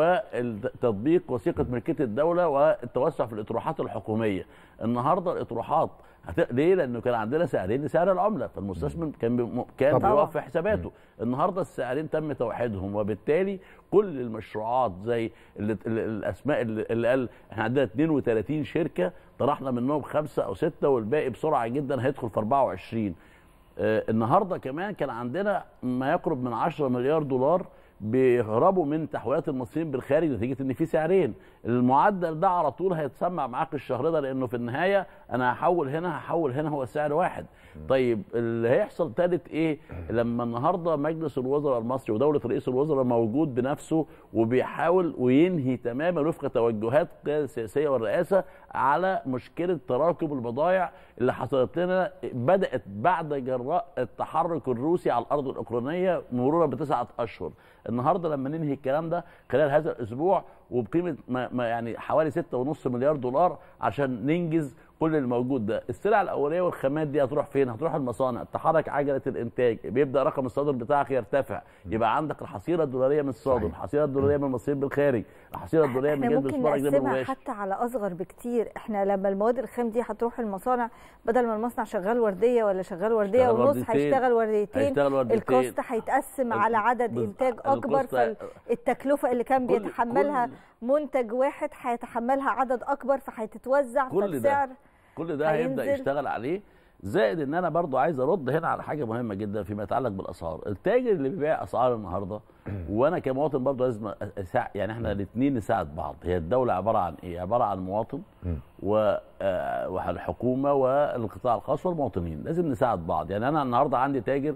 وتطبيق وثيقه ملكيه الدوله والتوسع في الاطروحات الحكوميه النهارده الاطروحات هت... ليه لانه كان عندنا سعرين لسعر العمله فالمستثمر كان بم... كان طبعاً. بيقف في حساباته النهارده السعرين تم توحيدهم وبالتالي كل المشروعات زي اللي اللي- الاسماء اللي اللي قال احنا عندنا 32 شركه طرحنا منهم خمسه او سته والباقي بسرعه جدا هيدخل في 24 آه، النهارده كمان كان عندنا ما يقرب من 10 مليار دولار بيهربوا من تحويلات المصريين بالخارج نتيجه ان في سعرين المعدل ده على طول هيتسمع معاك الشهر ده لانه في النهايه انا هحول هنا هحول هنا هو سعر واحد طيب اللي هيحصل تالت ايه لما النهارده مجلس الوزراء المصري ودوله رئيس الوزراء موجود بنفسه وبيحاول وينهي تماما وفق توجهات القياده السياسيه والرئاسه على مشكله تراكم البضائع اللي حصلت لنا بدات بعد جراء التحرك الروسي على الارض الاوكرانيه مرورا بتسعه اشهر النهارده لما ننهي الكلام ده خلال هذا الاسبوع وبقيمه ما ما يعني حوالي 6.5 مليار دولار عشان ننجز كل الموجود ده السلع الاوليه والخامات دي هتروح فين هتروح المصانع تحرك عجله الانتاج بيبدا رقم الصادر بتاعك يرتفع يبقى عندك الحصيله الدولاريه من الصادر صحيح. الحصيله الدولاريه من المصريين بالخارج الحصيله الدولاريه من احنا جانب ممكن الاستثمار الاجنبي نقسمها المباشر حتى على اصغر بكتير احنا لما المواد الخام دي هتروح المصانع بدل ما المصنع شغال ورديه ولا شغال ورديه اشتغل ونص ورديتين. هيشتغل ورديتين هيشتغل ورديتين. الكوست هيتقسم على عدد بز- انتاج اكبر الكوست- فالتكلفه اللي كان كل- بيتحملها كل- منتج واحد هيتحملها عدد اكبر فهتتوزع كل ده. فالسعر كل ده هيبدا هينزل. يشتغل عليه زائد ان انا برضو عايز ارد هنا على حاجه مهمه جدا فيما يتعلق بالاسعار التاجر اللي بيبيع اسعار النهارده وانا كمواطن برضو لازم أساع يعني احنا الاثنين نساعد بعض هي الدوله عباره عن ايه عباره عن مواطن و- آه، والحكومه والقطاع الخاص والمواطنين لازم نساعد بعض يعني انا النهارده عندي تاجر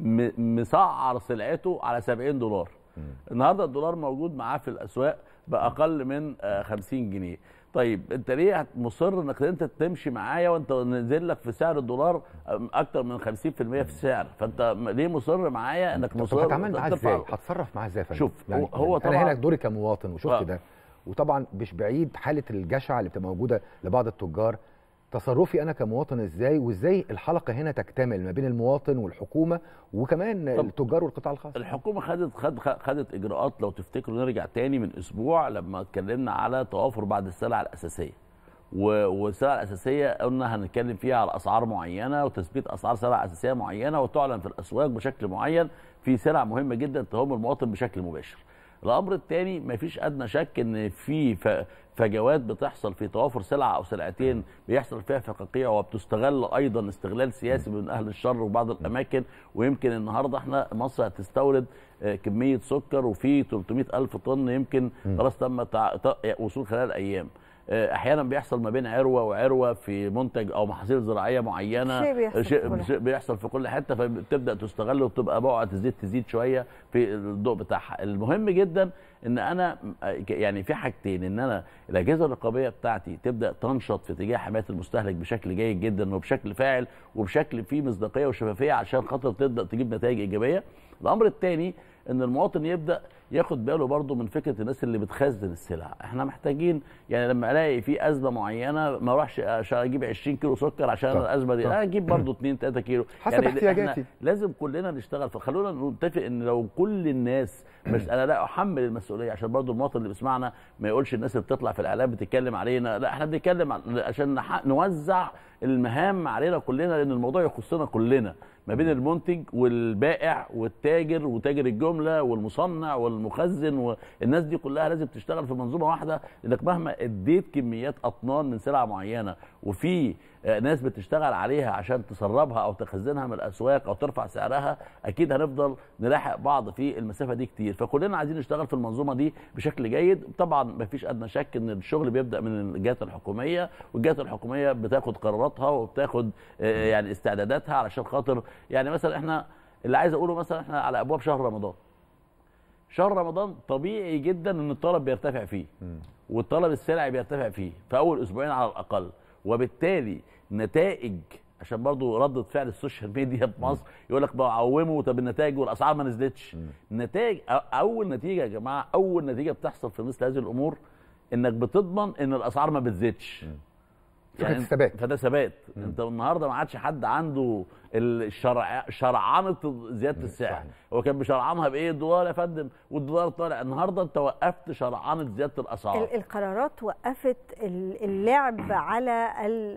م- مسعر سلعته على 70 دولار النهارده الدولار موجود معاه في الاسواق باقل من آه، 50 جنيه طيب انت ليه مصر انك انت تمشي معايا وانت نزل لك في سعر الدولار آم، اكتر من 50% في السعر فانت م- ليه مصر معايا انك طب مصر هتعامل معاه ترفع- ازاي؟ هتصرف معاه ازاي يا فندم؟ شوف، يعني هو- هو انا طبعاً- هنا دوري كمواطن وشفت آه. ده وطبعا مش بعيد حاله الجشع اللي بتبقى موجوده لبعض التجار تصرفي انا كمواطن ازاي وازاي الحلقه هنا تكتمل ما بين المواطن والحكومه وكمان طب التجار والقطاع الخاص الحكومه خدت خد خدت اجراءات لو تفتكروا نرجع تاني من اسبوع لما اتكلمنا على توافر بعض السلع الاساسيه و- والسلع الاساسيه قلنا هنتكلم فيها على اسعار معينه وتثبيت اسعار سلع اساسيه معينه وتعلن في الاسواق بشكل معين في سلع مهمه جدا تهم المواطن بشكل مباشر الامر الثاني مفيش ادنى شك ان في ف- فجوات بتحصل في توافر سلعه او سلعتين بيحصل فيها فقاقيع وبتستغل ايضا استغلال سياسي من اهل الشر وبعض الاماكن ويمكن النهارده احنا مصر هتستورد آه، كميه سكر وفي 300 الف طن يمكن خلاص تم تع- ت- وصول خلال ايام آه، احيانا بيحصل ما بين عروه وعروه في منتج او محاصيل زراعيه معينه شيء بيحصل في شيء كل شيء بيحصل في كل حته فبتبدا تستغل وبتبقى بقعه الزيت تزيد شويه في الضوء بتاعها المهم جدا ان انا يعني في حاجتين ان انا الاجهزه الرقابيه بتاعتي تبدا تنشط في اتجاه حمايه المستهلك بشكل جيد جدا وبشكل فاعل وبشكل فيه مصداقيه وشفافيه عشان خاطر تبدا تجيب نتائج ايجابيه الامر الثاني ان المواطن يبدا ياخد باله برضه من فكره الناس اللي بتخزن السلع احنا محتاجين يعني لما الاقي في ازمه معينه ما اروحش عشان اجيب 20 كيلو سكر عشان طب، الازمه دي طب. لا اجيب برضه 2 3 كيلو حسب يعني احتياجاتي. احنا لازم كلنا نشتغل فخلونا نتفق ان لو كل الناس بس انا لا احمل المسؤوليه عشان برضو المواطن اللي بيسمعنا ما يقولش الناس اللي بتطلع في الاعلام بتتكلم علينا لا احنا بنتكلم عن- عشان نح- نوزع المهام علينا كلنا لان الموضوع يخصنا كلنا ما بين المنتج والبائع والتاجر وتاجر الجمله والمصنع والمخزن والناس دي كلها لازم تشتغل في منظومه واحده لانك مهما اديت كميات اطنان من سلعه معينه وفي آه، ناس بتشتغل عليها عشان تسربها او تخزنها من الاسواق او ترفع سعرها اكيد هنفضل نلاحق بعض في المسافه دي كتير فكلنا عايزين نشتغل في المنظومه دي بشكل جيد طبعا مفيش ادنى شك ان الشغل بيبدا من الجهات الحكوميه والجهات الحكوميه بتاخد قراراتها وبتاخد آه، يعني استعداداتها علشان خاطر يعني مثلا احنا اللي عايز اقوله مثلا احنا على ابواب شهر رمضان شهر رمضان طبيعي جدا ان الطلب بيرتفع فيه والطلب السلعي بيرتفع فيه في اول اسبوعين على الاقل وبالتالي نتائج عشان برضو ردة فعل السوشيال ميديا في مصر يقول لك بعوموا طب النتائج والاسعار ما نزلتش نتائج أ- اول نتيجه يا جماعه اول نتيجه بتحصل في مثل هذه الامور انك بتضمن ان الاسعار ما بتزيدش فكرة الثبات. فده ثبات انت النهارده ما عادش حد عنده الشرع شرعنه زياده السعر صحيح. هو كان بيشرعنها بايه الدولار يا فندم والدولار طالع النهارده انت وقفت شرعنه زياده الاسعار ال- القرارات وقفت ال- اللعب على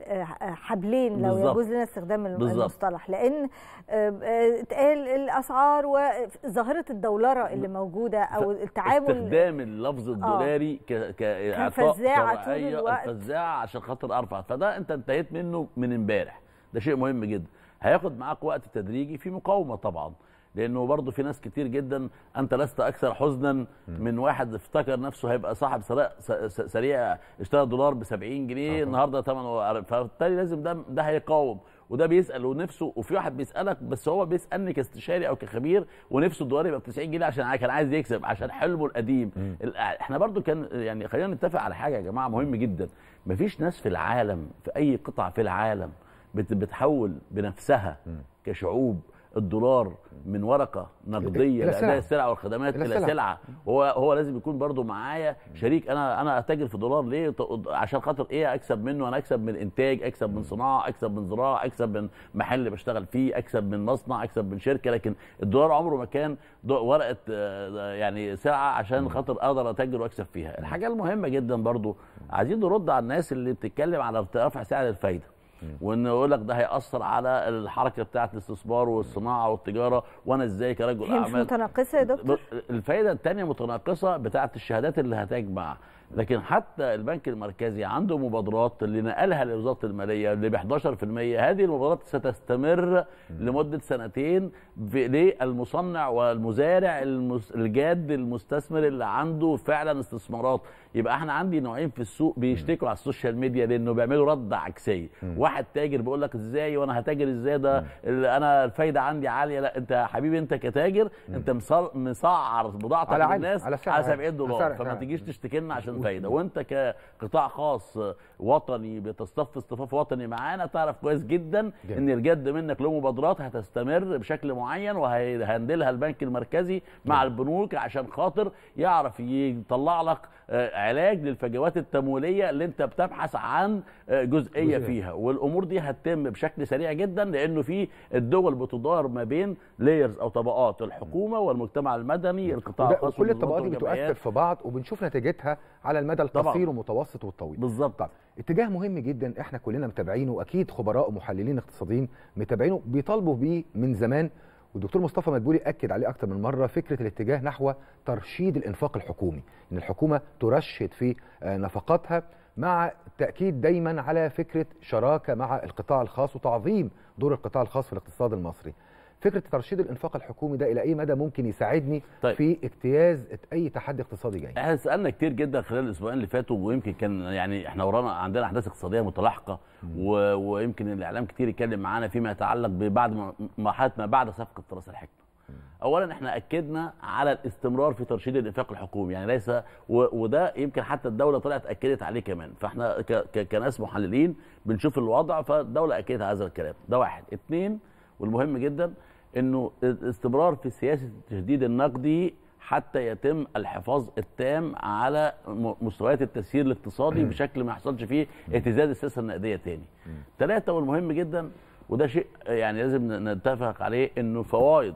الحبلين لو بالظبط. يجوز لنا استخدام الم- بالظبط. المصطلح لان آه، آه، اتقال الاسعار وظاهره الدولاره اللي موجوده او التعامل استخدام اللفظ الدولاري ك ك إعطاء فزاعة طول شرعية الوقت. الفزاعه عشان خاطر ارفع فده انت انتهيت منه من امبارح ده شيء مهم جدا هياخد معاك وقت تدريجي في مقاومه طبعا لانه برضه في ناس كتير جدا انت لست اكثر حزنا من واحد افتكر نفسه هيبقى صاحب سريع س- س- سريع اشترى دولار ب 70 جنيه النهارده ثمنه فبالتالي لازم ده ده هيقاوم وده بيسال ونفسه وفي واحد بيسالك بس هو بيسالني كاستشاري او كخبير ونفسه الدولار يبقى ب 90 جنيه عشان كان عايز يكسب عشان حلمه القديم ال- احنا برضو كان يعني خلينا نتفق على حاجه يا جماعه مهم جدا مفيش ناس في العالم في اي قطعه في العالم بت- بتحول بنفسها كشعوب الدولار من ورقه نقديه إلى سلعة. لاداء السلع والخدمات إلى الى سلعة. سلعه هو هو لازم يكون برضو معايا شريك انا انا اتاجر في دولار ليه ط- عشان خاطر ايه اكسب منه انا اكسب من انتاج اكسب من صناعه اكسب من زراعه اكسب من محل بشتغل فيه اكسب من مصنع اكسب من شركه لكن الدولار عمره ما كان دو- ورقه آه، يعني سلعه عشان خاطر اقدر اتاجر واكسب فيها الحاجه المهمه جدا برضو عايزين نرد على الناس اللي بتتكلم على رفع سعر الفايده وان يقول لك ده هياثر على الحركه بتاعه الاستثمار والصناعه والتجاره وانا ازاي كرجل هي مش اعمال متناقصه يا دكتور الفايده الثانيه متناقصه بتاعه الشهادات اللي هتجمع لكن حتى البنك المركزي عنده مبادرات اللي نقلها لوزاره الماليه اللي ب 11% هذه المبادرات ستستمر لمده سنتين في- للمصنع والمزارع المس- الجاد المستثمر اللي عنده فعلا استثمارات يبقى احنا عندي نوعين في السوق بيشتكوا على السوشيال ميديا لانه بيعملوا رد عكسيه واحد تاجر بيقول لك ازاي وانا هتاجر ازاي ده اللي انا الفايده عندي عاليه لا انت يا حبيبي انت كتاجر انت مصر- مسعر بضاعتك على عالي، للناس على سعر على عالي. 70 دولار سعر- فما سعر. تجيش تشتكي لنا عشان فايده وانت كقطاع خاص وطني بتصطف اصطفاف وطني معانا تعرف كويس جدا جميل. ان الجد منك له مبادرات هتستمر بشكل معين وهيهندلها البنك المركزي مع البنوك عشان خاطر يعرف يطلع لك آه، علاج للفجوات التمويليه اللي انت بتبحث عن آه، جزئيه جزئية. فيها والامور دي هتتم بشكل سريع جدا لانه في الدول بتدار ما بين لايرز او طبقات الحكومه والمجتمع المدني القطاع وده- الخاص وكل والمنظمات الطبقات دي والجمعيات. بتؤثر في بعض وبنشوف نتيجتها على المدى طبعاً. القصير والمتوسط والطويل بالظبط طب اتجاه مهم جدا احنا كلنا متابعينه واكيد خبراء ومحللين اقتصاديين متابعينه بيطالبوا بيه من زمان والدكتور مصطفى مدبولي اكد عليه اكتر من مره فكره الاتجاه نحو ترشيد الانفاق الحكومي ان الحكومه ترشد في آه، نفقاتها مع التاكيد دايما على فكره شراكه مع القطاع الخاص وتعظيم دور القطاع الخاص في الاقتصاد المصري فكره ترشيد الانفاق الحكومي ده الى اي مدى ممكن يساعدني طيب. في اجتياز اي تحدي اقتصادي جاي احنا سالنا كتير جدا خلال الاسبوعين اللي فاتوا ويمكن كان يعني احنا ورانا عندنا احداث اقتصاديه متلاحقه و... ويمكن الاعلام كتير يتكلم معانا فيما يتعلق ببعد ما- مرحله ما بعد صفقه راس الحكمه اولا احنا اكدنا على الاستمرار في ترشيد الانفاق الحكومي يعني ليس و... وده يمكن حتى الدوله طلعت اكدت عليه كمان فاحنا ك... ك... كناس محللين بنشوف الوضع فالدوله اكدت على هذا الكلام ده واحد اثنين والمهم جدا انه الاستمرار في سياسه التشديد النقدي حتى يتم الحفاظ التام على م- مستويات التسيير الاقتصادي بشكل ما يحصلش فيه اهتزاز السياسه النقديه تاني. ثلاثه والمهم جدا وده شيء يعني لازم ن- نتفق عليه انه فوائد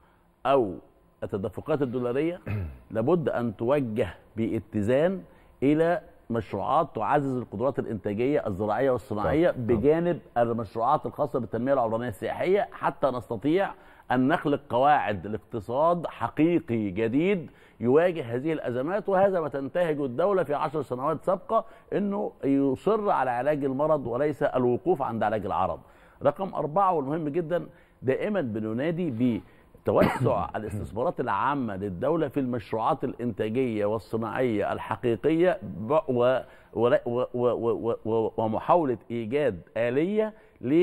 او التدفقات الدولاريه لابد ان توجه باتزان الى مشروعات تعزز القدرات الانتاجيه الزراعيه والصناعيه بجانب المشروعات الخاصه بالتنميه العمرانيه السياحيه حتى نستطيع ان نخلق قواعد لاقتصاد حقيقي جديد يواجه هذه الازمات وهذا ما تنتهج الدوله في عشر سنوات سابقه انه يصر على علاج المرض وليس الوقوف عند علاج العرض. رقم اربعه والمهم جدا دائما بننادي بتوسع الاستثمارات العامه للدوله في المشروعات الانتاجيه والصناعيه الحقيقيه ب- و و و و و ومحاوله ايجاد اليه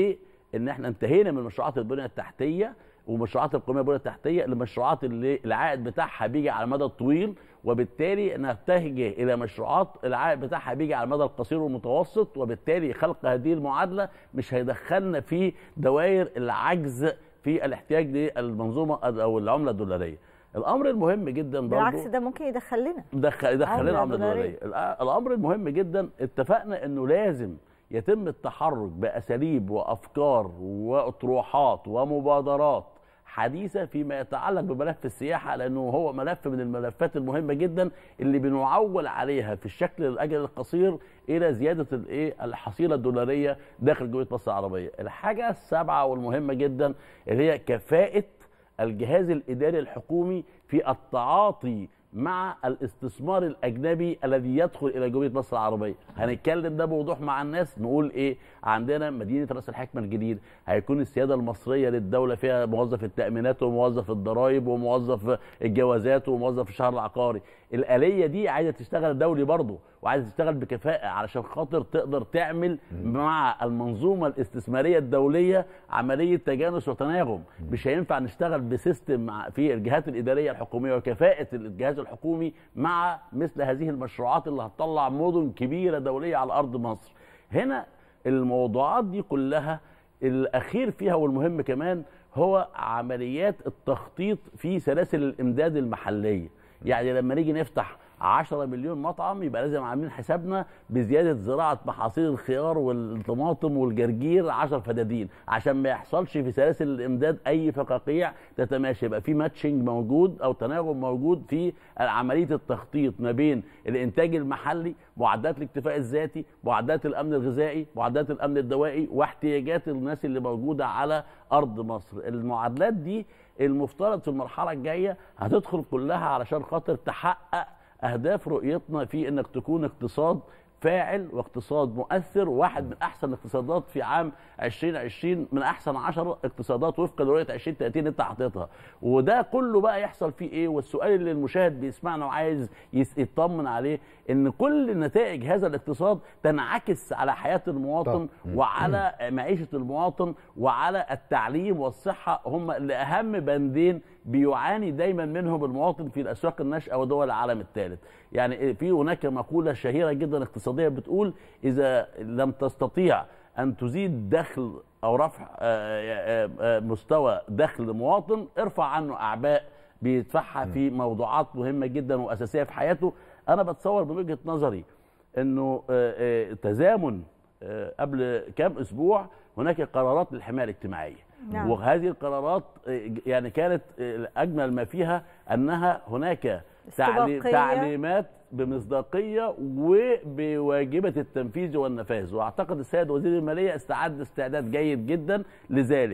لان احنا انتهينا من مشروعات البنيه التحتيه ومشروعات القوميه البنيه التحتيه لمشروعات اللي العائد بتاعها بيجي على المدى الطويل وبالتالي نتجه الى مشروعات العائد بتاعها بيجي على المدى القصير والمتوسط وبالتالي خلق هذه المعادله مش هيدخلنا في دوائر العجز في الاحتياج للمنظومه او العمله الدولاريه. الامر المهم جدا برضه بالعكس ده ممكن يدخلنا دخل يدخل عملة لنا عمله دولارية. دولاريه الأ- الامر المهم جدا اتفقنا انه لازم يتم التحرك باساليب وافكار واطروحات ومبادرات حديثه فيما يتعلق بملف السياحه لانه هو ملف من الملفات المهمه جدا اللي بنعول عليها في الشكل الاجل القصير الى زياده الايه الحصيله الدولاريه داخل جمهوريه مصر العربيه. الحاجه السابعه والمهمه جدا اللي هي كفاءه الجهاز الاداري الحكومي في التعاطي مع الاستثمار الاجنبي الذي يدخل الى جمهوريه مصر العربيه هنتكلم ده بوضوح مع الناس نقول ايه عندنا مدينه راس الحكمه الجديد هيكون السياده المصريه للدوله فيها موظف التامينات وموظف الضرائب وموظف الجوازات وموظف الشهر العقاري الاليه دي عايزه تشتغل دولي برضه وعايزه تشتغل بكفاءه علشان خاطر تقدر تعمل مع المنظومه الاستثماريه الدوليه عمليه تجانس وتناغم مش هينفع نشتغل بسيستم مع- في الجهات الاداريه الحكوميه وكفاءه الجهاز الحكومي مع مثل هذه المشروعات اللي هتطلع مدن كبيره دوليه على ارض مصر هنا الموضوعات دي كلها الاخير فيها والمهم كمان هو عمليات التخطيط في سلاسل الامداد المحليه يعني لما نيجي نفتح 10 مليون مطعم يبقى لازم عاملين حسابنا بزياده زراعه محاصيل الخيار والطماطم والجرجير 10 فدادين عشان ما يحصلش في سلاسل الامداد اي فقاقيع تتماشى يبقى في ماتشنج موجود او تناغم موجود في عمليه التخطيط ما بين الانتاج المحلي معدات الاكتفاء الذاتي معدات الامن الغذائي معدات الامن الدوائي واحتياجات الناس اللي موجوده على ارض مصر المعادلات دي المفترض في المرحله الجايه هتدخل كلها علشان خاطر تحقق اهداف رؤيتنا في انك تكون اقتصاد فاعل واقتصاد مؤثر واحد من احسن الاقتصادات في عام 2020 من احسن 10 اقتصادات وفقا لرؤيه 2030 انت حاططها وده كله بقى يحصل فيه ايه والسؤال اللي المشاهد بيسمعنا وعايز يس- يطمن عليه ان كل نتائج هذا الاقتصاد تنعكس على حياه المواطن وعلى معيشه المواطن وعلى التعليم والصحه هم اللي اهم بندين بيعاني دايما منهم المواطن في الاسواق الناشئه ودول العالم الثالث يعني في هناك مقوله شهيره جدا اقتصاديه بتقول اذا لم تستطيع ان تزيد دخل او رفع آه، آه، آه، مستوى دخل مواطن ارفع عنه اعباء بيدفعها في موضوعات مهمه جدا واساسيه في حياته انا بتصور من وجهه نظري انه آه، آه، تزامن آه، قبل كام اسبوع هناك قرارات للحمايه الاجتماعيه نعم. وهذه القرارات آه، يعني كانت آه، اجمل ما فيها انها هناك تعلي- استباقية. تعليمات بمصداقيه وبواجبه التنفيذ والنفاذ واعتقد السيد وزير الماليه استعد استعداد جيد جدا لذلك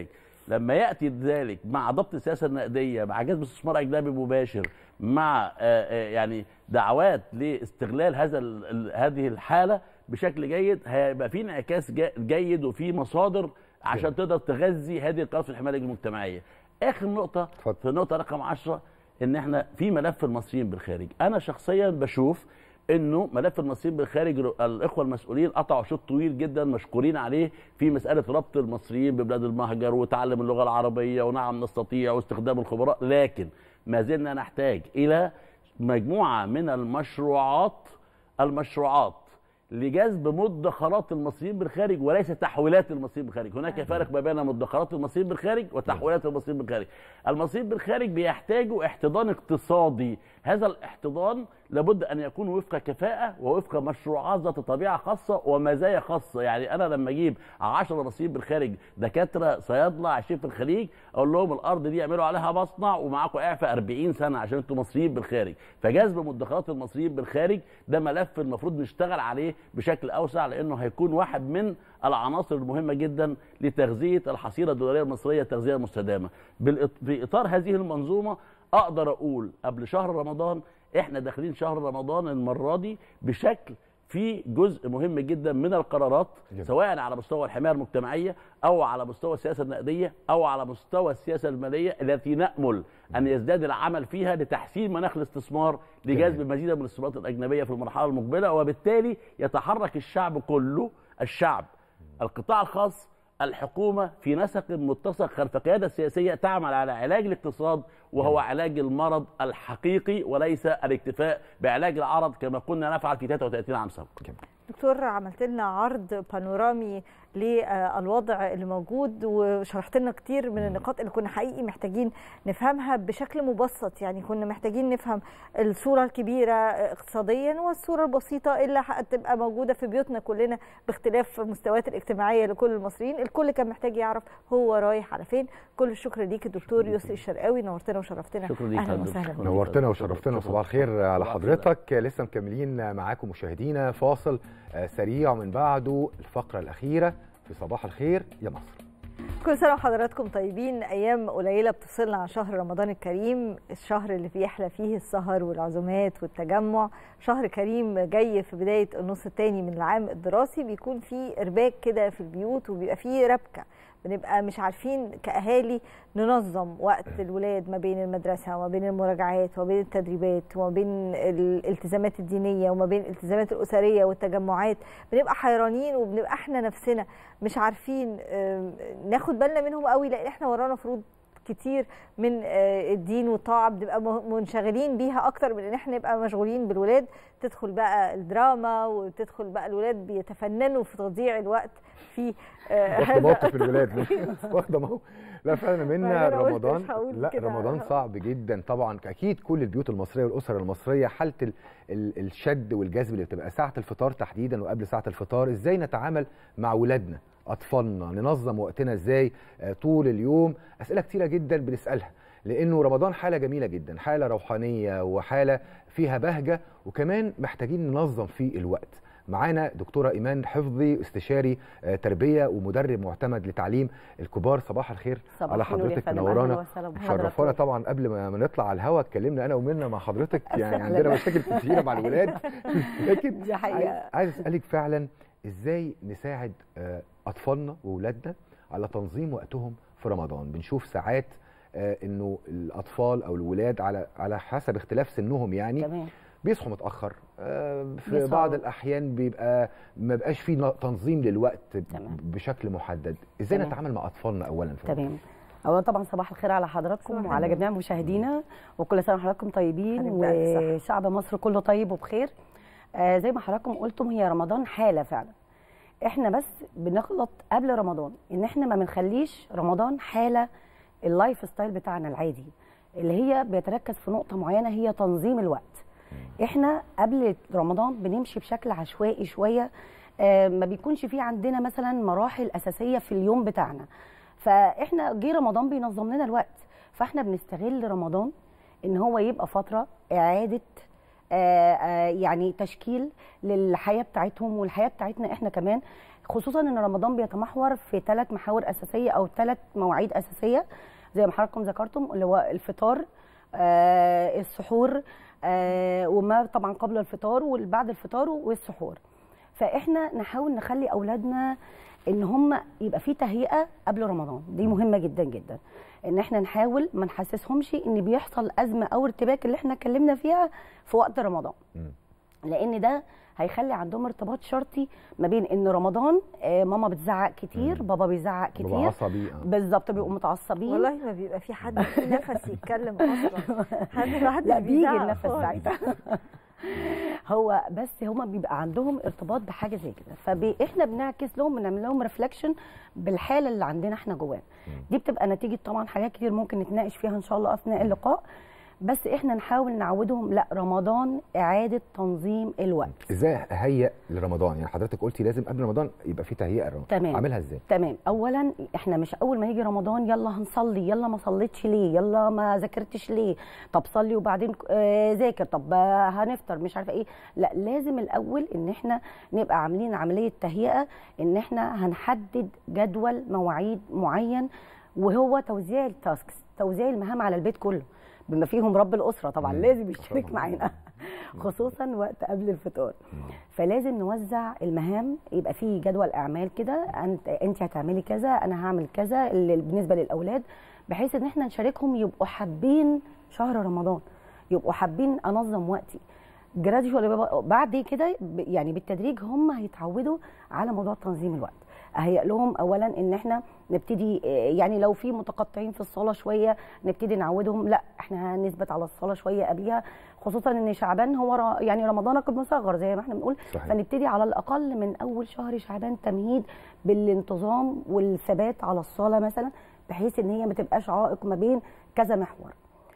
لما ياتي ذلك مع ضبط السياسه النقديه مع جذب استثمار اجنبي مباشر مع آه، آه، يعني دعوات لاستغلال هذا ال- ال- هذه الحاله بشكل جيد هيبقى في انعكاس جا- جيد وفي مصادر عشان تقدر تغذي هذه القنوات في الحمايه المجتمعيه. اخر نقطه في النقطه رقم 10 ان احنا في ملف المصريين بالخارج، انا شخصيا بشوف انه ملف المصريين بالخارج الاخوه المسؤولين قطعوا شوط طويل جدا مشكورين عليه في مساله ربط المصريين ببلاد المهجر وتعلم اللغه العربيه ونعم نستطيع واستخدام الخبراء لكن ما زلنا نحتاج الى مجموعه من المشروعات المشروعات لجذب مدخرات المصريين بالخارج وليس تحويلات المصريين بالخارج هناك فرق ما بين مدخرات المصريين بالخارج وتحويلات المصريين بالخارج المصريين بالخارج بيحتاجوا احتضان اقتصادي هذا الاحتضان لابد ان يكون وفق كفاءه ووفق مشروعات ذات طبيعه خاصه ومزايا خاصه يعني انا لما اجيب 10 مصريين بالخارج دكاتره صيادله عايشين في الخليج اقول لهم الارض دي اعملوا عليها مصنع ومعاكم اعفاء 40 سنه عشان انتم مصريين بالخارج فجذب مدخرات المصريين بالخارج ده ملف المفروض نشتغل عليه بشكل اوسع لانه هيكون واحد من العناصر المهمه جدا لتغذيه الحصيله الدولاريه المصريه تغذيه مستدامه بالإط- في اطار هذه المنظومه اقدر اقول قبل شهر رمضان احنا داخلين شهر رمضان المره دي بشكل في جزء مهم جدا من القرارات سواء على مستوى الحمايه المجتمعيه او على مستوى السياسه النقديه او على مستوى السياسه الماليه التي نامل ان يزداد العمل فيها لتحسين مناخ الاستثمار لجذب مزيد من الاستثمارات الاجنبيه في المرحله المقبله وبالتالي يتحرك الشعب كله الشعب القطاع الخاص الحكومة في نسق متسق خلف قيادة سياسية تعمل على علاج الاقتصاد وهو علاج المرض الحقيقي وليس الاكتفاء بعلاج العرض كما كنا نفعل في 33 عام سابقا دكتور عملت لنا عرض بانورامي للوضع اللي موجود وشرحت لنا كتير من النقاط اللي كنا حقيقي محتاجين نفهمها بشكل مبسط يعني كنا محتاجين نفهم الصورة الكبيرة اقتصاديا والصورة البسيطة اللي هتبقى موجودة في بيوتنا كلنا باختلاف المستويات الاجتماعية لكل المصريين الكل كان محتاج يعرف هو رايح على فين كل الشكر ليك الدكتور يسري الشرقاوي نورتنا وشرفتنا شكرا ليك اهلا يا وسهلا دكتور. بك. نورتنا وشرفتنا صباح الخير على حضرتك لسه مكملين معاكم مشاهدينا فاصل آه، سريع ومن بعده الفقرة الأخيرة في صباح الخير يا مصر كل سنة وحضراتكم طيبين أيام قليلة بتفصلنا عن شهر رمضان الكريم الشهر اللي بيحلى فيه السهر والعزومات والتجمع شهر كريم جاي في بداية النص التاني من العام الدراسي بيكون فيه إرباك كده في البيوت وبيبقى فيه ربكة بنبقى مش عارفين كأهالي ننظم وقت الولاد ما بين المدرسة وما بين المراجعات وما بين التدريبات وما بين الالتزامات الدينية وما بين الالتزامات الأسرية والتجمعات بنبقى حيرانين وبنبقى احنا نفسنا مش عارفين آم، ناخد بالنا منهم قوي لان احنا ورانا فروض كتير من آه، الدين والطاعه بنبقى مه- منشغلين بيها اكتر من ان احنا نبقى مشغولين بالولاد تدخل بقى الدراما وتدخل بقى الولاد بيتفننوا في تضييع الوقت في آه، واخده هذا موقف الولاد واخده موقف لا فعلا ما منا أنا قلت رمضان مش هقول لا كده. رمضان صعب جدا طبعا اكيد كل البيوت المصريه والاسر المصريه حاله ال- ال- الشد والجذب اللي بتبقى ساعه الفطار تحديدا وقبل ساعه الفطار ازاي نتعامل مع ولادنا اطفالنا ننظم وقتنا ازاي آه، طول اليوم اسئله كتيره جدا بنسالها لانه رمضان حاله جميله جدا حاله روحانيه وحاله فيها بهجه وكمان محتاجين ننظم فيه الوقت معانا دكتوره ايمان حفظي استشاري آه، تربيه ومدرب معتمد لتعليم الكبار صباح الخير صباح على النور يا حضرتك فندم. منورانا أهلاً وسهلاً مشرفانا بحضرتك. طبعا قبل ما ما نطلع على الهوا اتكلمنا انا ومنى مع حضرتك يعني أهلاً. عندنا مشاكل كتيره مع الولاد لكن دي حقيقة. عايز- عايز اسالك فعلا ازاي نساعد آه، اطفالنا واولادنا على تنظيم وقتهم في رمضان بنشوف ساعات آه، انه الاطفال او الولاد على على حسب اختلاف سنهم يعني تمام. بيصحوا متاخر آه، في بيصحوا. بعض الاحيان بيبقى ما بقاش في ن- تنظيم للوقت بشكل محدد ازاي تمام. نتعامل مع اطفالنا اولا في تمام اولا طبعا صباح الخير على حضراتكم وعلى جميع مشاهدينا وكل سنه وحضراتكم طيبين هنبدأ بصحة. وشعب مصر كله طيب وبخير آه زي ما حضراتكم قلتم هي رمضان حاله فعلا احنا بس بنغلط قبل رمضان ان احنا ما بنخليش رمضان حاله اللايف ستايل بتاعنا العادي اللي هي بيتركز في نقطه معينه هي تنظيم الوقت احنا قبل رمضان بنمشي بشكل عشوائي شويه آه، ما بيكونش في عندنا مثلا مراحل اساسيه في اليوم بتاعنا فاحنا جه رمضان بينظم لنا الوقت فاحنا بنستغل رمضان ان هو يبقى فتره اعاده آه، آه، يعني تشكيل للحياه بتاعتهم والحياه بتاعتنا احنا كمان خصوصا ان رمضان بيتمحور في ثلاث محاور اساسيه او ثلاث مواعيد اساسيه زي ما حضراتكم ذكرتم اللي هو الفطار آه السحور آه وما طبعا قبل الفطار وبعد الفطار والسحور فاحنا نحاول نخلي اولادنا ان هم يبقى في تهيئه قبل رمضان دي مهمه جدا جدا ان احنا نحاول ما نحسسهمش ان بيحصل ازمه او ارتباك اللي احنا اتكلمنا فيها في وقت رمضان لان ده هيخلي عندهم ارتباط شرطي ما بين ان رمضان آه، ماما بتزعق كتير بابا بيزعق بابا كتير عصبي آه. بالظبط بيبقوا متعصبين والله ما بيبقى في حد في نفس يتكلم اصلا حد ما حد لا بيجي بيزعق النفس خالص. ساعتها هو بس هما بيبقى عندهم ارتباط بحاجه زي كده فاحنا بنعكس لهم بنعمل لهم ريفلكشن بالحاله اللي عندنا احنا جوانا دي بتبقى نتيجه طبعا حاجات كتير ممكن نتناقش فيها ان شاء الله اثناء اللقاء بس احنا نحاول نعودهم لا رمضان اعاده تنظيم الوقت ازاي اهيئ لرمضان يعني حضرتك قلتي لازم قبل رمضان يبقى في تهيئه لرمضان تمام. اعملها ازاي تمام اولا احنا مش اول ما يجي رمضان يلا هنصلي يلا ما صليتش ليه يلا ما ذاكرتش ليه طب صلي وبعدين آه ذاكر طب آه هنفطر مش عارفه ايه لا لازم الاول ان احنا نبقى عاملين عمليه تهيئه ان احنا هنحدد جدول مواعيد معين وهو توزيع التاسكس توزيع المهام على البيت كله بما فيهم رب الاسره طبعا مم. لازم يشترك معانا خصوصا وقت قبل الفطار فلازم نوزع المهام يبقى في جدول اعمال كده انت انت هتعملي كذا انا هعمل كذا اللي بالنسبه للاولاد بحيث ان احنا نشاركهم يبقوا حابين شهر رمضان يبقوا حابين انظم وقتي جراديوال بعد كده ب- يعني بالتدريج هم هيتعودوا على موضوع تنظيم الوقت اهيئ لهم اولا ان احنا نبتدي آه، يعني لو في متقطعين في الصلاه شويه نبتدي نعودهم لا احنا هنثبت على الصلاه شويه قبلها خصوصا ان شعبان هو ر- يعني رمضان قد مصغر زي ما احنا بنقول صحيح. فنبتدي على الاقل من اول شهر شعبان تمهيد بالانتظام والثبات على الصلاه مثلا بحيث ان هي ما تبقاش عائق ما بين كذا محور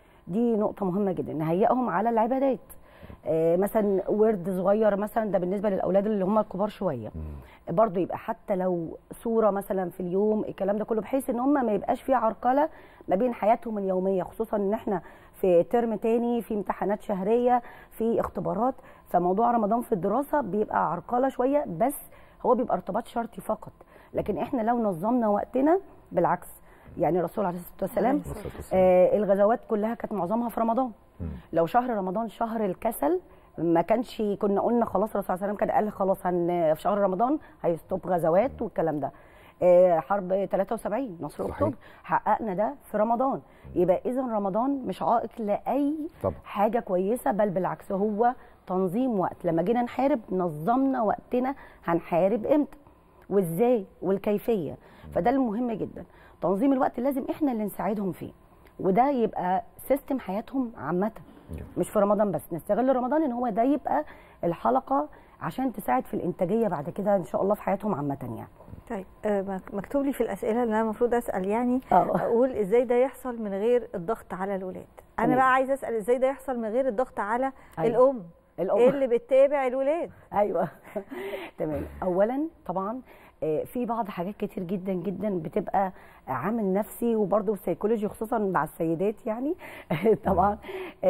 دي نقطه مهمه جدا نهيئهم على العبادات آه، مثلا ورد صغير مثلا ده بالنسبه للاولاد اللي هم الكبار شويه برضو يبقى حتى لو صوره مثلا في اليوم الكلام ده كله بحيث ان هم ما يبقاش في عرقله ما بين حياتهم اليوميه خصوصا ان احنا في ترم تاني في امتحانات شهريه في اختبارات فموضوع رمضان في الدراسه بيبقى عرقله شويه بس هو بيبقى ارتباط شرطي فقط لكن احنا لو نظمنا وقتنا بالعكس يعني الرسول عليه الصلاه والسلام آه الغزوات كلها كانت معظمها في رمضان لو شهر رمضان شهر الكسل ما كانش كنا قلنا خلاص الرسول صلى الله عليه وسلم كان قال خلاص هن في شهر رمضان هيستوب غزوات والكلام ده آه، حرب 73 نصر صحيح. اكتوبر حققنا ده في رمضان يبقى اذا رمضان مش عائق لاي طبعا. حاجه كويسه بل بالعكس هو تنظيم وقت لما جينا نحارب نظمنا وقتنا هنحارب امتى وازاي والكيفيه فده المهم جدا تنظيم الوقت لازم احنا اللي نساعدهم فيه وده يبقى سيستم حياتهم عامه مش في رمضان بس نستغل رمضان ان هو ده يبقى الحلقه عشان تساعد في الانتاجيه بعد كده ان شاء الله في حياتهم عامه يعني طيب آه، مك- مكتوب لي في الاسئله اللي انا المفروض اسال يعني آه. اقول ازاي ده يحصل من غير الضغط على الولاد انا تمام. بقى عايزه اسال ازاي ده يحصل من غير الضغط على أيوة. الام الأم. اللي بتتابع الولاد ايوه تمام اولا طبعا آه، في بعض حاجات كتير جدا جدا بتبقى عامل نفسي وبرضه سيكولوجي خصوصا مع السيدات يعني طبعا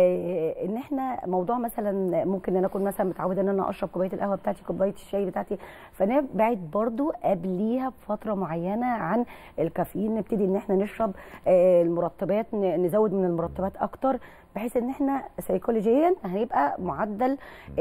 آه، ان احنا موضوع مثلا ممكن ان انا اكون مثلا متعوده ان انا اشرب كوبايه القهوه بتاعتي كوبايه الشاي بتاعتي فنبعد برضه قبليها بفتره معينه عن الكافيين نبتدي ان احنا نشرب آه، المرطبات ن- نزود من المرطبات اكتر بحيث ان احنا سيكولوجيا هيبقى معدل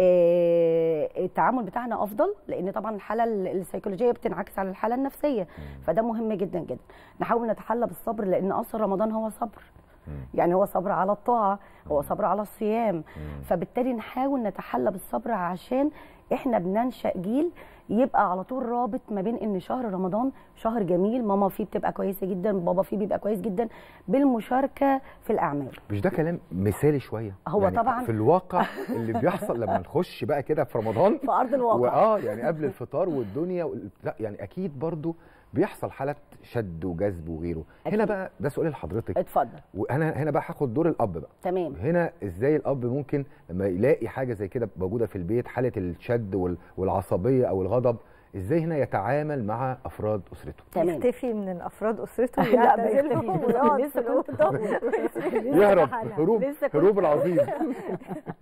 آه، التعامل بتاعنا افضل لان طبعا الحاله ال- السيكولوجيه بتنعكس على الحاله النفسيه فده مهم جدا جدا نحاول نتحلى بالصبر لان اصل رمضان هو صبر يعني هو صبر على الطاعه هو صبر على الصيام فبالتالي نحاول نتحلى بالصبر عشان احنا بننشا جيل يبقى على طول رابط ما بين ان شهر رمضان شهر جميل ماما فيه بتبقى كويسه جدا بابا فيه بيبقى كويس جدا بالمشاركه في الاعمال مش ده كلام مثالي شويه هو طبعاً. في الواقع اللي بيحصل لما نخش بقى كده في رمضان في ارض الواقع واه يعني قبل الفطار والدنيا وال... لا يعني اكيد برضو بيحصل حالة شد وجذب وغيره هنا أكيد. بقى ده سؤال لحضرتك اتفضل وانا هنا بقى هاخد دور الاب بقى تمام هنا ازاي الاب ممكن لما يلاقي حاجه زي كده موجوده في البيت حاله الشد وال- والعصبيه او الغضب ازاي هنا يتعامل مع افراد اسرته تمام يختفي من افراد اسرته لا، ما يعتزلهم يختفيش. ويقعد في لسه كنت الأوضة. بقول. لسه يهرب بحالها. هروب لسه كنت- هروب العظيم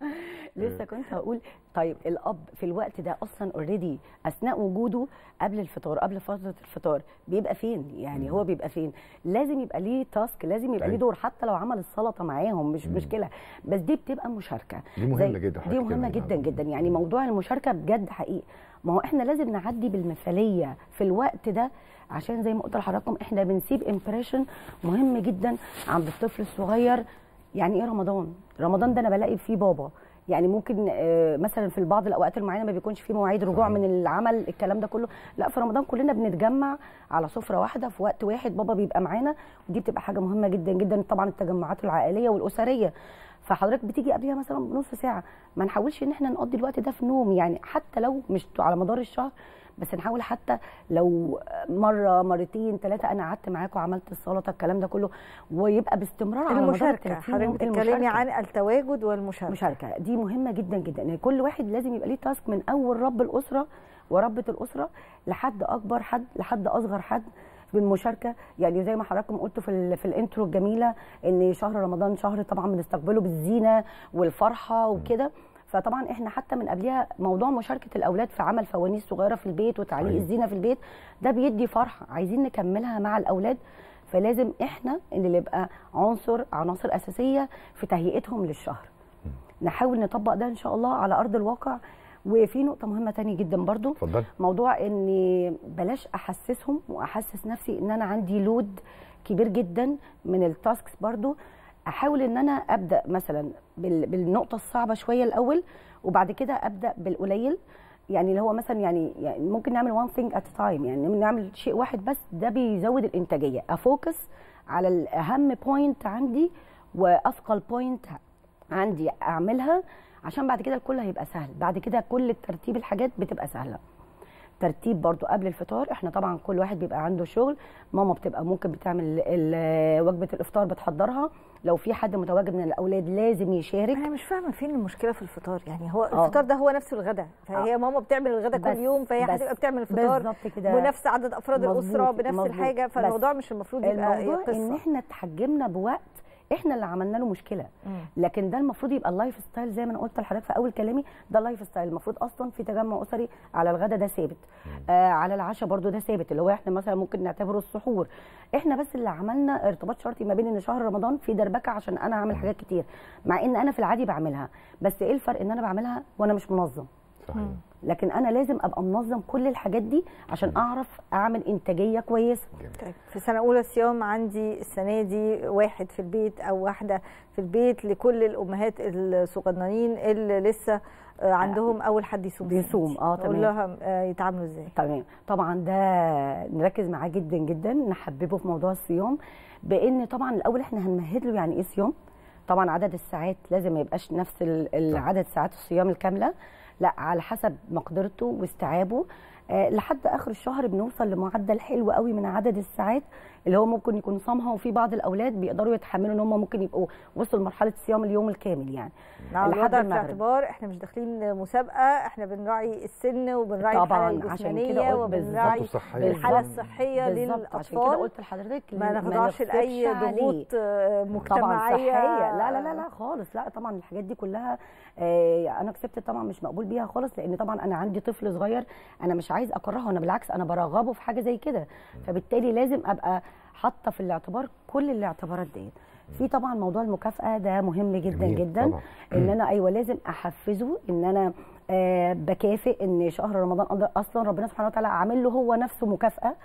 لسه كنت هقول طيب الاب في الوقت ده اصلا اوريدي اثناء وجوده قبل الفطار قبل فتره الفطار بيبقى فين يعني هو بيبقى فين لازم يبقى ليه تاسك لازم يبقى ليه أيوة. دور حتى لو عمل السلطه معاهم مش مشكله بس دي بتبقى مشاركه دي مهمة زي- جدا دي حضرتك مهمه كده. جدا جدا يعني موضوع المشاركه بجد حقيقي ما هو احنا لازم نعدي بالمثاليه في الوقت ده عشان زي ما قلت لحضراتكم احنا بنسيب امبريشن مهم جدا عند الطفل الصغير يعني ايه رمضان رمضان ده انا بلاقي فيه بابا يعني ممكن آه، مثلا في بعض الاوقات المعينه ما بيكونش فيه مواعيد رجوع من العمل الكلام ده كله لا في رمضان كلنا بنتجمع على سفره واحده في وقت واحد بابا بيبقى معانا ودي بتبقى حاجه مهمه جدا جدا طبعا التجمعات العائليه والاسريه فحضرتك بتيجي قبلها مثلا بنص ساعه ما نحاولش ان احنا نقضي الوقت ده في نوم يعني حتى لو مش على مدار الشهر بس نحاول حتى لو مره مرتين ثلاثه انا قعدت معاكم وعملت السلطه الكلام ده كله ويبقى باستمرار على مدار المشاركه 30 حضرتك يوم. بتتكلمي المشاركة. عن التواجد والمشاركه مشاركه دي مهمه جدا جدا يعني كل واحد لازم يبقى ليه تاسك من اول رب الاسره وربة الاسره لحد اكبر حد لحد اصغر حد بالمشاركه يعني زي ما حضراتكم قلتوا في ال- في الانترو الجميله ان شهر رمضان شهر طبعا بنستقبله بالزينه والفرحه وكده فطبعا احنا حتى من قبلها موضوع مشاركه الاولاد في عمل فوانيس صغيره في البيت وتعليق أيوة. الزينه في البيت ده بيدي فرحه عايزين نكملها مع الاولاد فلازم احنا اللي نبقى عنصر عناصر اساسيه في تهيئتهم للشهر نحاول نطبق ده ان شاء الله على ارض الواقع وفي نقطه مهمه تانية جدا برضو اتفضل موضوع ان بلاش احسسهم واحسس نفسي ان انا عندي لود كبير جدا من التاسكس برضو احاول ان انا ابدا مثلا بال- بالنقطه الصعبه شويه الاول وبعد كده ابدا بالقليل يعني اللي هو مثلا يعني, يعني ممكن نعمل وان ثينج ات تايم يعني نعمل شيء واحد بس ده بيزود الانتاجيه افوكس على الاهم بوينت عندي واثقل بوينت عندي اعملها عشان بعد كده الكل هيبقى سهل بعد كده كل ترتيب الحاجات بتبقى سهله ترتيب برضو قبل الفطار احنا طبعا كل واحد بيبقى عنده شغل ماما بتبقى ممكن بتعمل ال- وجبه الافطار بتحضرها لو في حد متواجد من الاولاد لازم يشارك انا مش فاهمه فين المشكله في الفطار يعني هو آه. الفطار ده هو نفسه الغداء فهي آه. ماما بتعمل الغداء كل بس- يوم فهي بس هتبقى بتعمل الفطار بالظبط كده بنفس عدد افراد مظبوط، الاسره بنفس مظبوط. الحاجه بس فالموضوع مش المفروض يبقى الموضوع ان قصه احنا اتحجمنا بوقت احنا اللي عملنا له مشكله مم. لكن ده المفروض يبقى اللايف ستايل زي ما انا قلت لحضرتك في اول كلامي ده اللايف ستايل المفروض اصلا في تجمع اسري على الغدا ده ثابت آه على العشاء برضو ده ثابت اللي هو احنا مثلا ممكن نعتبره السحور احنا بس اللي عملنا ارتباط شرطي ما بين ان شهر رمضان في دربكه عشان انا اعمل حاجات كتير مع ان انا في العادي بعملها بس ايه الفرق ان انا بعملها وانا مش منظم صحيح لكن انا لازم ابقى منظم كل الحاجات دي عشان اعرف اعمل انتاجيه كويسه طيب في سنه اولى صيام عندي السنه دي واحد في البيت او واحده في البيت لكل الامهات الصغننين اللي لسه آه، عندهم اول حد يصوم بيصوم، اه، تمام تمام. لها آه، يتعاملوا ازاي تمام طبعا ده نركز معاه جدا جدا نحببه في موضوع الصيام بان طبعا الاول احنا هنمهد له يعني ايه صيام طبعا عدد الساعات لازم ما يبقاش نفس ال- ال- عدد ساعات الصيام الكامله لا على حسب مقدرته واستيعابه آه لحد اخر الشهر بنوصل لمعدل حلو قوي من عدد الساعات اللي هو ممكن يكون صامها وفي بعض الاولاد بيقدروا يتحملوا ان هم ممكن يبقوا وصلوا لمرحله صيام اليوم الكامل يعني مع لحد الوضع في المغرب. الاعتبار احنا مش داخلين مسابقه احنا بنراعي السن وبنراعي طبعاً، الحاله عشان كده الجسمانيه قلت وبنراعي بالظبط. صحية. الحاله بالظبط. الصحيه بالظبط عشان كده للاطفال قلت لحضرتك ما نخضعش نغفلش لاي عليه. ضغوط آه، طبعا مجتمعيه صحيه لا لا لا لا خالص لا طبعا الحاجات دي كلها آه انا كسبت طبعا مش مقبول بيها خالص لان طبعا انا عندي طفل صغير انا مش عايز اكرهه انا بالعكس انا برغبه في حاجه زي كده فبالتالي لازم ابقى حاطه في الاعتبار كل الاعتبارات ديت في طبعا موضوع المكافاه ده مهم جدا جميل، جدا طبعاً. ان انا ايوه لازم احفزه ان انا آه بكافئ ان شهر رمضان أقدر- اصلا ربنا سبحانه وتعالى عامل له هو نفسه مكافاه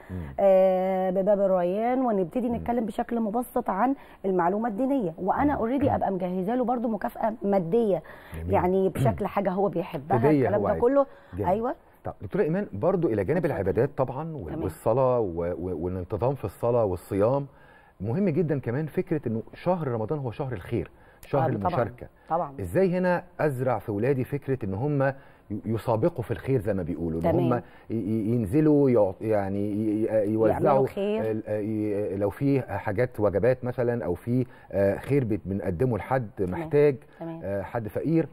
آه بباب الريان ونبتدي نتكلم بشكل مبسط عن المعلومه الدينيه وانا اوريدي ابقى مجهزه له برده مكافاه ماديه جميل. يعني بشكل حاجه هو بيحبها هدية الكلام هو ده عايز. كله جميل. ايوه طب دكتوره ايمان برضو الى جانب العبادات طبعا وال- تمام. والصلاه و- و- والانتظام في الصلاه والصيام مهم جدا كمان فكره انه شهر رمضان هو شهر الخير شهر آه، طبعاً. المشاركه طبعا ازاي هنا ازرع في ولادي فكره ان هم ي- يسابقوا في الخير زي ما بيقولوا ان تمام. هم ي- ي- ينزلوا يع- يعني ي- ي- يوزعوا يعملوا خير. ال- ي- لو في حاجات وجبات مثلا او في آه، خير بت- بنقدمه لحد محتاج تمام. آه، حد فقير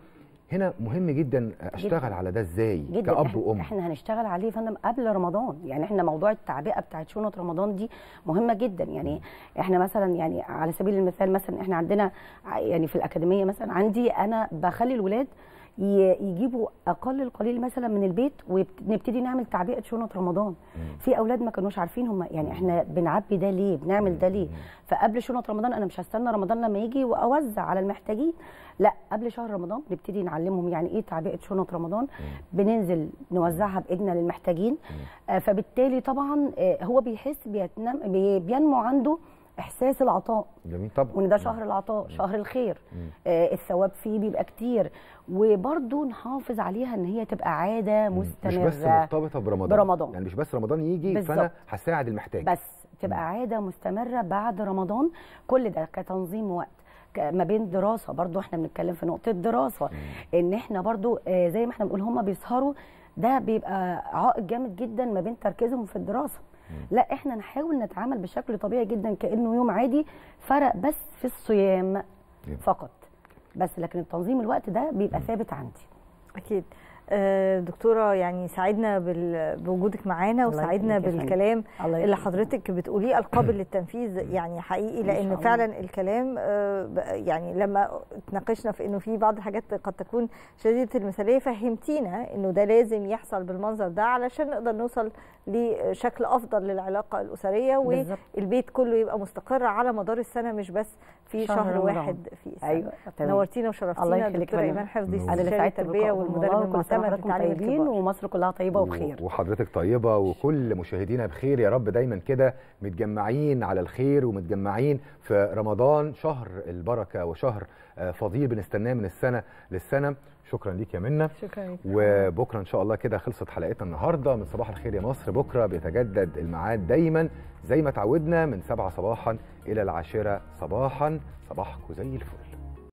هنا مهم جدا اشتغل جداً. على ده ازاي جدا كاب احنا, وام احنا هنشتغل عليه يا فندم قبل رمضان يعني احنا موضوع التعبئه بتاعت شنط رمضان دي مهمه جدا يعني احنا مثلا يعني على سبيل المثال مثلا احنا عندنا ع- يعني في الاكاديميه مثلا عندي انا بخلي الولاد ي- يجيبوا اقل القليل مثلا من البيت ونبتدي نعمل تعبئه شنط رمضان في اولاد ما كانوش عارفين هم يعني احنا بنعبي ده ليه بنعمل ده ليه فقبل شنط رمضان انا مش هستنى رمضان لما يجي واوزع على المحتاجين لا قبل شهر رمضان نبتدي نعلمهم يعني ايه تعبئه شنط رمضان بننزل نوزعها بايدنا للمحتاجين آه، فبالتالي طبعا آه، هو بيحس بيتنم بي- بينمو عنده احساس العطاء جميل طبعا وان ده شهر العطاء شهر الخير آه الثواب فيه بيبقى كتير وبرضه نحافظ عليها ان هي تبقى عاده مستمره مش بس مرتبطه برمضان برمضان. يعني مش بس رمضان يجي بالظبط. فانا هساعد المحتاج بس تبقى عاده مستمره بعد رمضان كل ده كتنظيم وقت ك- ما بين دراسه برضو احنا بنتكلم في نقطه دراسه ان احنا برضو آه، زي ما احنا بنقول هم بيسهروا ده بيبقى عائق جامد جدا ما بين تركيزهم في الدراسه لا احنا نحاول نتعامل بشكل طبيعي جدا كانه يوم عادي فرق بس في الصيام فقط بس لكن التنظيم الوقت ده بيبقى ثابت عندي اكيد آه، دكتوره يعني سعدنا بال- بوجودك معانا الله وسعدنا يخليك يا فندم. بالكلام الله اللي يخليك. حضرتك بتقوليه القابل للتنفيذ يعني حقيقي إن شاء لان الله. فعلا الكلام آه، ب- يعني لما اتناقشنا في انه في بعض الحاجات قد تكون شديده المثاليه فهمتينا انه ده لازم يحصل بالمنظر ده علشان نقدر نوصل لشكل افضل للعلاقه الاسريه بالظبط. والبيت كله يبقى مستقر على مدار السنه مش بس في شهر شهر, رمضان. واحد في السنه ايوه تمام. نورتينا الله وشرفتينا يخليك دكتوره يا ايمان فندم. حفظي انا اللي استشاري سعدت التربيه بلقائكم والمدرب والله، وكل سنه المعتمد وحضراتكم للتعليم طيبين الكبار ومصر كلها طيبه وبخير وحضرتك طيبه وكل مشاهدينا بخير يا رب دايما كده متجمعين على الخير ومتجمعين في رمضان شهر البركه وشهر آه، فضيل بنستناه من السنه للسنه شكرا ليك يا منى شكرا لك وبكره ان شاء الله كده خلصت حلقتنا النهارده من صباح الخير يا مصر بكره بيتجدد الميعاد دايما زي ما تعودنا من سبعة صباحا الى العاشره صباحا صباحكم زي الفل